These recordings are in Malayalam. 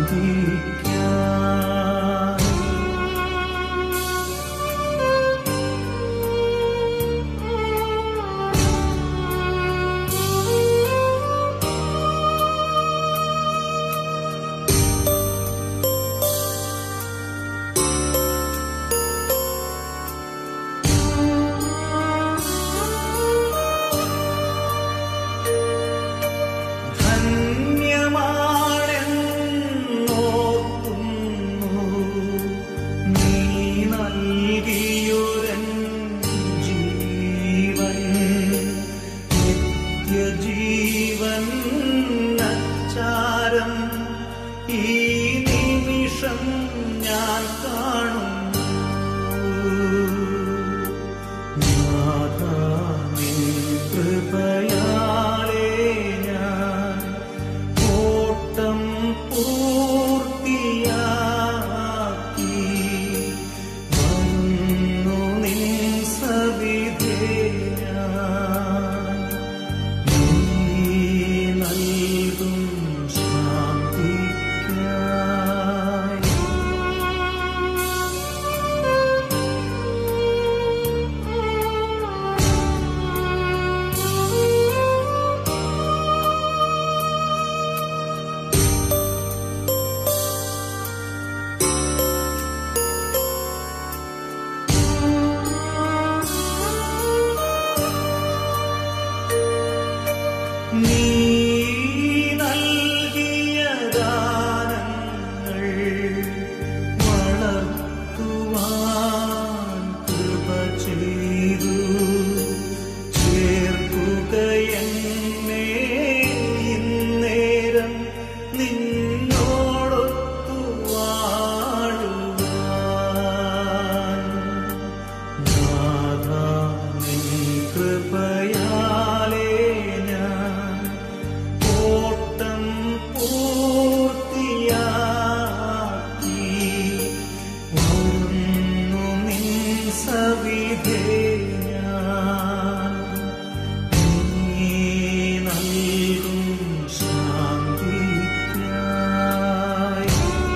ധന്യമാണെന്നോർക്കുന്നു നീ നൽകിയൊരൻ ജീവൻ നിത്യജീവൻ അച്ചാരം ഈ നിമിഷം ഞാൻ കാണുന്നു നാഥാ നിൻ കൃപയാലേ ഞാൻ ഓട്ടം പൂർത്തിയാക്കി വന്നു നിൻ സവിധേ ഞാൻ നീ നൽകും ശാന്തിക്കായി നീ നൽകിയ ദാനങ്ങൾ വളർത്തുവാൻ കൃപ ചെയ്തു ചേർക്കുകയെന്നെ ഇന്നേരം നിന്നോടൊത്തു വാഴുവാൻ നാഥാ നിൻ കൃപയാലേ ഞാൻ ഓട്ടം പൂർത്തിയാക്കി വരുന്നു നിൻ സവിധേ ഞാൻ നീ നൽകും ശാന്തിക്കായി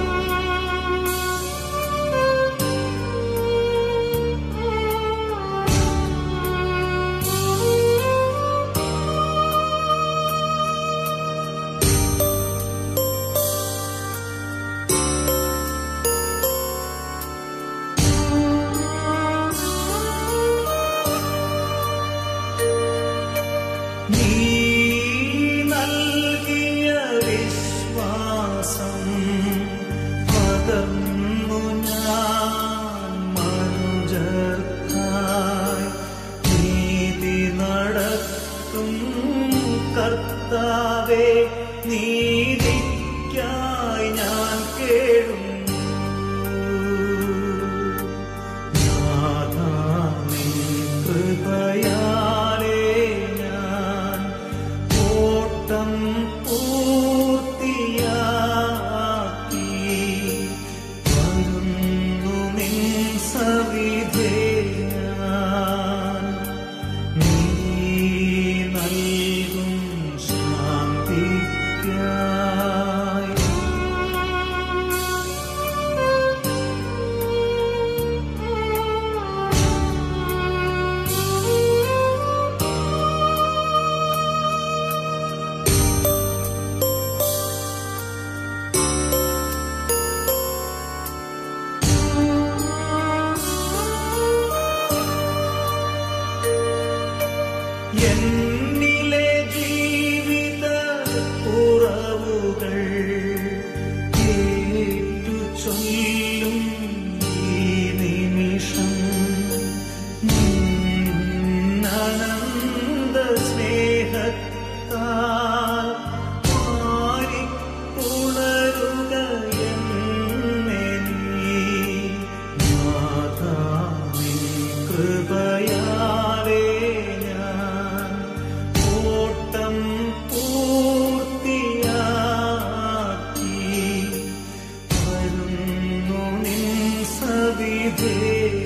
നീ നൽകിയ വിശ്വാസം പകർന്നു ഞാൻ മനുജർക്കായി നീതി നടത്തും കർത്താവേ നീതിക്കായി ഞാൻ കേഴുന്നു നാഥാ നിൻ കൃപയാലേ ഞാൻ ഓട്ടം പൂർത്തിയാക്കി വരുന്നു നിൻ സവിധേ ഞാൻ നീ നൽകും ശാന്തിക്കായി എന്നിലെ ജീവിത കുറവുകൾ കേട്ടു ചൊല്ലും ഈ നിമിഷം അനന്ത സ്നേഹത്താൽ മാറിപ്പുണരുക എന്നെ നീ നാഥാ നിൻ കൃപയാലേ ഞാൻ ഓട്ടം പൂർത്തിയാക്കി വരുന്നു നിൻ സവിധേ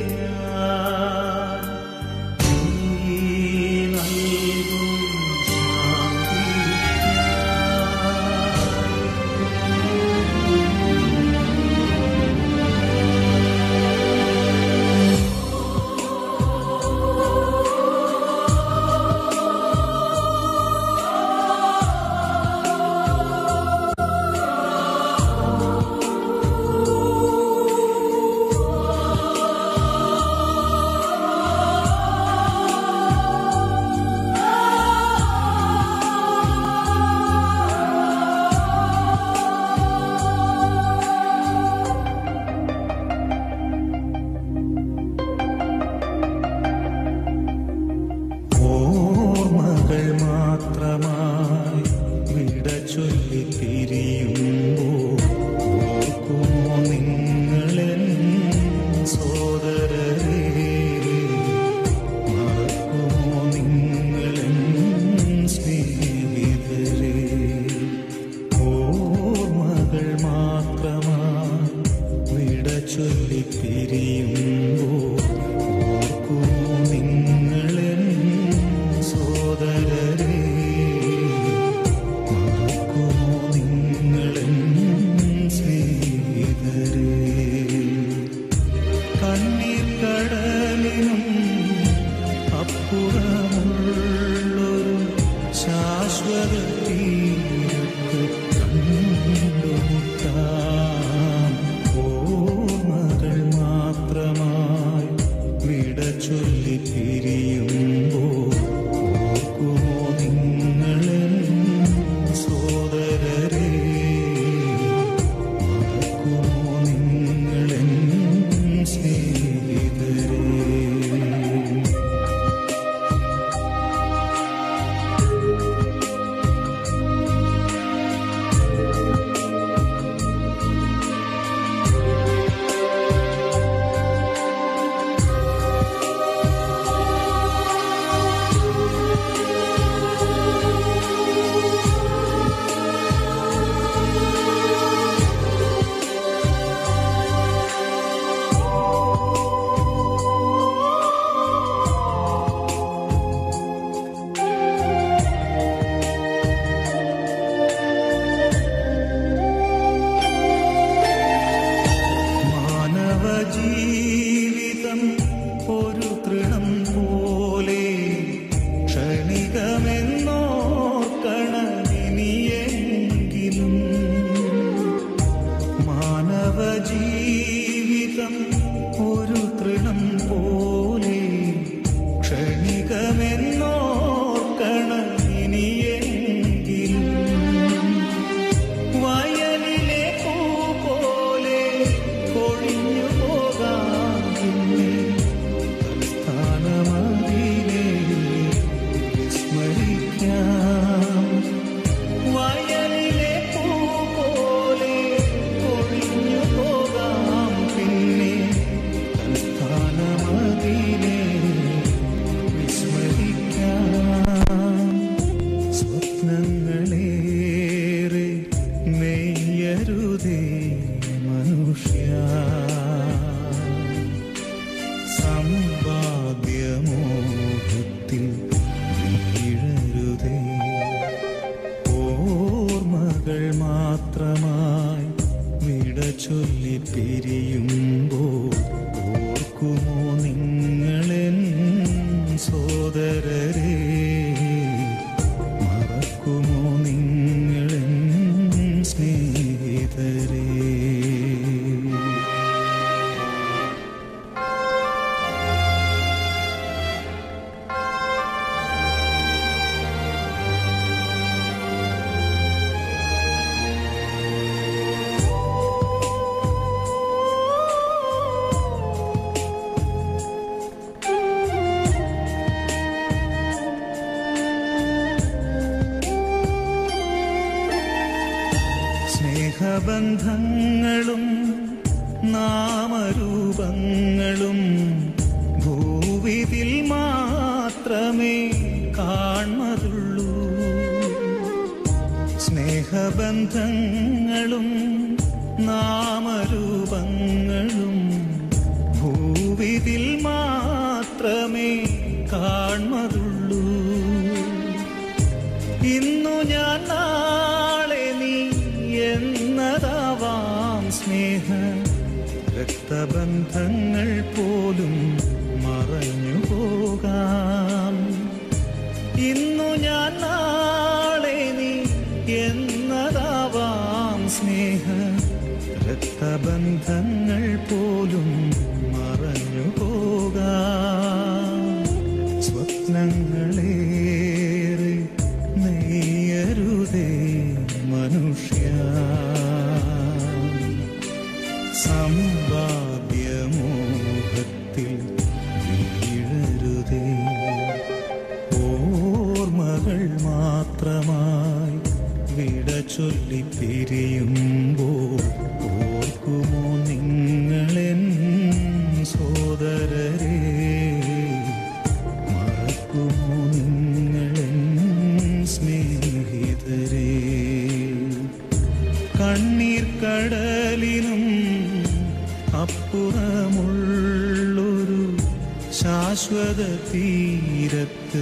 ഞാൻ. നീ നൽകും ശാന്തിക്കായി ചൊല്ലി പിരിയുമ്പോൾ ഓർക്കുമോ നിങ്ങളെൻ സോദരരെ മറക്കുമോ നിങ്ങളെൻ സ്നേഹിതരെ കണ്ണീർ കടലിനും അപ്പുറമുള്ളൊരു ശാശ്വത തീരത്ത് കണ്ടുമുട്ടാം ഓർമ്മകൾ മാത്രമായി വിട ചൊല്ലി പിരിയുമ്പോൾ ഓർക്കുമോ നിങ്ങളെൻ സോദരരെ മറക്കുമോ നിങ്ങളെൻ സ്നേഹിതരെ മാനവ ജീവിതം ഒരു തൃണം പോലെ ക്ഷണികമെന്നോർക്കണമിനിയെങ്കിലും മാനവ ജീവിതം ഒരു തൃണം പോലെ ക്ഷണികമെന്നോർക്കണമിനിയെങ്കിലും വയലിലെ പൂ പോലെ കൊഴിഞ്ഞു പോകാം പിന്നെ തൽസ്ഥാനമതിലെ വിസ്മരിക്കാം വയലിലെ പൂ പോലെ കൊഴിഞ്ഞു പോകാം പിന്നെ തൽസ്ഥാനമതിലെ വിസ്മരിക്കാം സ്വപ്നങ്ങളേറെ നെയ്യരുതേ മനുഷ്യ സമ്പാദ്യമോഹത്തിൽ വീഴരുതേ ഓർമ്മകൾ മാത്രമായി വിട ചൊല്ലി പിരിയുമ്പോൾ ഓർക്കുമോ നിങ്ങളെൻ സോദരരെ മറക്കുമോ നിങ്ങളെൻ സ്നേഹിതരെ സ്നേഹബന്ധങ്ങളും നാമരൂപങ്ങളും ഭൂവിതിൽ മാത്രമേ കാണുന്നതുള്ളൂ സ്നേഹബന്ധങ്ങളും നാമരൂപങ്ങളും ഭൂവിതിൽ മാത്രമേ കാണുന്നതുള്ളൂ ഇന്നു ഞാൻ നാളെ നീ എന്നതാവാം സ്നേഹ രക്തബന്ധങ്ങൾ പോലും മറഞ്ഞു പോകാം ഇന്നു ഞാൻ നാളെ നീ എന്നതാവാം സ്നേഹ രക്തബന്ധങ്ങൾ പോലും മറഞ്ഞു പോകാം സ്വപ്നങ്ങളേറെ നെയ്യരുതേ മനുഷ്യ സമ്പാദ്യമോഹത്തിൽ വീഴരുതേ ഓർമ്മകൾ മാത്രമായി വിട ചൊല്ലി പിരിയുമ്പോൾ ഓർക്കുമോ നിങ്ങളെൻ സോദരരെ മറക്കുമോ നിങ്ങളെൻ സ്നേഹിതരെ കണ്ണീർ കടലിനും അപ്പുറമുള്ളൊരു ശാശ്വത തീരത്ത്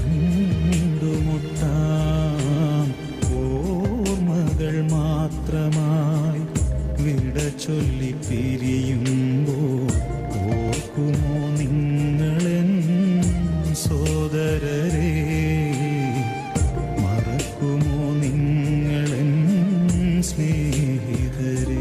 കണ്ടുമുട്ടാം ഓർമ്മകൾ മാത്രമായി വിട ചൊല്ലി പിരിയുമ്പോൾ ഓർക്കുമോ നിങ്ങളെൻ സോദരരെ മറക്കുമോ നിങ്ങളെൻ സ്നേഹിതരേ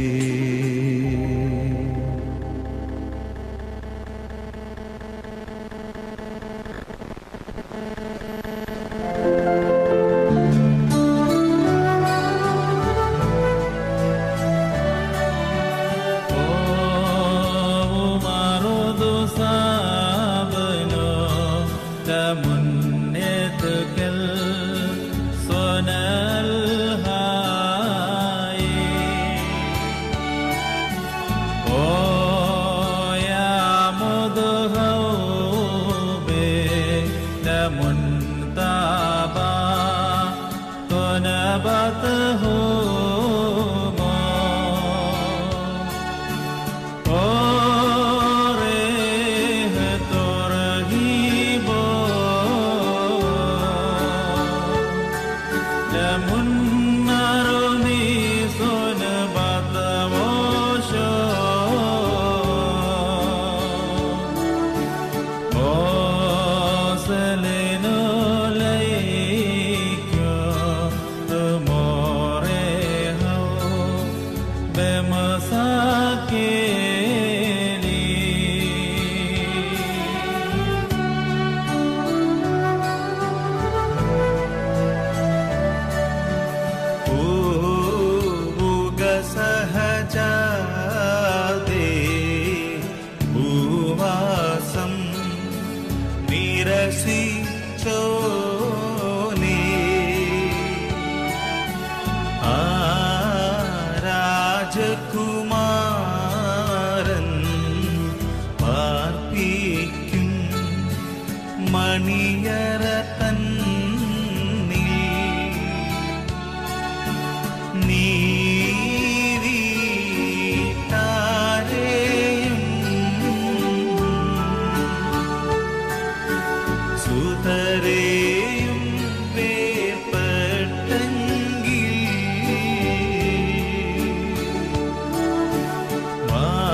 ومرض صابنا لمنتك الصنع الهاي يا مذهب لمنتبه تنبته اوره ترهيبا لمنرني صنبت وشا وصلنا ليك تمرها بمساكني പൂവുക സഹജാതേ ഭൂവാസം നിരസിച്ചോനേ ആ രാജകുമാരൻ പാർപ്പിക്കും മണിയറ തന്നിൽ നീരീട്ടാരെയും സുതരെയും വേർപെട്ടെങ്കിൽ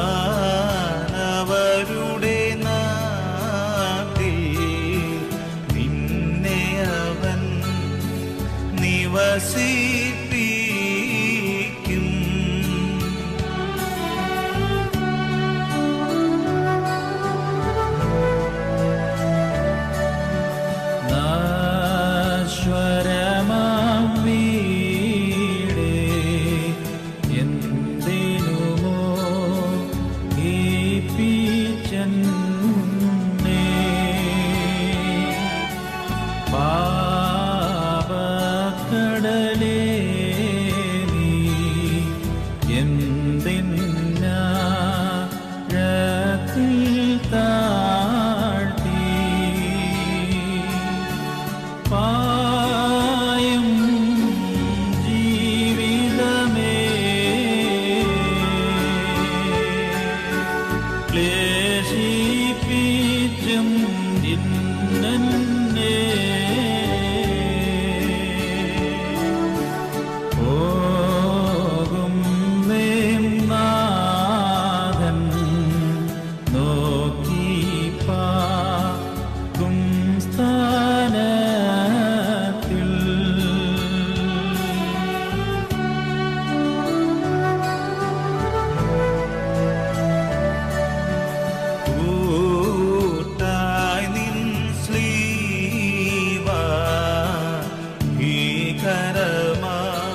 മാനവരുടെ നാട്ടിൽ നിന്നെ അവൻ നിവസിപ്പിക്കും നശ്വരമാം വീടേ എന്തിനുമോ ഏൽപ്പിച്ചെന്നെ? പാപക്കടലേ നീ എന്തിനാഴത്തിൽ താഴ്ത്തി പായം ജീവിതമേ ക്ലേശിപ്പിച്ചും ഇന്നെ പോകും നാഥൻ നോക്കി പാക്കും സ്ഥാനത്തിൽ കൂട്ടായി നിൻ സ്ലീവ ഭീകരമാ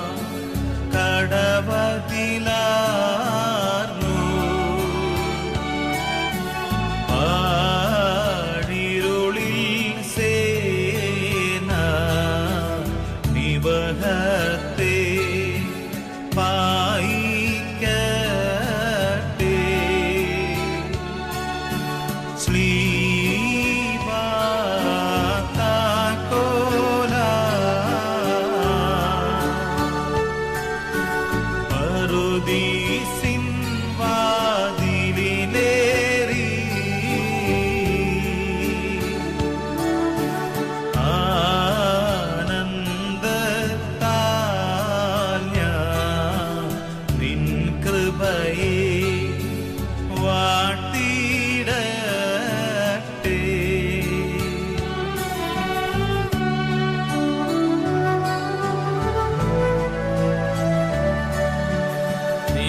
കടവതിലാർന്നു ആഴിരുളിൽ സേന നിവഹത്തെ പായിക്കട്ടെ സ്ലീവാത്താക്കോല പറുദീസിൻ വാതിൽ കൃപയെ വാട്ടിടട്ടെ നീ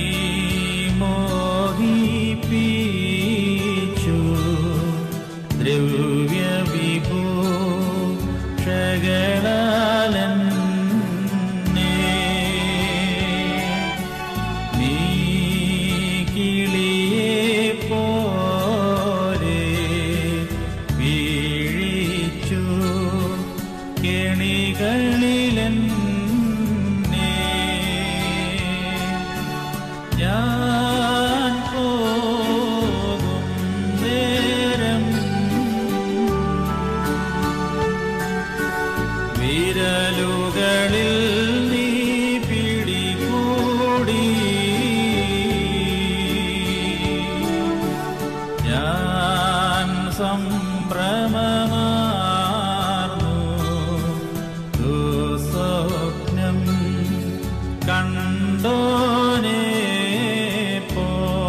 മോഹിപ്പിച്ചു ദ്രവ്യവിഭൂഷകളാലെന്നെ. നീ കിളിയെപ്പോലെ വീഴിച്ചു കെണികളിലെന്നെ ഞാൻ പോകും നേരം വിരലുകളിൽ നീ പിടികൂടി ഞാൻ സംഭ്രമമാർന്നു ദുസ്വപ്നം കണ്ടോനെ പോ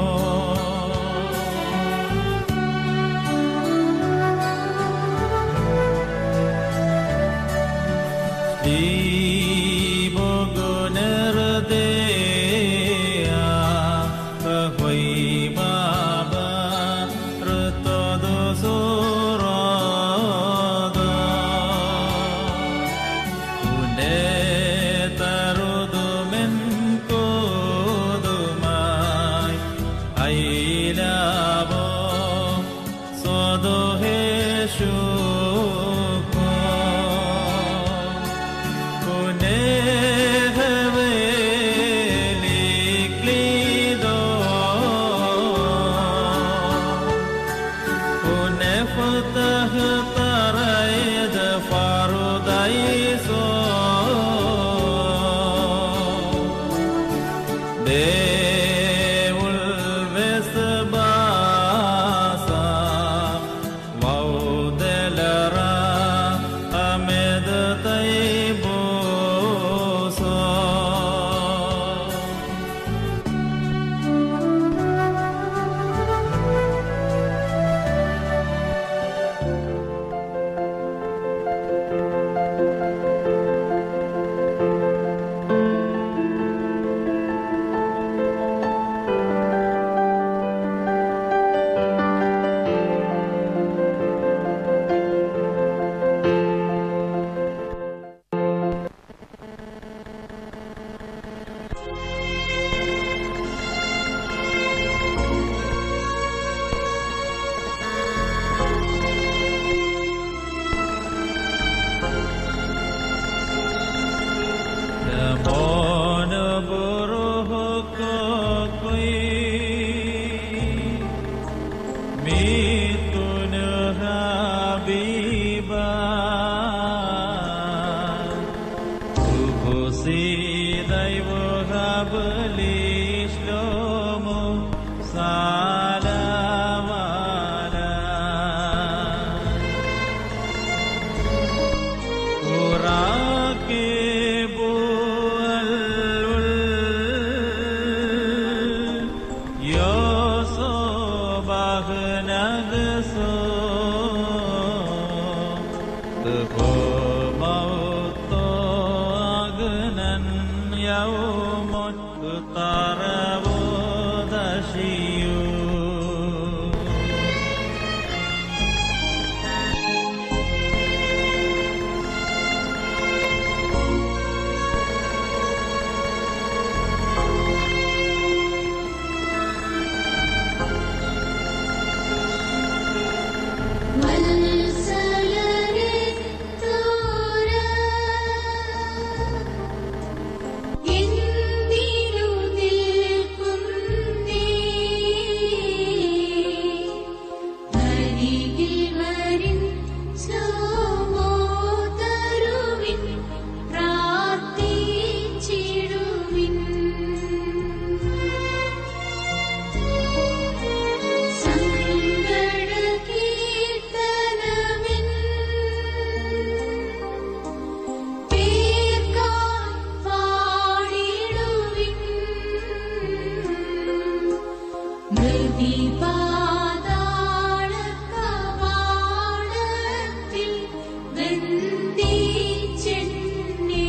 Shukr. Ahmed Taibosa Mon buruh kokoi mitun habiba Tuhusi daivo habli shlomo salamala وراكب الول يصبح نغسو تقومت أغنى يوم اقترب دشيو മത്സരത്തോര എന്തിനു നിൽക്കുന്നേ ഹൃദിപാതാളകവാടത്തിൽ ബന്ധിച്ചെന്നെ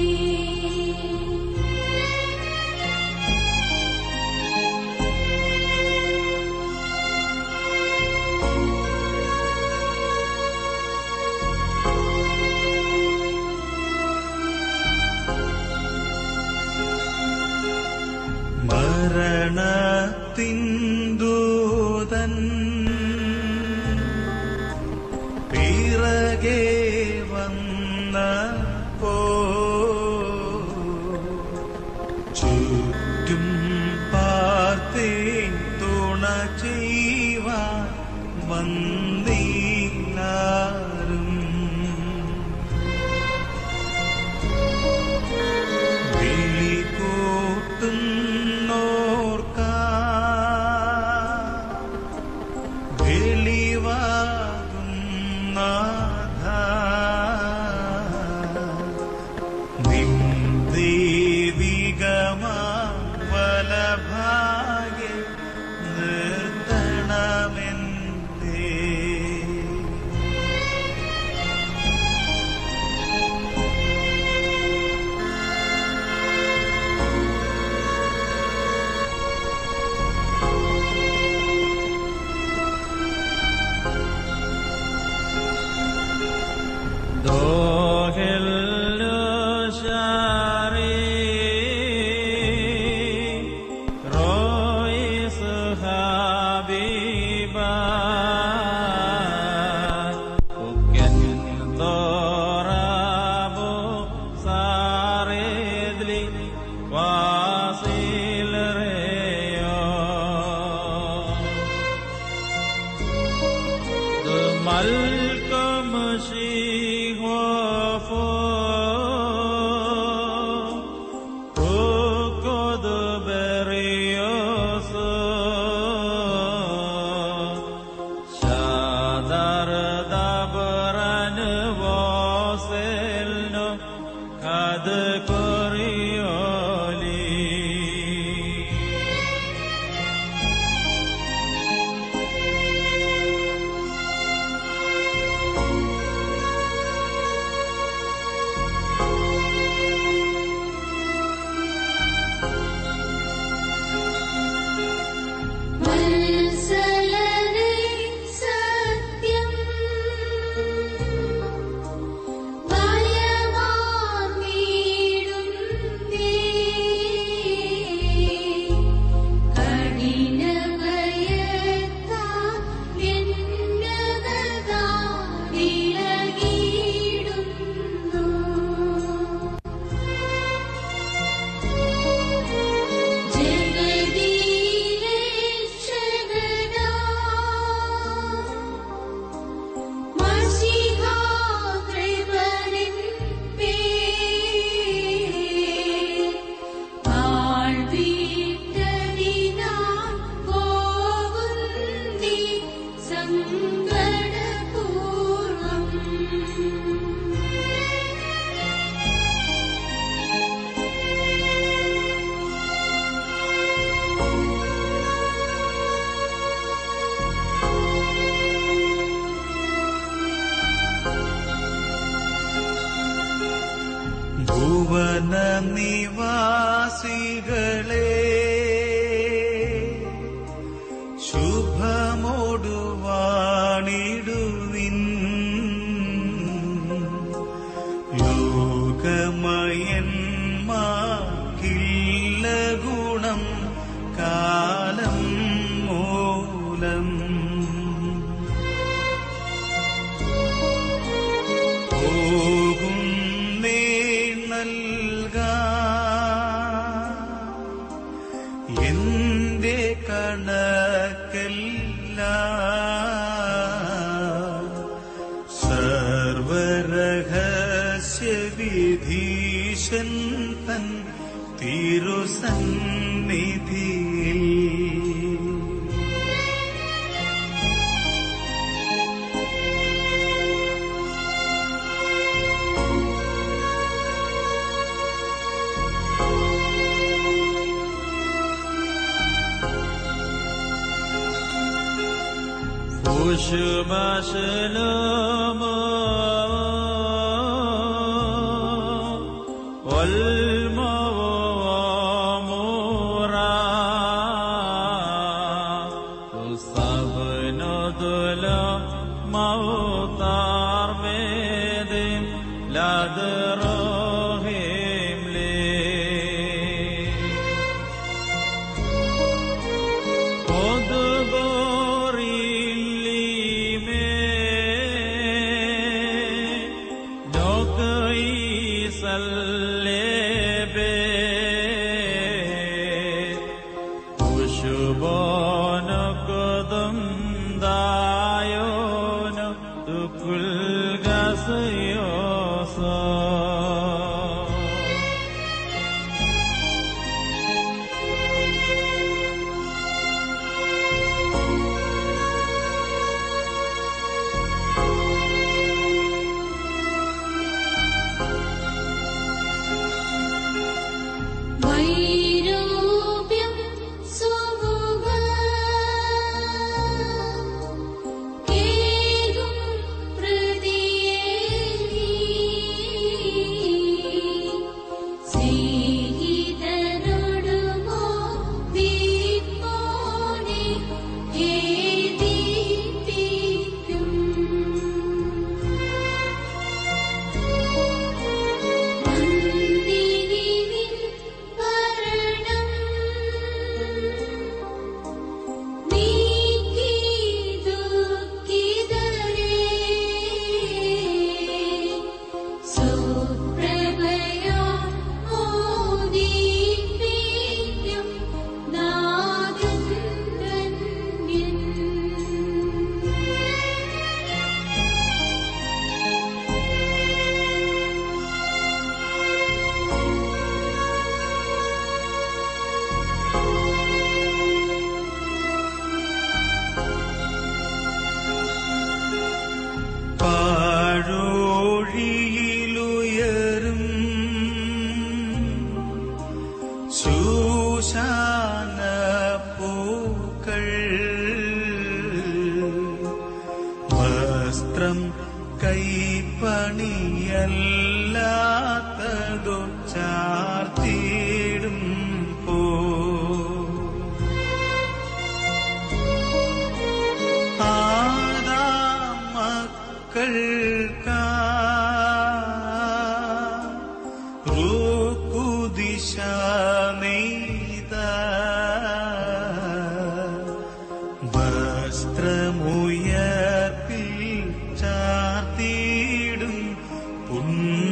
മരണത്തിന്ദൂതൻ പിറകെ വന്നപ്പോ ചുറ്റും പാർത്തേ തുണ ചെയ്യുവാൻ വന്നീലാരും വിളി കൂട്ടുന്നോർക്ക വെളിവാകും നാഥ നിൻ ദൈവികമാ വലഭാഗ്യ നിർത്തണമെന്തേ Dohel shari Rois habiba Uken torabo saredli Wasil reyo de Malcolm Chihuahua Coco de Berrios Shadar Dabran Voselno Kad Corioli വത്സലരേ സത്യം ഭയമാർന്നിടുന്നേ കഠിനഭയത്താ എന്നകതാ വിളകിയിടുന്നു ജഗദീരക്ഷകനാ മഷിഹാ കൃപനിൻ പേർ ആൾവീട്ടതിനാം പോകുന്നി സങ്കടപൂർവം ഭുവന നിവാസികളെ ശുഭമോടുവാണിടുവിൻ ലോകമയന്മാക്കില്ല ഗുണം കാലം മൂലം പോകുന്നേ നൽക എന്റെ കണക്കല്ല സർവരഹസ്യ വിധീശൻ തൻ തിരുസന്നിധിയിൽ لدروهم لي ادبر لي من نقي سلبي وشبان قدم دايون تكل قصيوصا വൈരൂപ്യം സുമുഖ കേകും പ്രതിയേകി സ്നേഹിതനോടുമോ ദീപോനെ ഖേദിപ്പിക്കും നന്ദിനിൻ വരണം നീക്കി ദുഃഖിതരെ സുപ്രഭയാ മോദിപ്പിക്കും നാഗൻ ധന്യൻ പാഴോഴിയിലുയരും ശൂശാന പൂക്കൾ വസ്ത്രം കൈപ്പണിയല്ലാത്തതു ചാർത്തിയിടും പോ ആദാം മക്കൾക്കാ റൂക്കുദിശ നെയ്ത വസ്ത്രമുയർപ്പിൽ ചാർത്തിയിടും പുണ്യ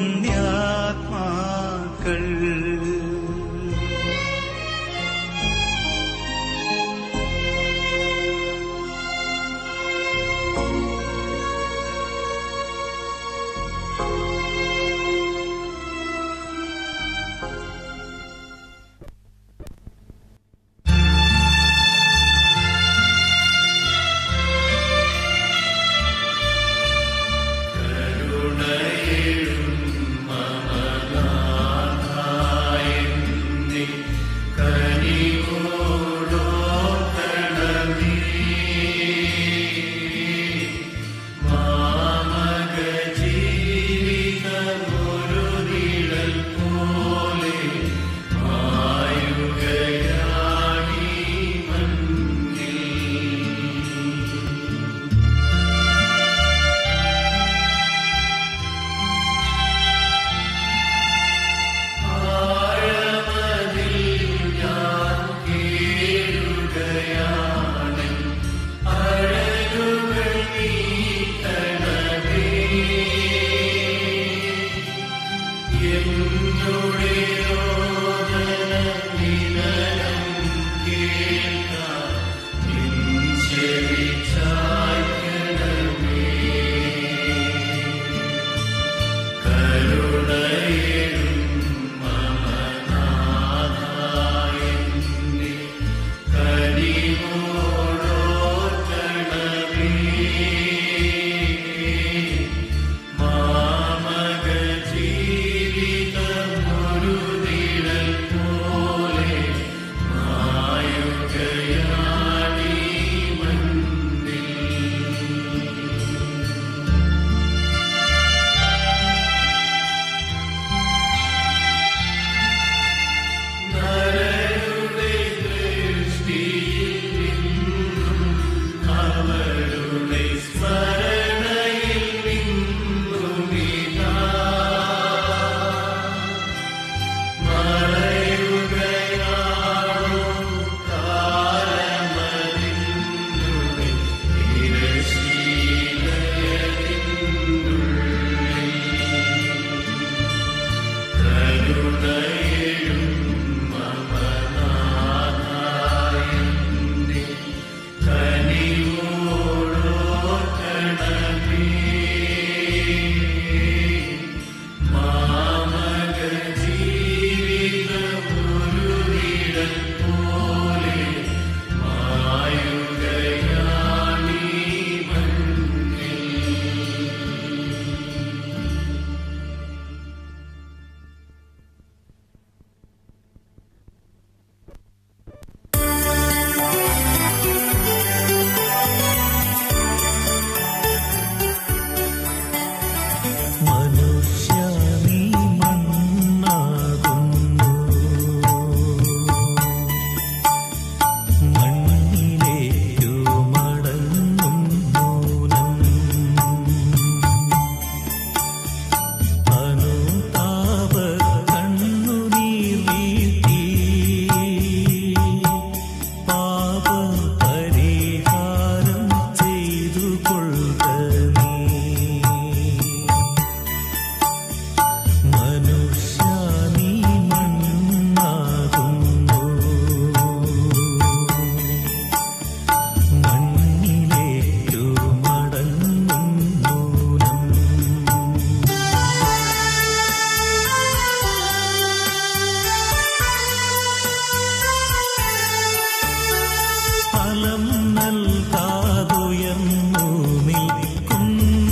നൽകാതുയർന്നു നിൽക്കും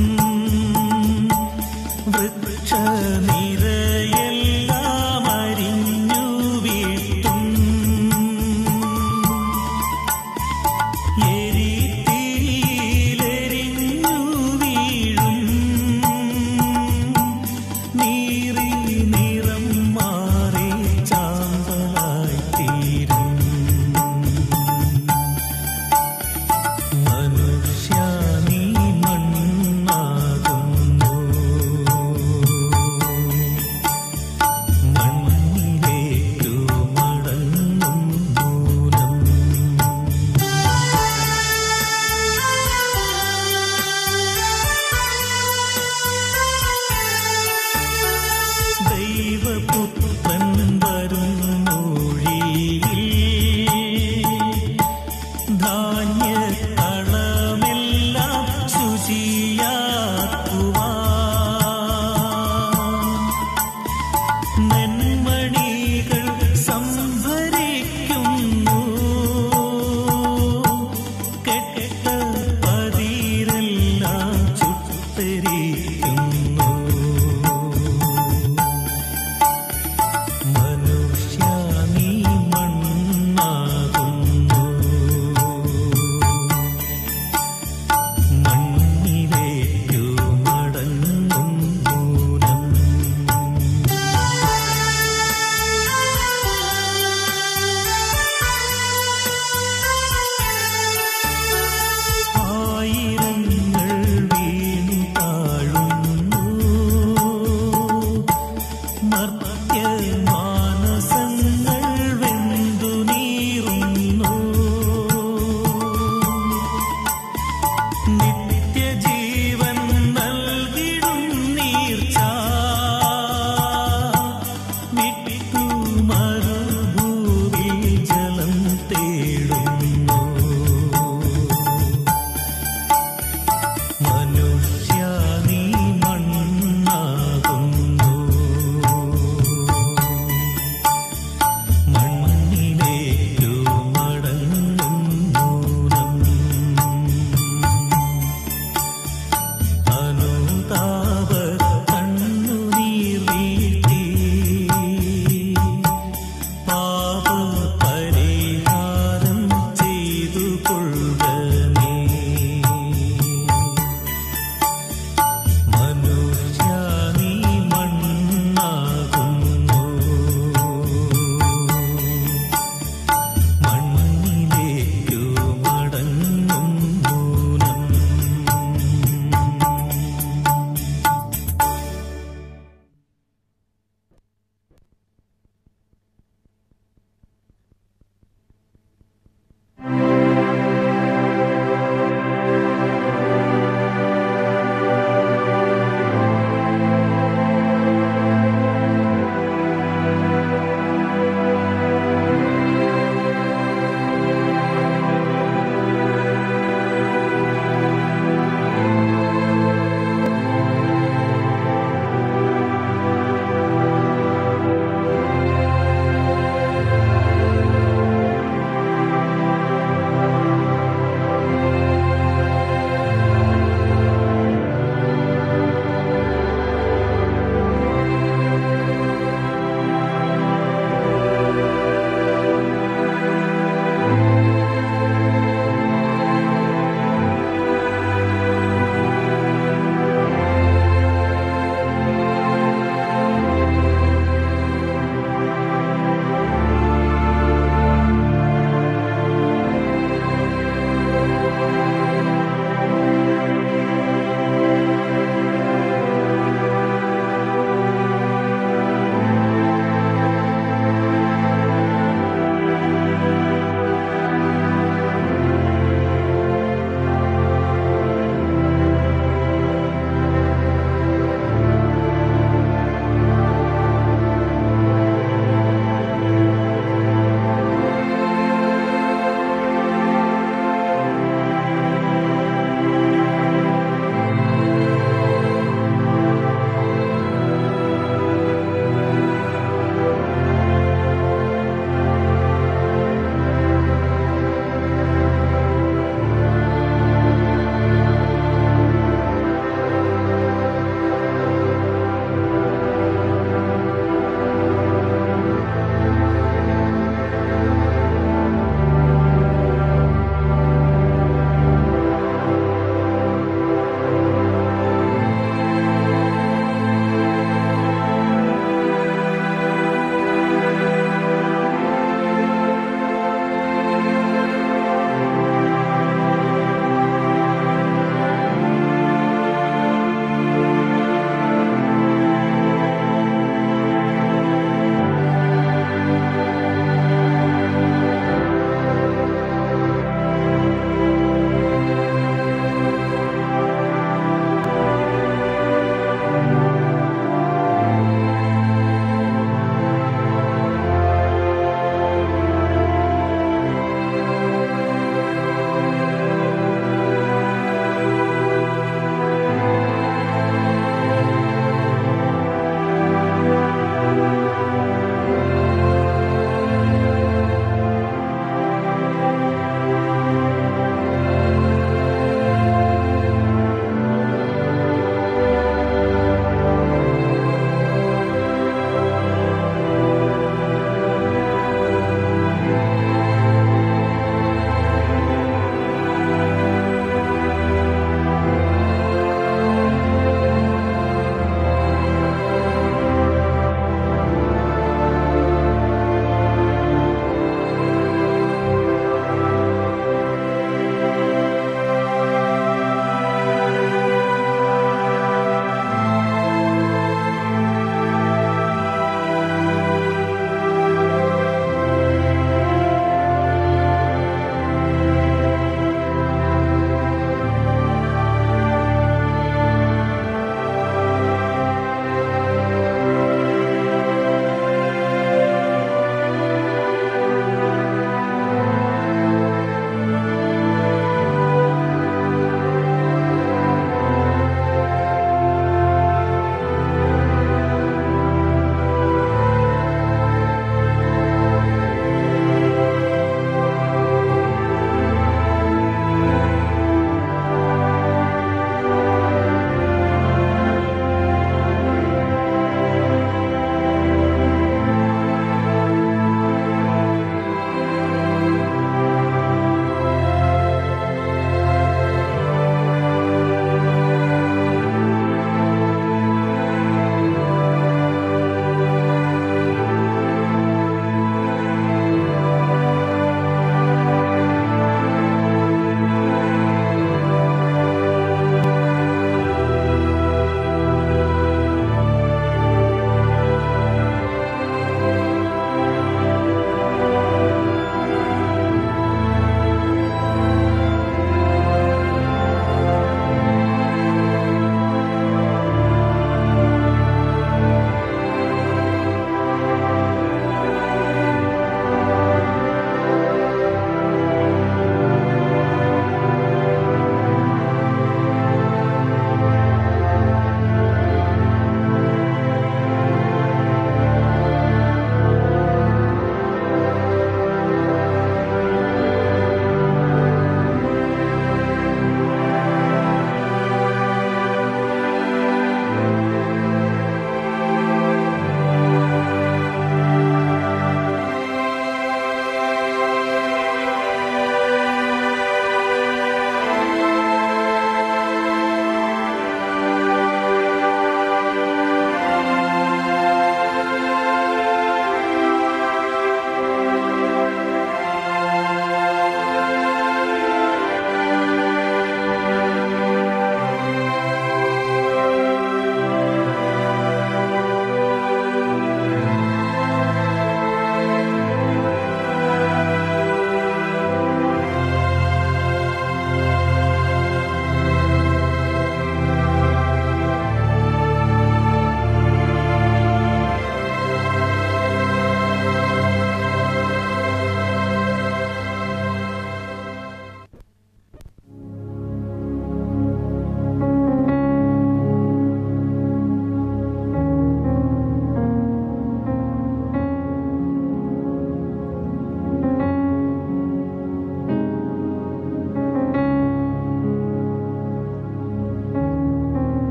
വൃക്ഷനിരയെല്ലാം അരിഞ്ഞു വീട്ടും എരിത്തിയിലെരിഞ്ഞു വീഴും നീറി നിറം മാറി ചാമ്പലായി തീരും മനുഷ്യ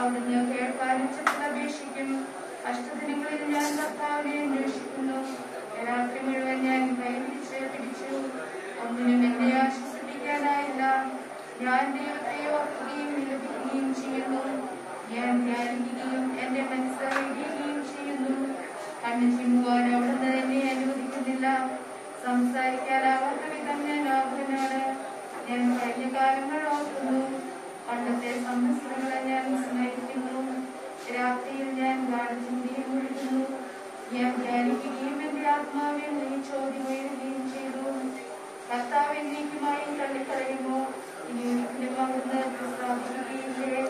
അവിടുന്ന് കേൾക്കാൻ ഉച്ചത്തിൽ അപേക്ഷിക്കും അഷ്ടദിനങ്ങളിൽ ഞാൻ കർത്താവിനെ അന്വേഷിക്കുന്നു രാത്രി മുഴുവൻ ഞാൻ കൈപിടിച്ച് പിടിച്ചു ഒന്നിനും എന്നെ ആശ്വസിപ്പിക്കാനായില്ല ഞാൻ ദൈവത്തെ ഓർക്കുകയും വിലപിക്കുകയും ചെയ്യുന്നു ഞാൻ ധ്യാനിക്കുകയും എന്റെ മനസ്സ് ഇടിയുകയും ചെയ്യുന്നു കണ്ണു ചിമ്മുവാൻ അവിടുന്ന് എന്നെ അനുവദിക്കുന്നില്ല സംസാരിക്കാനാവാത്ത വിധം ഞാൻ ആകുലനാണ് ഞാൻ കഴിഞ്ഞ കാലങ്ങൾ ഓർക്കുന്നു പണ്ടത്തെ സംവത്സരങ്ങളെ ഞാൻ സ്മരിക്കുന്നു രാത്രിയിൽ ഞാൻ ഗാഠചിന്തയിൽ മുഴുകുന്നു ഞാൻ ധ്യാനിക്കുകയും എന്റെ ആത്മാവിൽ നീ ചോദ്യം ഉയരുകയും ചെയ്തു കർത്താവ് എന്നേക്കുമായി തള്ളിക്കളയുമോ ഇനി ഒരിക്കലും അവിടുന്ന് പ്രസ്താവിക്കുകയില്ലേ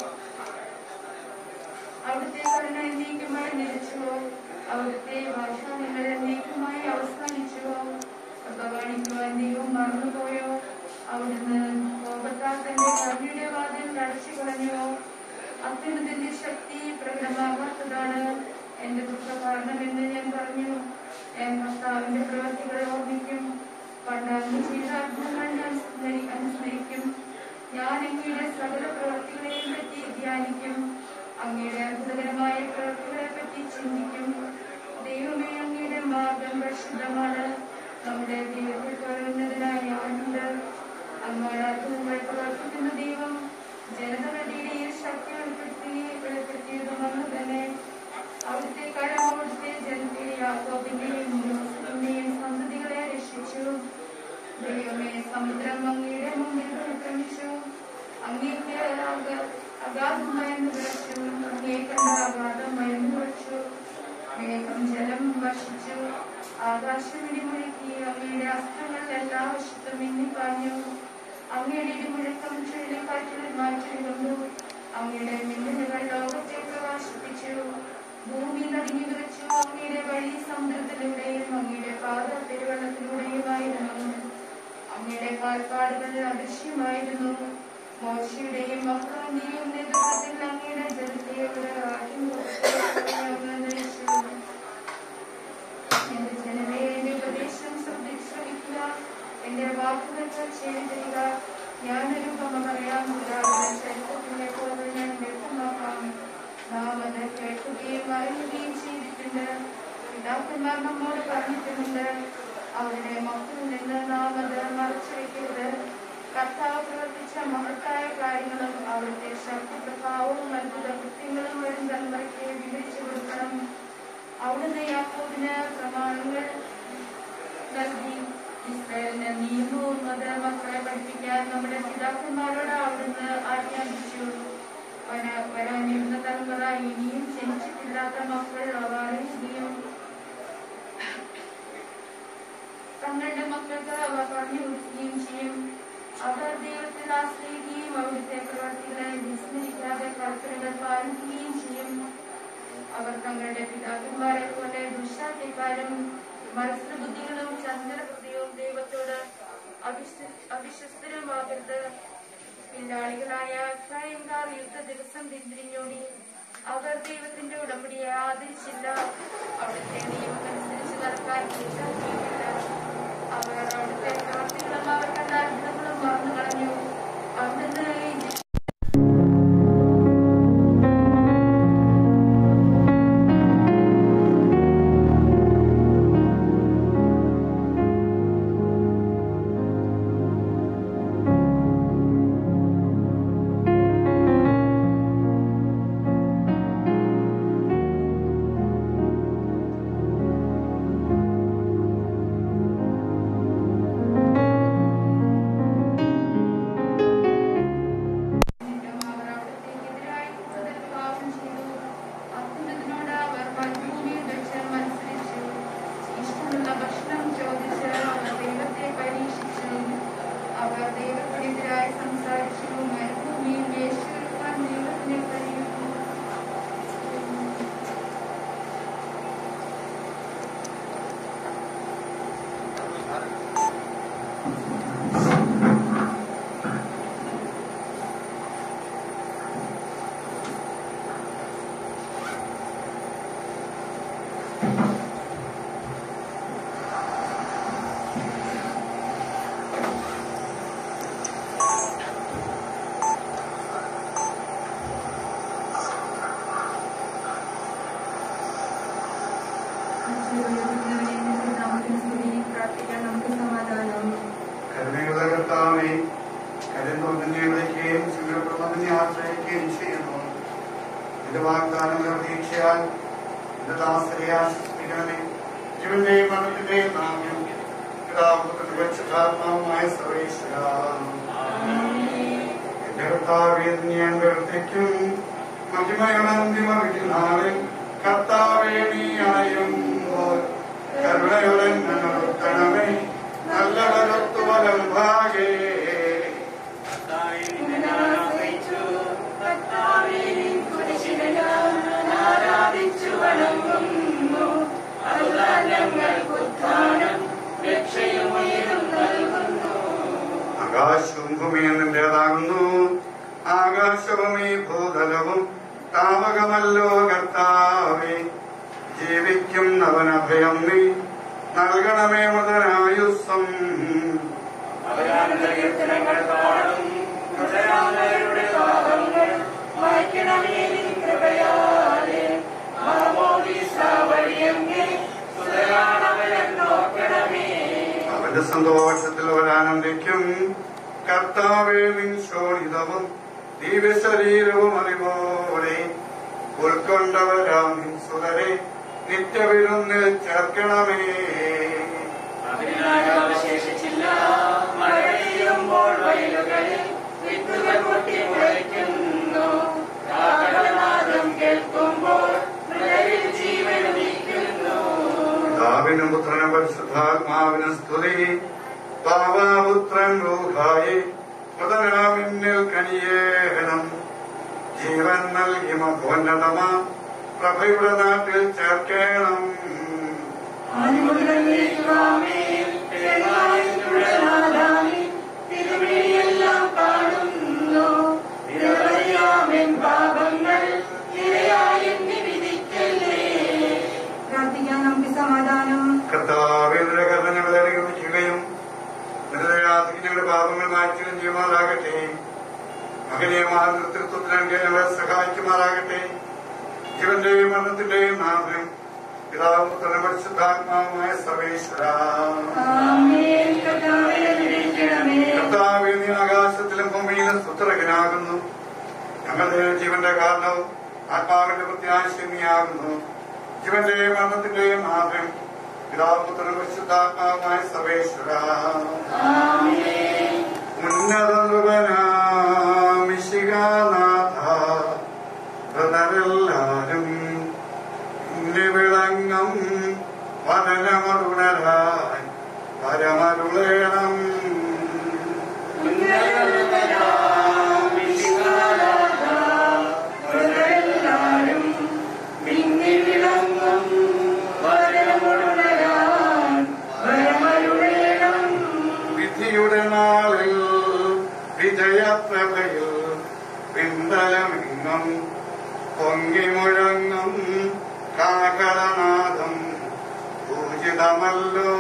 അവിടുത്തെ കരുണ എന്നേക്കുമായി നിലച്ചുവോ അവിടുത്തെ ഭാഷാങ്ങൾ എന്നേക്കുമായി അവസാനിച്ചുവോ ഭഗവാനിക്കുവാൻ ദൈവം മറന്നുപോയോ അവിടുന്ന് കോപത്താൽ തന്റെ കരുണയുടെ വാതിൽ അടച്ചു കളഞ്ഞുവോ അത്യുന്നതിന്റെ ശക്തി പ്രകടമാകാത്തതാണ് എന്റെ ദുഃഖ കാരണമെന്ന് ഞാൻ പറഞ്ഞു ഞാൻ കർത്താവിന്റെ പ്രവർത്തികളെ ഓർമ്മിക്കും പണ്ട് അങ്ങ് ചെയ്ത അത്ഭുതങ്ങൾ ഞാൻ സ്മരി- അനുസ്മരിക്കും ഞാൻ അങ്ങയുടെ സകല പ്രവർത്തികളെയും പറ്റി ധ്യാനിക്കും അങ്ങയുടെ അത്ഭുതകരമായ പ്രവർത്തികളെ പറ്റി ചിന്തിക്കും ദൈവമേ അങ്ങയുടെ മാർഗം പരിശുദ്ധമാണ് നമ്മുടെ ദൈവത്തെ പറയുന്നതിനായി ആരുണ്ട് അങ്ങയുടെ അത്ഭുതങ്ങൾ പ്രവർത്തിക്കുന്ന ദൈവം ജനതകളുടെ ഇടയിൽ ശക്തി വെളിപ്പെടുത്തി വെളിപ്പെടുത്തിയതും അന്ന് തന്നെ അവിടുത്തെ കരം അവിടുത്തെ ജനത്തെ യാക്കോബിന്റെയും യോസഫിന്റെയും സന്തതികളെ രക്ഷിച്ചു ദൈവമേ സമുദ്രം അങ്ങയുടെ മുമ്പിൽ പരിക്രമിച്ചു അങ്ങേക്ക് അഗ- അഗാധമായെന്ന് വിളിച്ചു അങ്ങേ കണ്ട അഗാധം മയന്നു വെച്ചു മേഘം ജലം വർഷിച്ചു ആകാശം ഇടിമുഴക്കി അങ്ങയുടെ അസ്ത്രങ്ങൾ എല്ലാ വശത്തും മിന്നിപ്പാഞ്ഞു അങ്ങയുടെ ഇടിമുഴക്കം ചുഴലിക്കാറ്റിൽ മാറ്റിക്കൊണ്ടു അങ്ങയുടെ മിന്നലുകൾ ലോകത്തെ പ്രകാശിപ്പിച്ചു ഭൂമി നടുങ്ങി വിറച്ചു അങ്ങയുടെ വഴി സമുദ്രത്തിലൂടെയും അങ്ങയുടെ പാത പെരുവെള്ളത്തിലൂടെയുമായിരുന്നു അങ്ങയുടെ കാൽപ്പാടുകൾ അദൃശ്യമായിരുന്നു മോശയുടെയും മക്കളുടെയും നേതൃത്വത്തിൽ അങ്ങയുടെ ജലത്തെ ഒരു ആട്ടിൻ അങ്ങ് നയിച്ചു എന്റെ ജനമേ എന്റെ ഉപദേശം ശ്രദ്ധി- ശ്രവിക്കുക എന്റെ വാക്കുകൾ ചെയ്തു തരിക ഞാനൊരു ഉപമ പറയാം ഒരാളുടെ ചരിത്രത്തിലെ പോലെ ഞാൻ വ്യക്തമാക്കാം നാം അത് കേൾക്കുകയും അറിയുകയും ചെയ്തിട്ടുണ്ട് പിതാക്കന്മാർ നമ്മോട് പറഞ്ഞിട്ടുമുണ്ട് അവരുടെ മക്കളിൽ നിന്ന് നാം അത് മറച്ചു വയ്ക്കരുത് കർത്താവ് പ്രവർത്തിച്ച മഹത്തായ കാര്യങ്ങളും അവിടുത്തെ ശക്തി പ്രഭാവവും അത്ഭുത കൃത്യങ്ങളും വരും തലമുറയ്ക്ക് വിവരിച്ചു കൊടുക്കണം അവിടുന്ന് യാക്കോബിന് പ്രമാണങ്ങൾ നൽകി ഇസ്രായേലിന് നിയമവും അത് മക്കളെ പഠിപ്പിക്കാൻ നമ്മുടെ പിതാക്കന്മാരോട് അവിടുന്ന് ആജ്ഞാപിച്ചു വരാ- വരാനിരുന്ന തലമുറ ഇനിയും ജനിച്ചിട്ടില്ലാത്ത മക്കൾ അവ അറിയുകയും തങ്ങളുടെ മക്കൾക്ക് അവ പറഞ്ഞു കൊടുക്കുകയും ചെയ്യും അവർ ദൈവത്തിൽ ആശ്രയിക്കുകയും അവിടുത്തെ പ്രവർത്തികളെ വിസ്മരിക്കാതെ കൽപ്പനകൾ പാലിക്കുകയും ചെയ്യും അവർ തങ്ങളുടെ പിതാക്കന്മാരെ പോലെ ദുഷ്ടാത്യക്കാരും മത്സരബുദ്ധികളും ചന്ദ്രബുദ്ധിയും ദൈവത്തോട് അവിശ്വ- അവിശ്വസ്തരുമാകരുത് പിന്നാളികളായ ഇസ്രായേൽക്കാർ യുദ്ധ ദിവസം പിന്തിരിഞ്ഞോടി അവർ ദൈവത്തിന്റെ ഉടമ്പടിയെ ആദരിച്ചില്ല അവിടുത്തെ നിയമമനുസരിച്ച് നടക്കാൻ കൂട്ടാക്കിയിട്ടില്ല അവർ അവിടുത്തെ പ്രവർത്തികളും അവർ കണ്ട അത്ഭുതങ്ങളും മറന്നു കളഞ്ഞു അവിടുന്ന് ഈ ും നൽകുകയും ചെയ്യുന്നു എന്റെ വാഗ്ദാനങ്ങളുടെ പ്രതീക്ഷയാൽ എന്റെ ദാസരെ ആശ്വസിപ്പിക്കണമേ ജീവന്റെയും മരണത്തിന്റെയും നാമ്യം പിതാവുത്തിന്റെ പരിശുദ്ധാത്മാവുമായ സർവേശ്വര എന്റെ കർത്താവെ നീ ഞാൻ പ്രവർത്തിക്കും മഹിമയണന്തിമ വിധിനാളിൽ കർത്താവെ നീ അണയുമ്പോൾ കരുണയോടെ നിർത്തണമേ നല്ലവരത്തു വലം ഭാഗേ ആകാശവും ഭൂമിയും നിന്റേതാകുന്നു ആകാശവും ഈ ഭൂതലവും താമകമല്ലോ കർത്താവേ ജീവിക്കുന്നവനഭയം നീ നൽകണമേ മുതലായുസം അവന്റെ സന്തോഷത്തിൽ അവരാനന്ദിക്കും കർത്താവേ നിൻ ശോണിതവും ദിവ്യശരീരവും അറിവോടെ ഉൾക്കൊണ്ടവരാം നിൻ സുതരെ നിത്യവിരുന്നിൽ ചേർക്കണമേ പിതാവിനും പുത്രനും പരിശുദ്ധാത്മാവിനും സ്തുതി പാവാപുത്രൻ റൂഹായി പുതനാമിന്നിൽ കനിയേണം ജീവൻ നൽകി മധോന്നതമ പ്രഭയുടെ നാട്ടിൽ ചേർക്കേണം പ്രാർത്ഥിക്കാൻ നമുക്ക് സമാധാനം കർത്താവിന്റെ കരുണ ഞങ്ങളെ അനുഗമിക്കുകയും നിരയാതിക്ക് ഞങ്ങളുടെ പാപങ്ങൾ മാറ്റുകയും ചെയ്യുമാറാകട്ടെ മകനീയമായ നേതൃത്വത്തിനെ ഞങ്ങളെ സഹായിക്കുമാറാകട്ടെ ജീവന്റെയും മരണത്തിന്റെയും നാമം പിതാവും പുത്രനും പരിശുദ്ധാത്മാവുമായ സർവേശ്വര ആമേൻ കർത്താവേ അനുഗ്രഹിക്കണമേ കർത്താവിൽ നീ ആകാശത്തിലും ഭൂമിയിലും സുത്രകനാകുന്നു ഞങ്ങളുടെ ജീവന്റെ കാരണവും ആത്മാവിന്റെ പ്രത്യാശയും നീയാകുന്നു ജീവന്റെയും മരണത്തിന്റെയും നാഥൻ പിതാപുത്രനും പരിശുദ്ധാത്മാവുമായ സർവേശ്വര ഉന്നത നൃപനാമിശികാനാഥ ബ്രദരെല്ലാരും ഇന്ന് വിളങ്ങും വനനമരുണരായി പരമരുളേണം വിധിയുടെ നാളിൽ വിജയപ്രഭയിൽ പിന്തലമെങ്ങും പൊങ്ങി മുഴങ്ങും കാകളനാദം പൂജിതമല്ലോ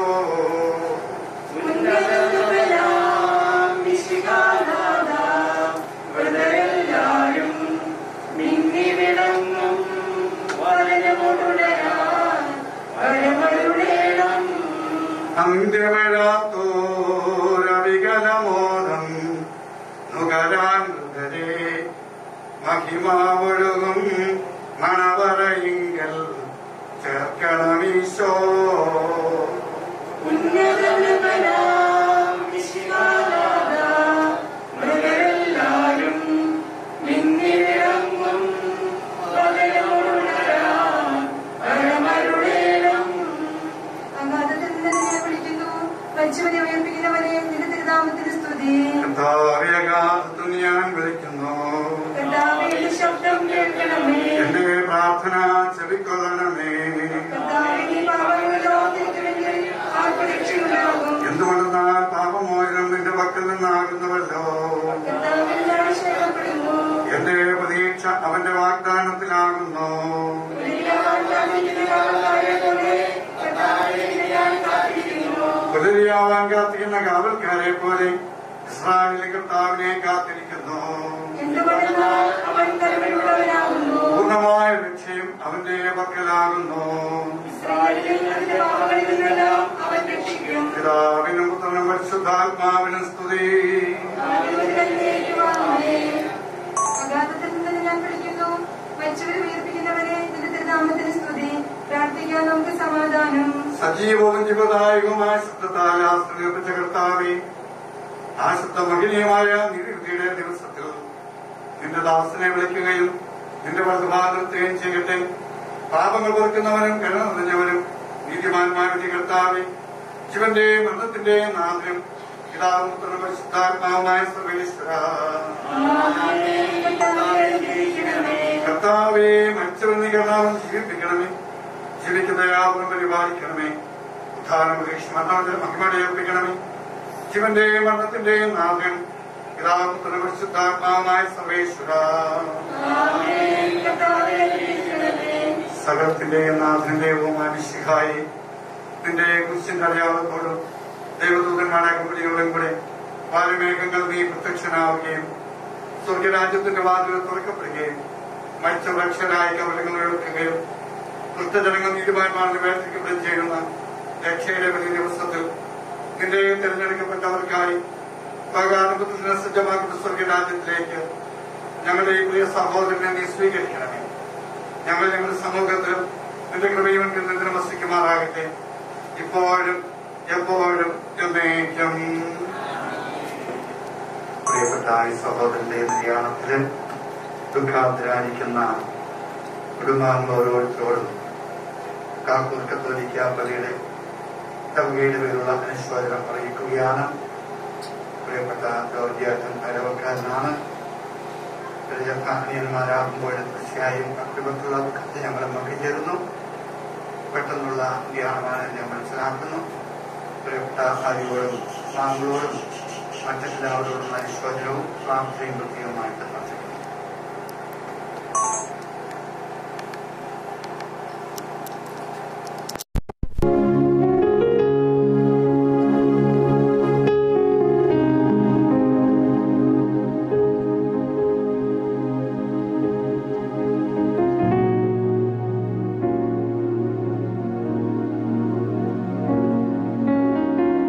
അന്ത്യമിഴാത്തോരവികലമോദം നുകരാൻ ഹൃദരെ മഹിമാവൊഴുകും മണവറയിങ്കൽ ചേർക്കണമീശോ അഗാധത്തിൽ നിന്ന് നിന്നെ വിളിക്കുന്നു മരിച്ചവനെ ഉയർപ്പിക്കുന്നവനെ നിന്റെ തിരുനാമത്തിന് സ്തുതി കർത്താവിയകാലത്തും ഞാൻ വിളിക്കുന്നു കർത്താവേ എന്റെ ശബ്ദം കേൾക്കണമേ എന്റെ പ്രാർത്ഥന ചെവിക്കൊള്ളണമേ കർത്താവേ നീ പാപങ്ങളോ തിരിച്ചുവെങ്കിൽ ആർക്ക് രക്ഷയുണ്ടാകും എന്തുകൊണ്ടെന്നാൽ പാപമോചനം നിന്റെ പക്കൽ നിന്നാകുന്നുവല്ലോ കർത്താവിൽ ഞാൻ ശരണപ്പെടുന്നു എന്റെ പ്രതീക്ഷ അവന്റെ വാഗ്ദാനത്തിലാകുന്നു പുലരിയാവാൻ കാത്തിരിക്കുന്ന കാവൽക്കാരെ പോലെ ഇസ്രായേലിലെ കർത്താവിനെ കാത്തിരിക്കുന്നു എന്തുകൊണ്ടെന്നാൽ അവൻ കരുണയുള്ളവനാകുന്നു പൂർണ്ണമായ രക്ഷയും അവന്റെ പക്കലാകുന്നു ഇസ്രായേലിൽ അതിന്റെ പാപങ്ങളിൽ നിന്നെല്ലാം അവൻ രക്ഷിക്കും പിതാവിനും പുത്രനും പരിശുദ്ധാത്മാവിനും സ്തുതി അഗാധത്തിൽ നിന്ന് സജീവവും ജീവദായകവുമായ ശബ്ദത്താൽ ആശ്രയിപ്പിച്ച കർത്താവെ ആ ശബ്ദ മഹിനീയമായ നിരുതിയുടെ ദിവസത്തിൽ നിന്റെ ദാസനെ വിളിക്കുകയും നിന്റെ വലതുഭാഗത്തുകയും ചെയ്യട്ടെ പാപങ്ങൾ പൊറുക്കുന്നവനും കരുണ നിറഞ്ഞവനും നീതിമാന്മാരുടെ കർത്താവെ ജീവന്റെയും മരണത്തിന്റെയും നാഥനും പിതാവും പുത്രനും പരിശുദ്ധാത്മാവുമായ സർവേശ്വര കർത്താവെ മരിച്ചവരുടെ കർത്താവും ജീവിപ്പിക്കണമേ ജീവിക്കുന്ന യാതൊന്നും പരിപാലിക്കണമേ ഉദ്ധാനം മരണത്തിന്റെ മഹിമയുടെ ഏൽപ്പിക്കണമേ ജീവന്റെയും മരണത്തിന്റെയും നാഥൻ പിതാവും പുത്രനും പരിശുദ്ധാത്മാവുമായ സർവേശ്വര സകലത്തിന്റെയും നാഥന്റെയും അഭിഷിഹായി നിന്റെ കുരിശിന്റെ അടയാളത്തോടും ദൈവദൂതന്മാരുടെ കമ്പനികളും കൂടെ വാരമേഘങ്ങൾ നീ പ്രത്യക്ഷനാവുകയും സ്വർഗരാജ്യത്തിന്റെ വാതിൽ തുറക്കപ്പെടുകയും മരിച്ച വൃക്ഷരായി കവലങ്ങൾ എടുക്കുകയും വൃദ്ധജനങ്ങൾ നീതിമാന്മാരുടെ വേർതിരിക്കപ്പെടുകയും ചെയ്യുന്ന രക്ഷയുടെ വലിയ ദിവസത്തിൽ നിന്റെ തിരഞ്ഞെടുക്കപ്പെട്ടവർക്കായി പകാനുഭവത്തിന് സജ്ജമാക്കുന്ന സ്വർഗരാജ്യത്തിലേക്ക് ഞങ്ങളുടെ ഈ പ്രിയ സഹോദരനെ നീ സ്വീകരിക്കണമേ ഞങ്ങൾ ഞങ്ങളുടെ സമൂഹത്തിലും നിന്റെ കൃപയും നിരന്തരം വസിക്കുമാറാകട്ടെ ഇപ്പോഴും എപ്പോഴും എന്നേക്കും പ്രിയപ്പെട്ട ഈ സഹോദരന്റെ നിര്യാണത്തില് ദുഃഖാന്തരായിരിക്കുന്ന കുടുംബാംഗങ്ങൾ ഓരോരുത്തരോടും കാക്കൂർ കത്തോലിക്ക പള്ളിയുടെ തവകയുടെ പേരുള്ള അനുശോചനം അറിയിക്കുകയാണ് പ്രിയപ്പെട്ട ജോർജിയാറ്റൻ അരവക്കാരനാണ് അനിയന്മാരാകുമ്പോൾ തീർച്ചയായും കുടുംബത്തിലുള്ള ദുഃഖത്തെ ഞങ്ങൾ പങ്കുചേരുന്നു പെട്ടെന്നുള്ള ധ്യാനമാണ് ഞാൻ മനസ്സിലാക്കുന്നു പ്രിയപ്പെട്ട ഹരിയോടും മാങ്ങളോടും മറ്റെല്ലാവരോടും അനുശോചനവും പ്രാർത്ഥനയും പ്രത്യേകമായിട്ട് നടത്തുന്നു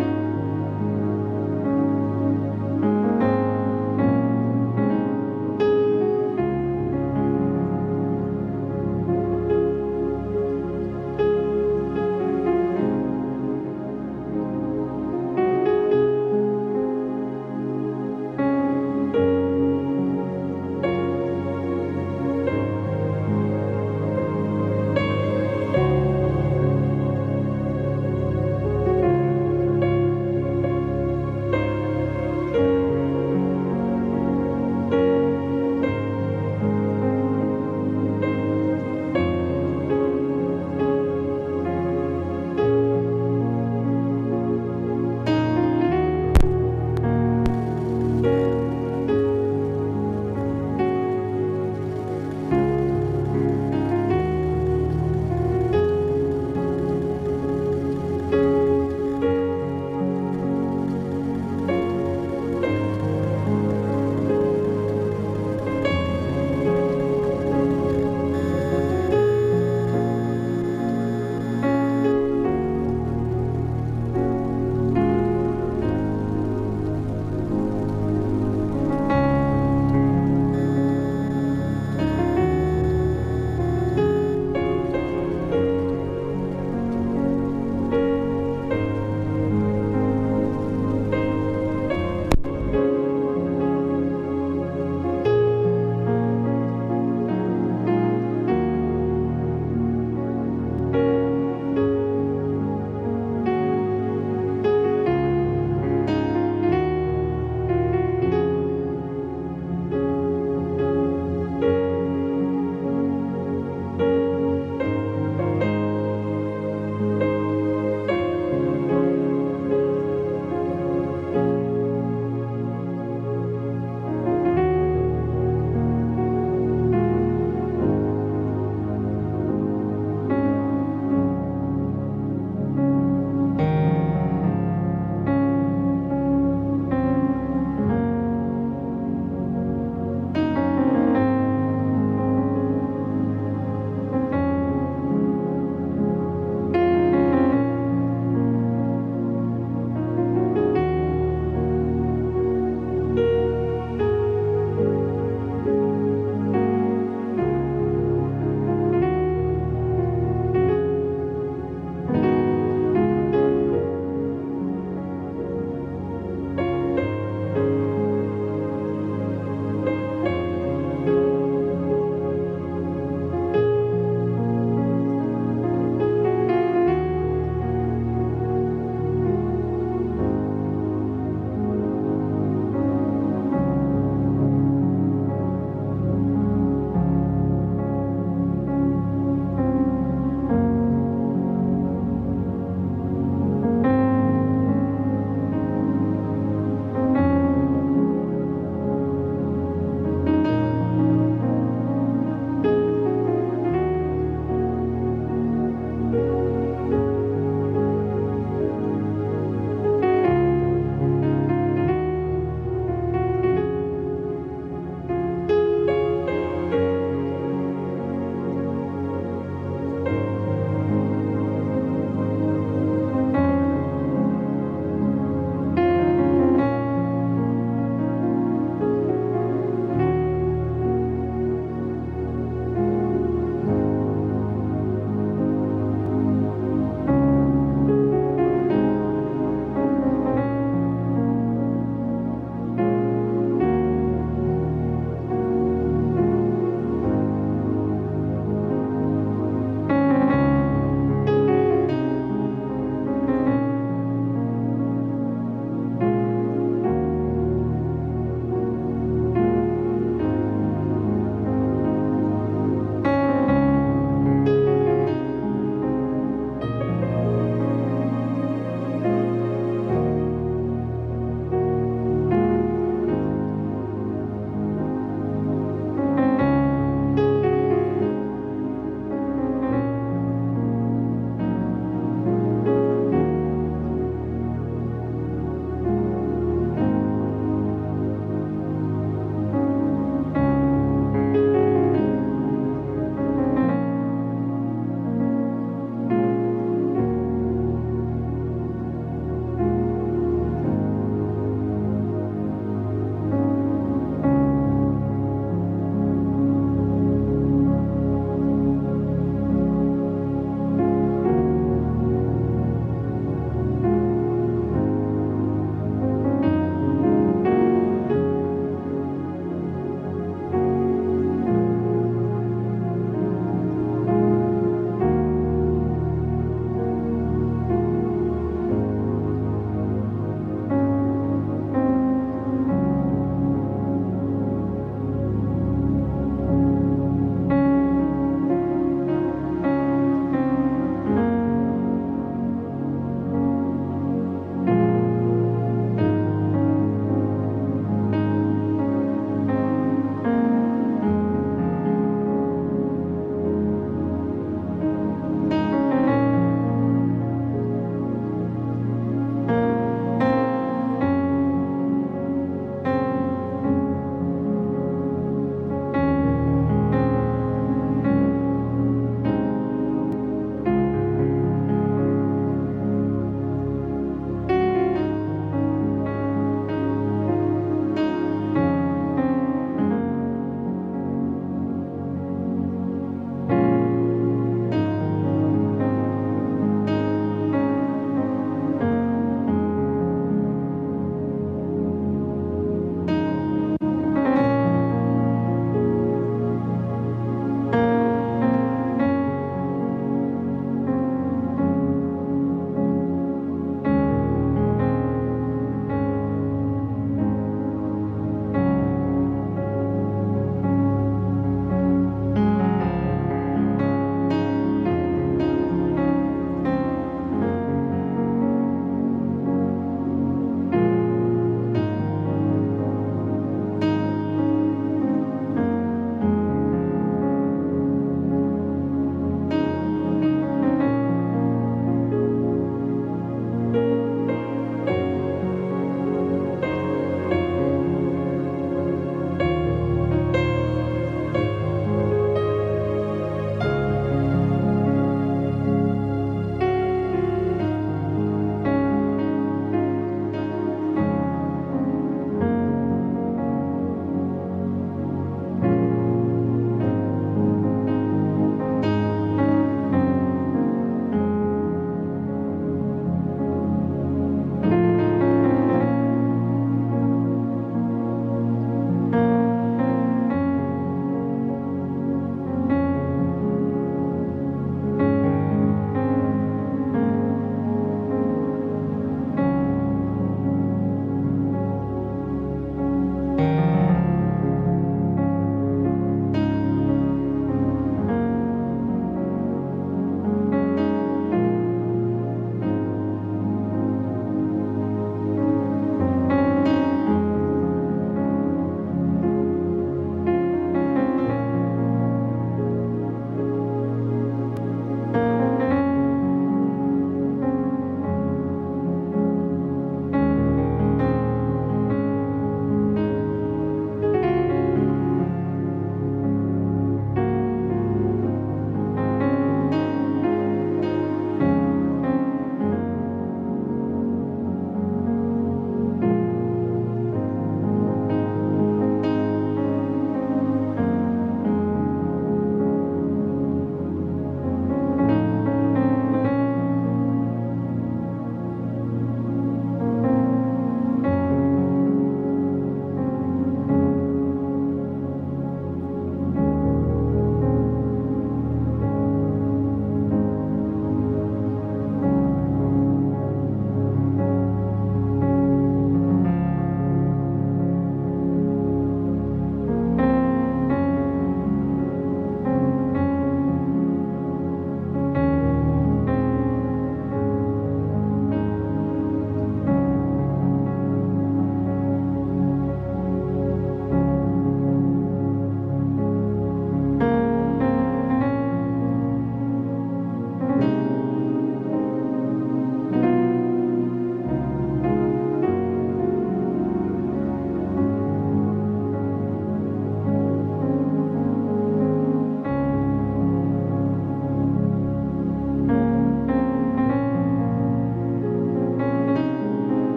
ും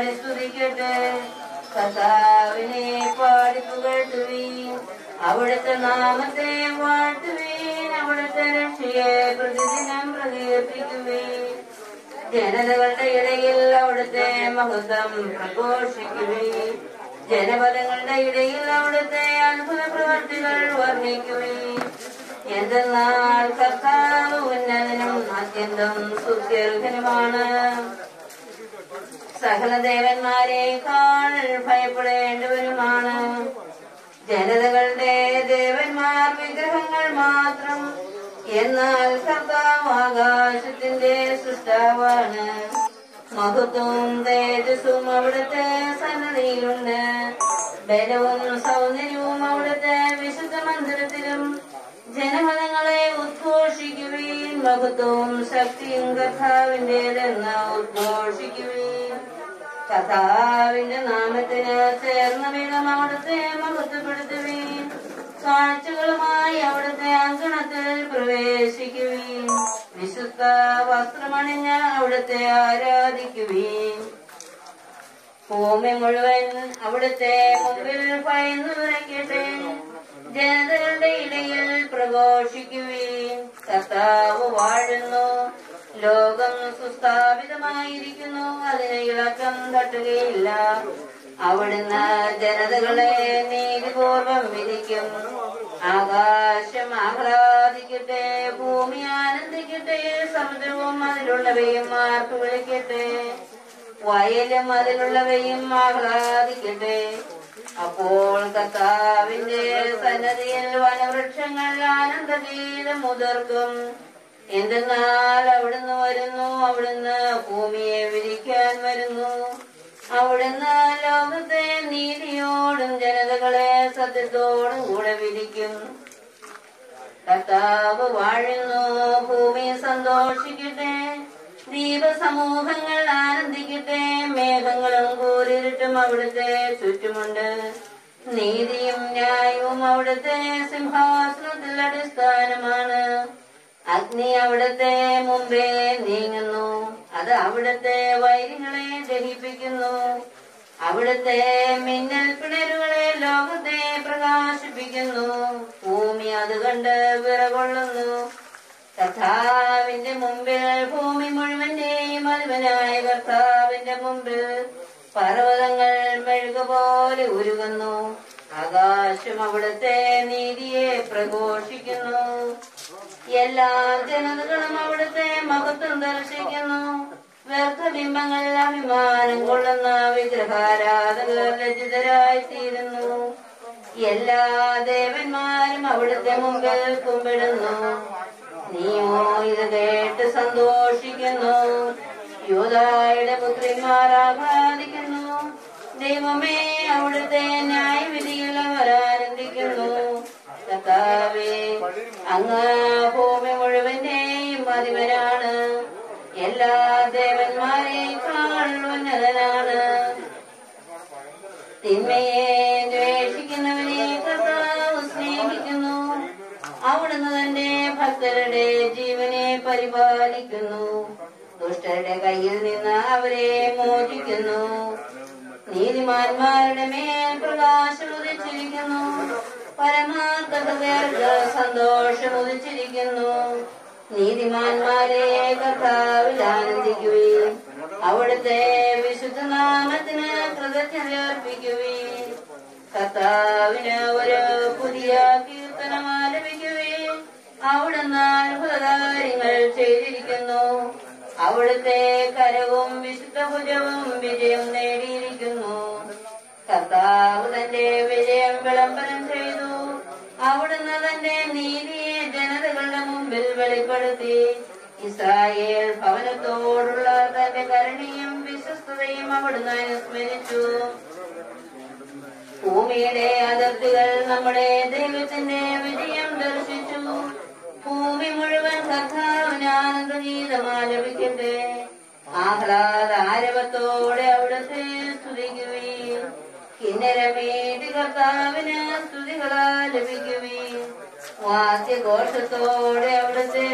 പാടി സ്തുതിക്കട്ടെ കർത്താവിനെ പാടി പുകഴ്ത്തുവീൻ അവിടുത്തെ നാമത്തെ വാഴ്ത്തുവീൻ അവിടുത്തെ രക്ഷയെ പ്രതിദിനം പ്രകീർത്തിക്കുവീൻ ജനതകളുടെ ഇടയിൽ അവിടുത്തെ മഹത്വം പ്രഘോഷിക്കുവീൻ ജനപദങ്ങളുടെ ഇടയിൽ അവിടുത്തെ അത്ഭുത പ്രവർത്തികൾ വർണ്ണിക്കുവീൻ എന്തെന്നാൽ കർത്താവ് ഉന്നതനും അത്യന്തം സുത്യർഹനുമാണ് സകല ദേവന്മാരെക്കാൾ ഭയപ്പെടേണ്ടവരുമാണ് ജനതകളുടെ ദേവന്മാർ വിഗ്രഹങ്ങൾ മാത്രം എന്നാൽ കർത്താവ് ആകാശത്തിന്റെ സൃഷ്ടാവാണ് മഹത്വവും തേജസ്സും അവിടുത്തെ സന്നദ്ധിയിലുണ്ട് ബലവും സൗന്ദര്യവും അവിടുത്തെ വിശുദ്ധ മന്ദിരത്തിലും ജനമതങ്ങളെ ഉദ്ഘോഷിക്കുവീൻ മഹത്വവും ശക്തിയും കർത്താവിൻ്റെതെന്ന് ഉദ്ഘോഷിക്കുവീൻ കഥാവിന്റെ നാമത്തിന് ചേർന്ന വിധം അവിടുത്തെ മഹത്വപ്പെടുത്തുവീൻ കാഴ്ചകളുമായി അവിടുത്തെ അങ്കണത്തിൽ പ്രവേശിക്കുവീൻ വിശുദ്ധ വസ്ത്രമണിഞ്ഞ് അവിടുത്തെ ആരാധിക്കുവീൻ ഭൂമി മുഴുവൻ അവിടുത്തെ മുമ്പിൽ ഭയന്നു വിറയ്ക്കട്ടെ ജനതകളുടെ ഇടയിൽ പ്രഘോഷിക്കുവീൻ കർത്താവ് വാഴുന്നു ലോകം സുസ്ഥാപിതമായിരിക്കുന്നു അതിന് ഇളക്കം തട്ടുകയില്ല അവിടുന്ന് ജനതകളെ നീതിപൂർവം വിധിക്കും ആകാശം ആഹ്ലാദിക്കട്ടെ ഭൂമി ആനന്ദിക്കട്ടെ സമുദ്രവും അതിലുള്ളവയും ആർപ്പ് വിളിക്കട്ടെ വയലും അതിലുള്ളവയും ആഹ്ലാദിക്കട്ടെ അപ്പോൾ കർത്താവിന്റെ സന്നദ്ധിയിൽ വനവൃക്ഷങ്ങൾ ആനന്ദഗീതം മുതിർക്കും എന്തെന്നാൽ അവിടുന്ന് വരുന്നു അവിടുന്ന് ഭൂമിയെ വിരിക്കാൻ വരുന്നു അവിടുന്ന് ലോകത്തെ നീതിയോടും ജനതകളെ സത്യത്തോടും കൂടെ വിധിക്കും കർത്താവ് വാഴുന്നു ഭൂമി സന്തോഷിക്കട്ടെ ദീപസമൂഹങ്ങൾ ആനന്ദിക്കട്ടെ മേഘങ്ങളും കൂരിരുട്ടും അവിടുത്തെ ചുറ്റുമുണ്ട് നീതിയും ന്യായവും അവിടുത്തെ സിംഹാസനത്തിൽ അടിസ്ഥാനമാണ് അഗ്നി അവിടുത്തെ മുമ്പേ നീങ്ങുന്നു അത് അവിടുത്തെ വൈരികളെ ദഹിപ്പിക്കുന്നു അവിടുത്തെ മിന്നൽ പിണരുകളെ ലോകത്തെ പ്രകാശിപ്പിക്കുന്നു ഭൂമി അത് കണ്ട് വിറകൊള്ളുന്നു കർത്താവിന്റെ മുമ്പിൽ ഭൂമി മുഴുവന്റെയും അധിപനായ കർത്താവിന്റെ മുമ്പിൽ പർവ്വതങ്ങൾ മെഴുക പോലെ ഉരുകുന്നു ആകാശം അവിടുത്തെ നീതിയെ പ്രഘോഷിക്കുന്നു എല്ലാ ജനതകളും അവിടുത്തെ മഹത്വം ദർശിക്കുന്നു വ്യർത്ഥബിംബങ്ങൾ അഭിമാനം കൊള്ളുന്ന വിഗ്രഹാരാധകർ ലജ്ജിതരായി തീരുന്നു എല്ലാ ദേവന്മാരും അവിടുത്തെ മുമ്പിൽ കുമ്പിടുന്നു നീയോ ഇത് കേട്ട് സന്തോഷിക്കുന്നു യൂതായുടെ പുത്രിമാർ ആഹ്ലാദിക്കുന്നു ദൈവമേ അവിടുത്തെ ന്യായവിധിയിൽ അവർ ആനന്ദിക്കുന്നു കർത്താവേ അങ്ങ് ഭൂമി മുഴുവന്റെയും അധിപനാണ് എല്ലാ ദേവന്മാരെക്കാൾ ഉന്നതനാണ് തിന്മയെ ദ്വേഷിക്കുന്നവനെ കർത്താവ് സ്നേഹിക്കുന്നു അവിടുന്ന് തന്റെ ഭക്തരുടെ ജീവനെ പരിപാലിക്കുന്നു ദുഷ്ടരുടെ കയ്യിൽ നിന്ന് അവരെ മോചിക്കുന്നു നീതിമാന്മാരുടെ മേൽ പ്രകാശം ഉദിച്ചിരിക്കുന്നു പരമാർത്ഥ ഹൃദയർക്ക് സന്തോഷം ഉദിച്ചിരിക്കുന്നു നീതിമാന്മാരെ കർത്താവിൽ ആനന്ദിക്കുകയും അവിടുത്തെ വിശുദ്ധ നാമത്തിന് കൃതജ്ഞത അർപ്പിക്കുകയും കർത്താവിന് ഒരു പുതിയ കീർത്തനം ആലപിക്കുകയും അവിടുന്ന് അത്ഭുത കാര്യങ്ങൾ ചെയ്തിരിക്കുന്നു അവിടുത്തെ കരവും വിശുദ്ധ ഭുജവും വിജയം നേടിയിരിക്കുന്നു കർത്താവ് തന്റെ വിജയം വിളംബരം ചെയ്തു അവിടുന്ന് തന്റെ നീതിയെ ജനതകളുടെ മുമ്പിൽ വെളിപ്പെടുത്തി ഇസ്രായേൽ ഭവനത്തോടുള്ള തന്റെ കരുണയും വിശ്വസ്തതയും അവിടുന്ന് അനുസ്മരിച്ചു ഭൂമിയുടെ അതിർത്തികൾ നമ്മുടെ ദൈവത്തിന്റെ വിജയം ദർശിച്ചു ഭൂമി മുഴുവൻ കർത്താവിന് ആനന്ദഗീതം ആലപിക്കട്ടെ ആഹ്ലാദ ആരവത്തോടെ അവിടുത്തെ സ്തുതിക്കുകയും കിന്നരമേതി കർത്താവിന് സ്തുതികളാലപിക്കുകയും വാദ്യഘോഷത്തോടെ അവിടുത്തെ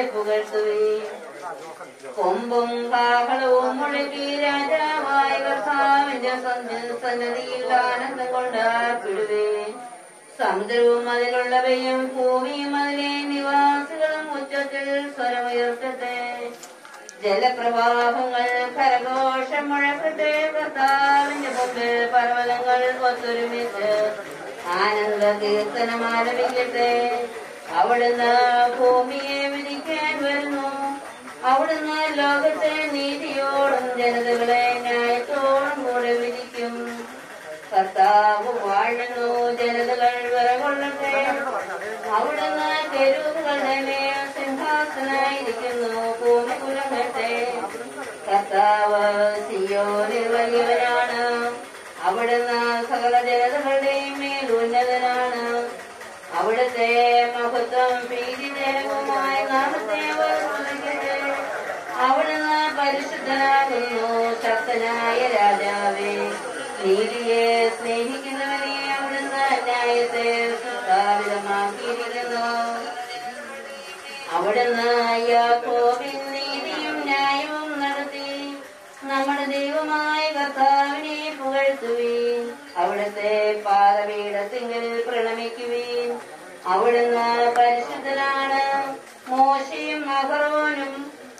പുകഴ്ത്തുകയും കൊമ്പും കാഹളവും മുഴക്കി രാജാവായ കർത്താവിന്റെ സന്നദ്ധിയിൽ ആനന്ദം കൊണ്ടാർപ്പിടുവേ സമുദ്രവും അതിലുള്ളവയും ഭൂമിയും അതിലെ നിവാസികളും ഉച്ചത്തിൽ സ്വരമുയർത്തട്ടെ ജലപ്രവാഹങ്ങൾ കരഘോഷം മുഴക്കട്ടെ കർത്താവിന്റെ മുമ്പിൽ പർവ്വതങ്ങൾ ഒത്തൊരുമിച്ച് ആനന്ദ കീർത്തനം ആലപിക്കട്ടെ അവിടുന്ന് ഭൂമിയെ വിധിക്കാൻ വരുന്നു അവിടുന്ന് ലോകത്തെ നീതിയോടും ജനതകളെ ന്യായത്തോടും കൂടെ വിധിക്കും കർത്താവ് വാഴുന്നു ജനതകൾ വിറകൊള്ളട്ടെ അവിടുന്ന് തെരുവുകളുടെ മേൽ സിംഹാസനായിരിക്കുന്നു ഭൂമി കുലങ്ങട്ടെ കർത്താവ് സിയോനിൽ വലിയവനാണ് അവിടുന്ന് സകല ജനതകളുടെയും മേൽ ഉന്നതനാണ് അവിടുത്തെ മഹത്വം പ്രീതിജനകവുമായ നാമത്തെ അവർ സ്തുതിക്കട്ടെ അവിടുന്ന് പരിശുദ്ധനാകുന്നു ശക്തനായ രാജാവേ നീതിയെ സ്നേഹിക്കുന്നവനെ അവിടുന്ന് ന്യായത്തെ സ്ഥാപിതമാക്കിയിരിക്കുന്നു അവിടുന്ന് യാക്കോബിൻ നീതിയും ന്യായവും നടത്തി നമ്മുടെ ദൈവമായ കർത്താവിനെ പുകഴ്ത്തുവീൻ അവിടുത്തെ പാദപീഠത്തിങ്കിൽ പ്രണമിക്കുവീൻ അവിടുന്ന് പരിശുദ്ധനാണ് മോശയും അഹറോനും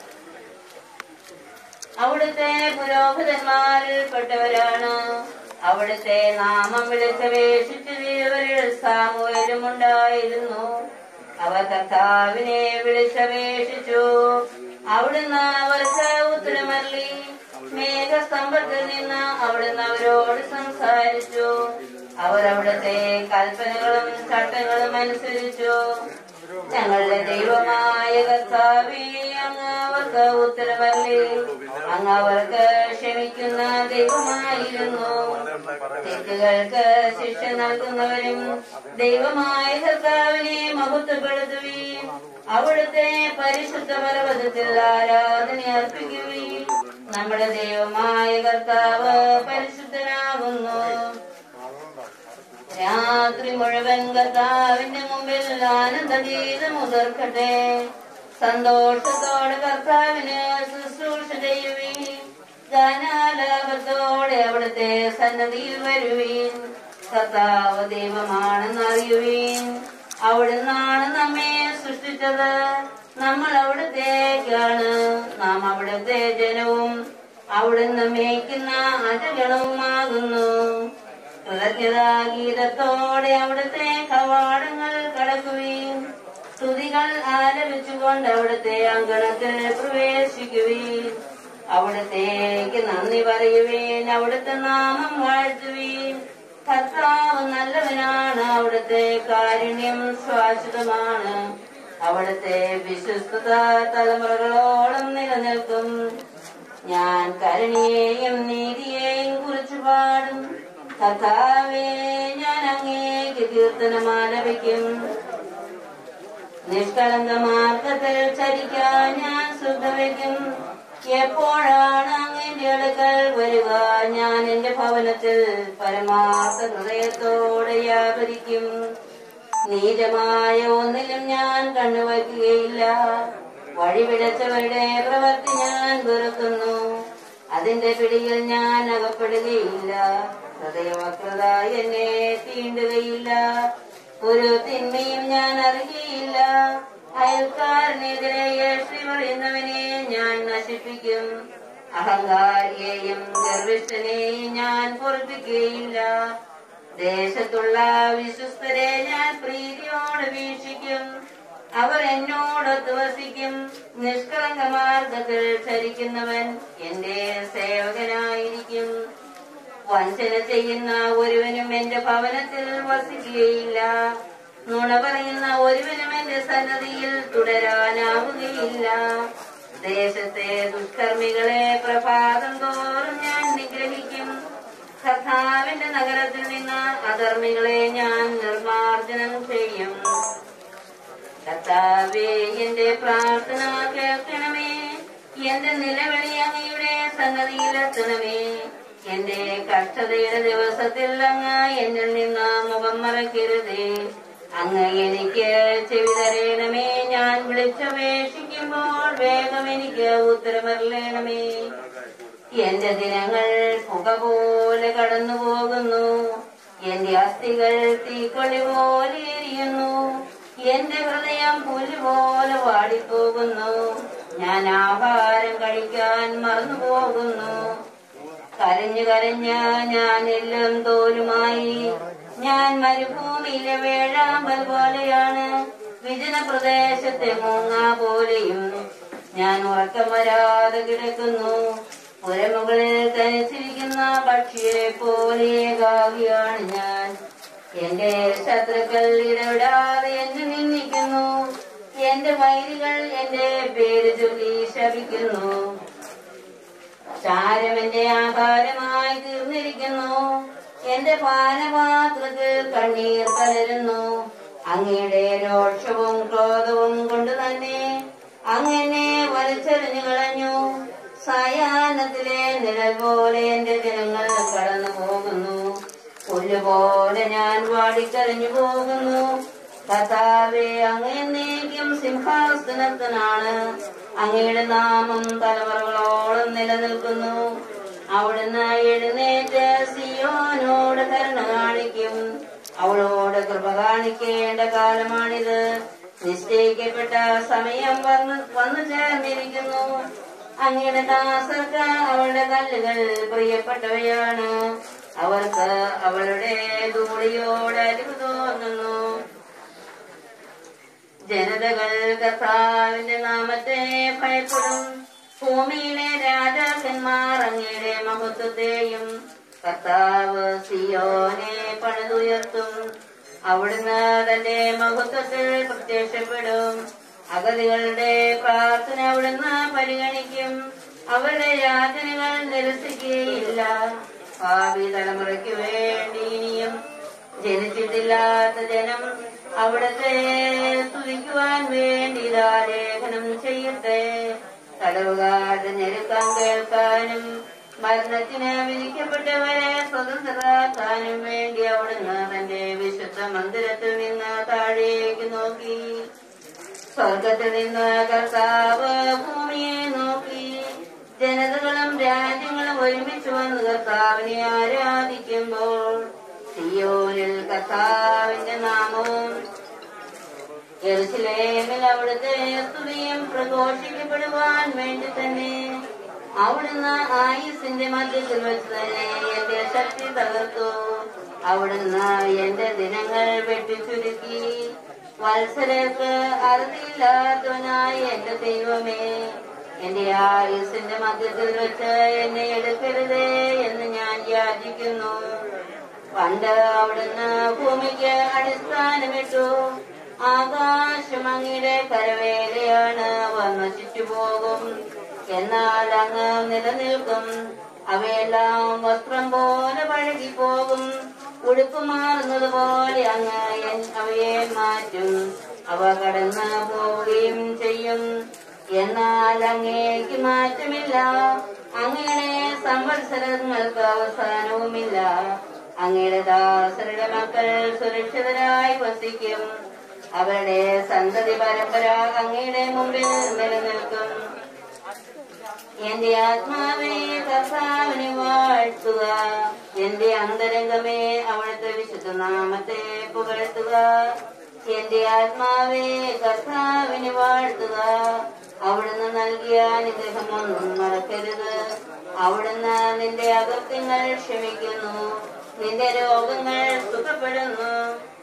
അവിടുത്തെ പുരോഹിതന്മാരിൽപ്പെട്ടവരാണ് അവിടുത്തെ നാമം വിളിച്ചപേക്ഷിച്ച് വീരവരിൽ സാമൂഹ്യം ഉണ്ടായിരുന്നു അവർ കർത്താവിനെ വിളിച്ചപേക്ഷിച്ചു അവിടുന്ന് അവർക്ക് ഉത്തരമല്ലി മേഘസ്തംഭത്തിൽ നിന്ന് അവിടുന്ന് അവരോട് സംസാരിച്ചു അവർ അവിടുത്തെ കൽപ്പനകളും ചട്ടങ്ങളും അനുസരിച്ചു ഞങ്ങളുടെ ദൈവമായ കർത്താവേ അങ്ങ് അവർക്ക് ഉത്തരവല്ലേ അങ്ങ് അവർക്ക് ക്ഷമിക്കുന്ന ദൈവമായിരുന്നു തെറ്റുകൾക്ക് ശിക്ഷ നൽകുന്നവരും ദൈവമായ കർത്താവിനെ മഹത്വപ്പെടുത്തുകയും അവിടുത്തെ പരിശുദ്ധ പർവ്വതത്തിൽ ആരാധന അർപ്പിക്കുകയും നമ്മുടെ ദൈവമായ കർത്താവ് പരിശുദ്ധനാകുന്നു രാത്രി മുഴുവൻ കർത്താവിന്റെ മുമ്പിൽ ആനന്ദഗീതം ഉതിർക്കട്ടെ സന്തോഷത്തോടെ കർത്താവിന് ശുശ്രൂഷ ചെയ്യുവീൻ ഗാനാലാപത്തോടെ അവിടുത്തെ സന്നദ്ധിയിൽ വരുവീൻ കർത്താവ് ദൈവമാണെന്ന് അറിയുവീൻ അവിടുന്നാണ് നമ്മെ സൃഷ്ടിച്ചത് നമ്മൾ അവിടുത്തേക്കാണ് നാം അവിടുത്തെ ജനവും അവിടുന്ന് മേയ്ക്കുന്ന അജഗണവുമാകുന്നു കൃതജ്ഞതാഗീതത്തോടെ അവിടുത്തെ കവാടങ്ങൾ കടക്കുവീൻ സ്തുതികൾ ആലപിച്ചുകൊണ്ട് അവിടുത്തെ അങ്കണത്തിൽ പ്രവേശിക്കുവീൻ അവിടത്തേക്ക് നന്ദി പറയുവീൻ അവിടുത്തെ നാമം വാഴ്ത്തുവീൻ കർത്താവ് നല്ലവനാണ് അവിടുത്തെ കാരുണ്യം ശാശ്വതമാണ് അവിടുത്തെ വിശ്വസ്തത തലമുറകളോളം നിലനിൽക്കും ഞാൻ കരുണയെയും നീതിയെയും കുറിച്ച് പാടും കഥാവേ ഞാൻ അങ്ങേക്ക് കീർത്തനമാലപിക്കും നിഷ്കളങ്ക മാർഗത്തിൽ ചരിക്കാൻ ഞാൻ ശ്രദ്ധവയ്ക്കും എപ്പോഴാണ് അങ്ങന്റെ അടുക്കൽ വരിക ഞാൻ എന്റെ ഭവനത്തിൽ പരമാർത്ഥ ഹൃദയത്തോടെ വ്യാപരിക്കും നീചമായ ഒന്നിലും ഞാൻ കണ്ണുവയ്ക്കുകയില്ല വഴിപിടച്ചവരുടെ പ്രവൃത്തി ഞാൻ വെറുക്കുന്നു അതിന്റെ പിടിയിൽ ഞാൻ അകപ്പെടുകയില്ല ഹൃദയവക്രത എന്നെ തീണ്ടുകയില്ല ഒരു തിന്മയും ഞാൻ അറിയുകയില്ല അയൽക്കാരനെതിരെ ഏഷ്ടി പറയുന്നവനെ ഞാൻ നശിപ്പിക്കും അഹങ്കാരിയെയും ഗർവിഷ്ഠനെയും ഞാൻ പൊറപ്പിക്കുകയില്ല ദേശത്തുള്ള വിശ്വസ്തരെ ഞാൻ പ്രീതിയോടെ വീക്ഷിക്കും അവർ എന്നോടൊത്ത് വസിക്കും നിഷ്കളങ്ക മാർഗത്തിൽ ചരിക്കുന്നവൻ എന്റെ സേവകനായിരിക്കും വഞ്ചന ചെയ്യുന്ന ഒരുവനും എന്റെ ഭവനത്തിൽ വസിക്കുകയില്ല നുണ പറയുന്ന ഒരുവനും എന്റെ സന്നദ്ധിയിൽ തുടരാനാവുകയില്ല ദേശത്തെ ദുഷ്കർമ്മികളെ പ്രഭാതം തോറും ഞാൻ നിഗ്രഹിക്കും കർത്താവിന്റെ നഗരത്തിൽ നിന്ന് അധർമ്മികളെ ഞാൻ നിർമാർജനം ചെയ്യും കർത്താവേ എന്റെ പ്രാർത്ഥന കേൾക്കണമേ എന്റെ നിലവിളി അങ്ങയുടെ സന്നദ്ധിയിലെത്തണമേ എന്റെ കഷ്ടതയുടെ ദിവസത്തിൽ അങ്ങ് എന്നിൽ നിന്ന് മുഖം മറക്കരുതേ അങ്ങ് എനിക്ക് ചെവി തരയണമേ ഞാൻ വിളിച്ചപേക്ഷിക്കുമ്പോൾ വേഗം എനിക്ക് ഉത്തരമറിയണമേ എന്റെ ദിനങ്ങൾ പുക പോലെ കടന്നു പോകുന്നു എന്റെ അസ്ഥികൾ തീക്കൊള്ളി പോലെ എരിയുന്നു എന്റെ ഹൃദയം പുല്ല് പോലെ വാടിപ്പോകുന്നു ഞാൻ ആഹാരം കഴിക്കാൻ മറന്നു പോകുന്നു കരഞ്ഞു കരഞ്ഞ ഞാൻ എല്ലാം തോലുമായി ഞാൻ മരുഭൂമിയിലെ വേഴാമ്പൽ പോലെയാണ് വിജന പ്രദേശത്തെ മൂങ്ങ പോലെയും ഞാൻ ഉറക്കം വരാതെ കിടക്കുന്നു പുരമുകളിൽ തനിച്ചിരിക്കുന്ന പക്ഷിയെ പോലെ ഏകാകിയാണ് ഞാൻ എന്റെ ശത്രുക്കൾ ഇടവിടാതെ എന്നെ നിന്ദിക്കുന്നു എന്റെ വൈരികൾ എന്റെ പേര് ചൊല്ലി ശപിക്കുന്നു ചാരം എന്റെ ആഹാരമായി തീർന്നിരിക്കുന്നു എന്റെ പാനപാത്രത്തിൽ കണ്ണീർ കലരുന്നു അങ്ങയുടെ രോഷവും ക്രോധവും കൊണ്ട് തന്നെ അങ്ങനെ വലിച്ചെറിഞ്ഞു കളഞ്ഞു സായാഹ്നത്തിലെ നിഴൽ പോലെ എന്റെ ജനങ്ങൾ കടന്നു പോകുന്നു പുല്ലുപോലെ ഞാൻ വാടിക്കരഞ്ഞു പോകുന്നു കഥാവെ അങ്ങേക്കും സിംഹാസനത്തിനാണ് അങ്ങയുടെ നാമം തലമുറകളോളം നിലനിൽക്കുന്നു അവിടുന്ന് എഴുന്നേറ്റ് സിയോനോട് കരുണ കാണിക്കും അവളോട് കൃപ കാണിക്കേണ്ട കാലമാണിത് നിശ്ചയിക്കപ്പെട്ട സമയം വന്ന് വന്നു ചേർന്നിരിക്കുന്നു അങ്ങയുടെ ദാസർക്ക് അവളുടെ കല്ലുകൾ പ്രിയപ്പെട്ടവയാണ് അവർക്ക് അവളുടെ ധൂളിയോട് അരിവ് തോന്നുന്നു ജനതകൾ കർത്താവിന്റെ നാമത്തെ ഭയപ്പെടും ഭൂമിയിലെ രാജാക്കന്മാർ അങ്ങയുടെ മഹത്വത്തെയും കർത്താവ് സിയോനെ പണിതുയർത്തും അവിടുന്ന് തന്റെ മഹത്വത്തിൽ പ്രത്യക്ഷപ്പെടും അഗതികളുടെ പ്രാർത്ഥന അവിടുന്ന് പരിഗണിക്കും അവരുടെ യാതനകൾ നിരസിക്കുകയില്ല ഭാവി തലമുറയ്ക്ക് വേണ്ടി ഇനിയും ജനിച്ചിട്ടില്ലാത്ത ജനം അവിടത്തെ സ്തുതിക്കുവാൻ വേണ്ടി ഇതാ ലേഖനം ചെയ്യട്ടെ തടവുകാരുടെ ഞെരുക്കം കേൾക്കാനും മരണത്തിന് വിധിക്കപ്പെട്ടവരെ സ്വതന്ത്രരാക്കാനും വേണ്ടി അവിടുന്ന് തന്റെ വിശുദ്ധ മന്ദിരത്തിൽ നിന്ന് താഴേക്ക് നോക്കി സ്വർഗത്തിൽ നിന്ന് കർത്താവ് ഭൂമിയെ നോക്കി ജനതകളും രാജ്യങ്ങളും ഒരുമിച്ച് വന്ന് കർത്താവിനെ ആരാധിക്കുമ്പോൾ സിയോനിൽ കർത്താവിന്റെ നാമവും യെരുസലേമിൽ അവിടുത്തെ സ്തുതിയും പ്രഘോഷിക്കപ്പെടുവാൻ വേണ്ടി തന്നെ അവിടുന്ന് ആയുസിന്റെ മധ്യത്തിൽ വെച്ച് തന്നെ എന്റെ ശക്തി തകർത്തു അവിടുന്ന് എന്റെ ദിനങ്ങൾ വെട്ടിച്ചുരുക്കി വത്സരക്ക് അറുതിയില്ലാത്തവനായ എന്റെ ദൈവമേ എന്റെ ആയുസിന്റെ മധ്യത്തിൽ വെച്ച് എന്നെ എടുക്കരുതേ എന്ന് ഞാൻ യാചിക്കുന്നു പണ്ട് അവിടുന്ന് ഭൂമിക്ക് അടിസ്ഥാനമിട്ടു ആകാശം അങ്ങയുടെ കരവേലയാണ് വന്നു പോകും എന്നാൽ അങ്ങ് നിലനിൽക്കും അവയെല്ലാം വസ്ത്രം പോലെ പഴകിപ്പോകും ഉടുപ്പ് മാറുന്നത് പോലെ അങ്ങ് എൻ- അവയെ മാറ്റും അവ കടന്നു പോവുകയും ചെയ്യും എന്നാൽ അങ്ങേക്ക് മാറ്റമില്ല അങ്ങയുടെ സംവത്സരങ്ങൾക്ക് അവസാനവുമില്ല അങ്ങയുടെ ദാസരുടെ മക്കൾ സുരക്ഷിതരായി വസിക്കും അവരുടെ സന്തതി പരമ്പര അങ്ങയുടെ മുമ്പിൽ നിലനിൽക്കും എന്റെ ആത്മാവേ കർത്താവിനെ വാഴ്ത്തുക എന്റെ അന്തരംഗമേ അവിടുത്തെ വിശുദ്ധ നാമത്തെ പുകഴ്ത്തുക എന്റെ ആത്മാവേ കർത്താവിനെ വാഴ്ത്തുക അവിടുന്ന് നൽകിയ അനുഗ്രഹമൊന്നും മറക്കരുത് അവിടുന്ന് നിന്റെ അകൃത്യങ്ങൾ ക്ഷമിക്കുന്നു നിന്റെ രോഗങ്ങൾ സുഖപ്പെടുന്നു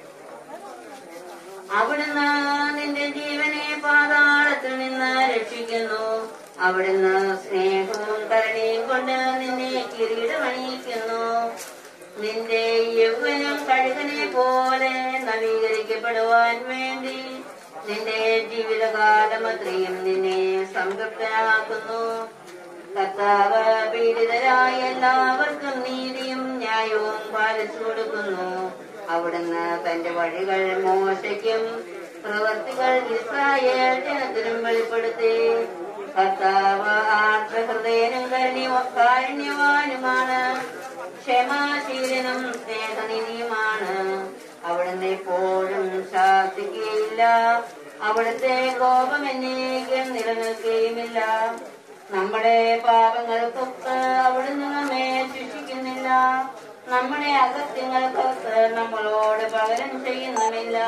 അവിടുന്ന് നിന്റെ ജീവനെ പാതാളത്തിൽ നിന്ന് രക്ഷിക്കുന്നു അവിടുന്ന് സ്നേഹവും കരുണയും കൊണ്ട് നിന്നെ കിരീടമണിയിക്കുന്നു നിന്റെ യൗവനം കഴുകനെ പോലെ നവീകരിക്കപ്പെടുവാൻ വേണ്ടി നിന്റെ ജീവിതകാലം അത്രയും നിന്നെ സംതൃപ്തനാക്കുന്നു കർത്താവ് പീഡിതരായ എല്ലാവർക്കും നീതിയും ന്യായവും പാലിച്ചു കൊടുക്കുന്നു അവിടുന്ന് തന്റെ വഴികൾ മോശയ്ക്കും പ്രവർത്തികൾ ഇസ്രായേൽ ജനത്തിനും വെളിപ്പെടുത്തി കർത്താവ് ആർദ്രഹൃദയനും കരുണ്യ- കാരുണ്യവാനുമാണ് ക്ഷമാശീലനും സ്നേഹനിധിയുമാണ് അവിടുന്ന് എപ്പോഴും ശാസിക്കുകയില്ല അവിടുത്തെ കോപം എന്നേക്കും നിലനിൽക്കുകയുമില്ല നമ്മുടെ പാപങ്ങൾക്കൊക്കെ അത്ഭുതങ്ങൾക്ക് നമ്മളോട് പകരം ചെയ്യുന്നുമില്ല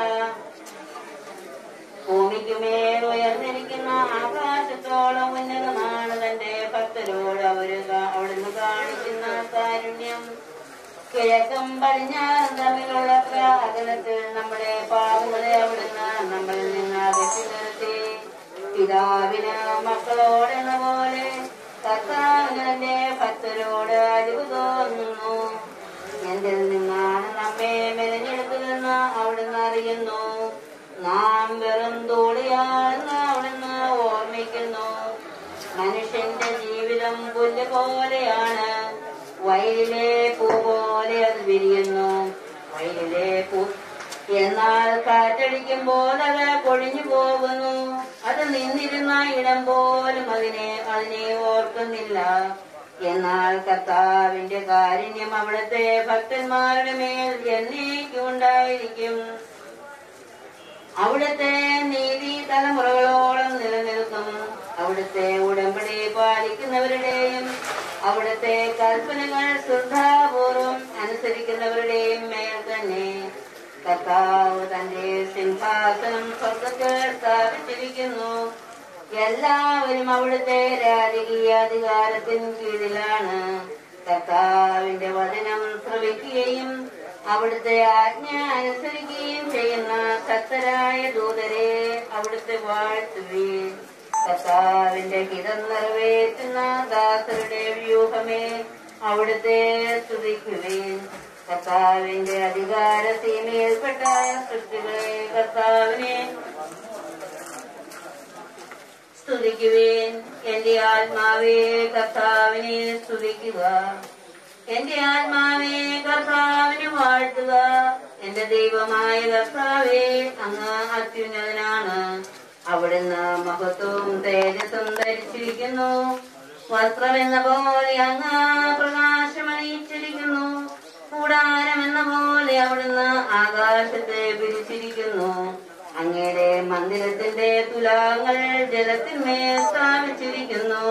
ഭൂമിക്കുമേൽ ഉയർന്നിരിക്കുന്ന ആകാശത്തോളം ഉന്നതമാണ് തന്റെ ഭക്തരോട് അവര് കാ- അവിടുന്ന് കാണിക്കുന്ന കാരുണ്യം കിഴക്കും പടിഞ്ഞാറും തമ്മിലുള്ള അകലത്തിൽ നമ്മുടെ പാവങ്ങളെ അവിടുന്ന് നമ്മളിൽ നിന്ന് അകറ്റി നിർത്തി പിതാവിന് മക്കളോടെന്ന പോലെ കർത്താവിന് തന്റെ ഭക്തരോട് അഴിവ് തോന്നുന്നു എന്തിൽ നിന്നാണ് നമ്മെ മെനഞ്ഞെടുത്തതെന്ന് അവിടുന്ന് അറിയുന്നു നാം വെറും തോടിയാണെന്ന് അവിടുന്ന് ഓർമ്മിക്കുന്നു മനുഷ്യന്റെ ജീവിതം പുല്ല് പോലെയാണ് വയലിലെ പൂ പോലെ അത് വിരിയുന്നു വയലിലെ പൂ എന്നാൽ കാറ്റടിക്കുമ്പോൾ അത് പൊഴിഞ്ഞു പോകുന്നു അത് നിന്നിരുന്ന ഇടം പോലും അതിനെ അതിനെ ഓർക്കുന്നില്ല എന്നാൽ കർത്താവിന്റെ കാരുണ്യം അവിടുത്തെ ഭക്തന്മാരുടെ മേൽ എന്നേക്കും ഉണ്ടായിരിക്കും അവിടുത്തെ നീതി തലമുറകളോളം നിലനിൽക്കും അവിടുത്തെ ഉടമ്പടി പാലിക്കുന്നവരുടെയും അവിടുത്തെ കൽപ്പനകൾ ശ്രദ്ധാപൂർവം അനുസരിക്കുന്നവരുടെയും മേൽ തന്നെ കർത്താവ് തന്റെ സിംഹാസനം സ്വർഗത്തിൽ സ്ഥാപിച്ചിരിക്കുന്നു എല്ലാവരും അവിടുത്തെ രാജകീയ അധികാരത്തിന് കീഴിലാണ് കർത്താവിന്റെ വചനം ശ്രവിക്കുകയും അവിടുത്തെ ആജ്ഞ അനുസരിക്കുകയും ചെയ്യുന്ന ശക്തരായ ദൂതരെ അവിടുത്തെ വാഴ്ത്തുകയും കർത്താവിന്റെ ഹിതം നിറവേറ്റുന്ന ദാസരുടെ വ്യൂഹമേ അവിടുത്തെ സ്തുതിക്കുകയും കർത്താവിന്റെ അധികാര സീമയിൽപ്പെട്ട സൃഷ്ടികളെ കർത്താവിനെ സ്തുതിക്കുവേൻ എന്റെ ആത്മാവേ കർത്താവിനെ സ്തുതിക്കുക എന്റെ ആത്മാവേ കർത്താവിനെ വാഴ്ത്തുക എന്റെ ദൈവമായ കർത്താവേ അങ്ങ് അത്യുന്നതനാണ് അവിടുന്ന് മഹത്വവും തേജസ്സും ധരിച്ചിരിക്കുന്നു വസ്ത്രം എന്ന പോലെ അങ്ങ് പ്രകാശമണിയിച്ചിരിക്കുന്നു കൂടാരം എന്ന പോലെ അവിടുന്ന് ആകാശത്തെ പിരിച്ചിരിക്കുന്നു അങ്ങയുടെ മന്ദിരത്തിന്റെ തുലാങ്ങൾ ജലത്തിന്മേൽ സ്ഥാപിച്ചിരിക്കുന്നു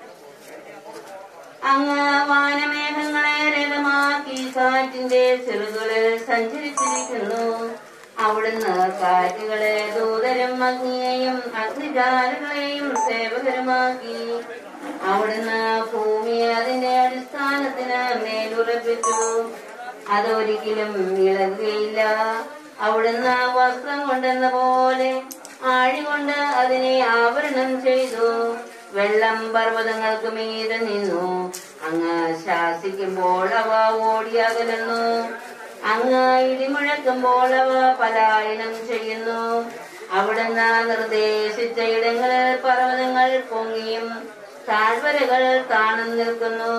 അങ്ങ് വാനമേഘങ്ങളെ രഥമാക്കി കാറ്റിന്റെ ചെറുകളിൽ സഞ്ചരിച്ചിരിക്കുന്നു അവിടുന്ന് കാറ്റുകളെ ദൂതരും അഗ്നിയെയും അഗ്നിജാലകളെയും സേവകരുമാക്കി അവിടുന്ന് ഭൂമിയെ അതിന്റെ അടിസ്ഥാനത്തിന് മേലുറപ്പിച്ചു അതൊരിക്കലും ഇളകുകയില്ല അവിടുന്ന് വസ്ത്രം കൊണ്ടെന്ന പോലെ ആഴി കൊണ്ട് അതിനെ ആവരണം ചെയ്തു വെള്ളം പർവ്വതങ്ങൾക്ക് മീതെ നിന്നു അങ്ങ് ശാസിക്കുമ്പോൾ അവ ഓടിയകലുന്നു അങ്ങ് ഇടിമുഴക്കുമ്പോൾ അവ പലായനം ചെയ്യുന്നു അവിടുന്ന് നിർദ്ദേശിച്ച ഇടങ്ങളിൽ പർവ്വതങ്ങൾ പൊങ്ങിയും താഴ്വരകൾ താണും നിൽക്കുന്നു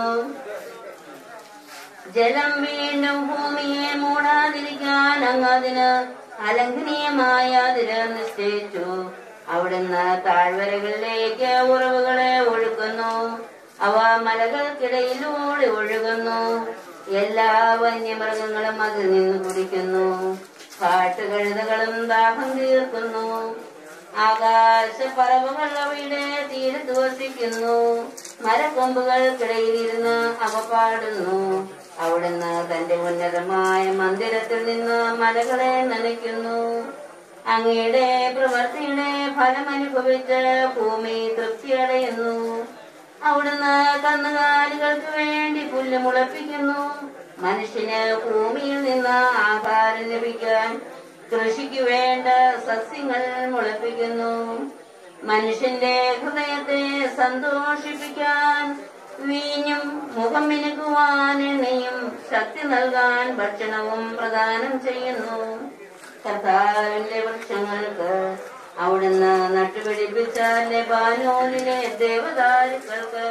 ജലം വീണ്ടും ഭൂമിയെ മൂടാതിരിക്കാൻ അങ്ങ് അതിന് അലംഘനീയമായ അതിര നിശ്ചയിച്ചു അവിടുന്ന് താഴ്വരകളിലേക്ക് ഉറവുകളെ ഒഴുക്കുന്നു അവ മലകൾക്കിടയിലൂടെ ഒഴുകുന്നു എല്ലാ വന്യമൃഗങ്ങളും അതിൽ നിന്ന് കുടിക്കുന്നു കാട്ടുകഴുതകളും ദാഹം തീർക്കുന്നു ആകാശ പറവുകൾ അവയുടെ തീരത്ത് വസിക്കുന്നു മരക്കൊമ്പുകൾക്കിടയിലിരുന്ന് അവ പാടുന്നു അവിടുന്ന് തന്റെ ഉന്നതമായ മന്ദിരത്തിൽ നിന്ന് മലകളെ നനയ്ക്കുന്നു അങ്ങയുടെ പ്രവൃത്തിയുടെ ഫലമനുഭവിച്ച് ഭൂമി തൃപ്തിയടയുന്നു അവിടുന്ന് കന്നുകാലികൾക്ക് വേണ്ടി പുല്ല് മുളപ്പിക്കുന്നു മനുഷ്യന് ഭൂമിയിൽ നിന്ന് ആഹാരം ലഭിക്കാൻ കൃഷിക്ക് വേണ്ട സസ്യങ്ങൾ മുളപ്പിക്കുന്നു മനുഷ്യന്റെ ഹൃദയത്തെ സന്തോഷിപ്പിക്കാൻ വീഞ്ഞും മുഖം മിനുക്കുവാൻ എണ്ണയും ശക്തി നൽകാൻ ഭക്ഷണവും പ്രദാനം ചെയ്യുന്നു കർത്താവിന്റെ വൃക്ഷങ്ങൾക്ക് അവിടുന്ന് നട്ടുപിടിപ്പിച്ച ലെബാനോനിലെ ദേവദാരുക്കൾക്ക്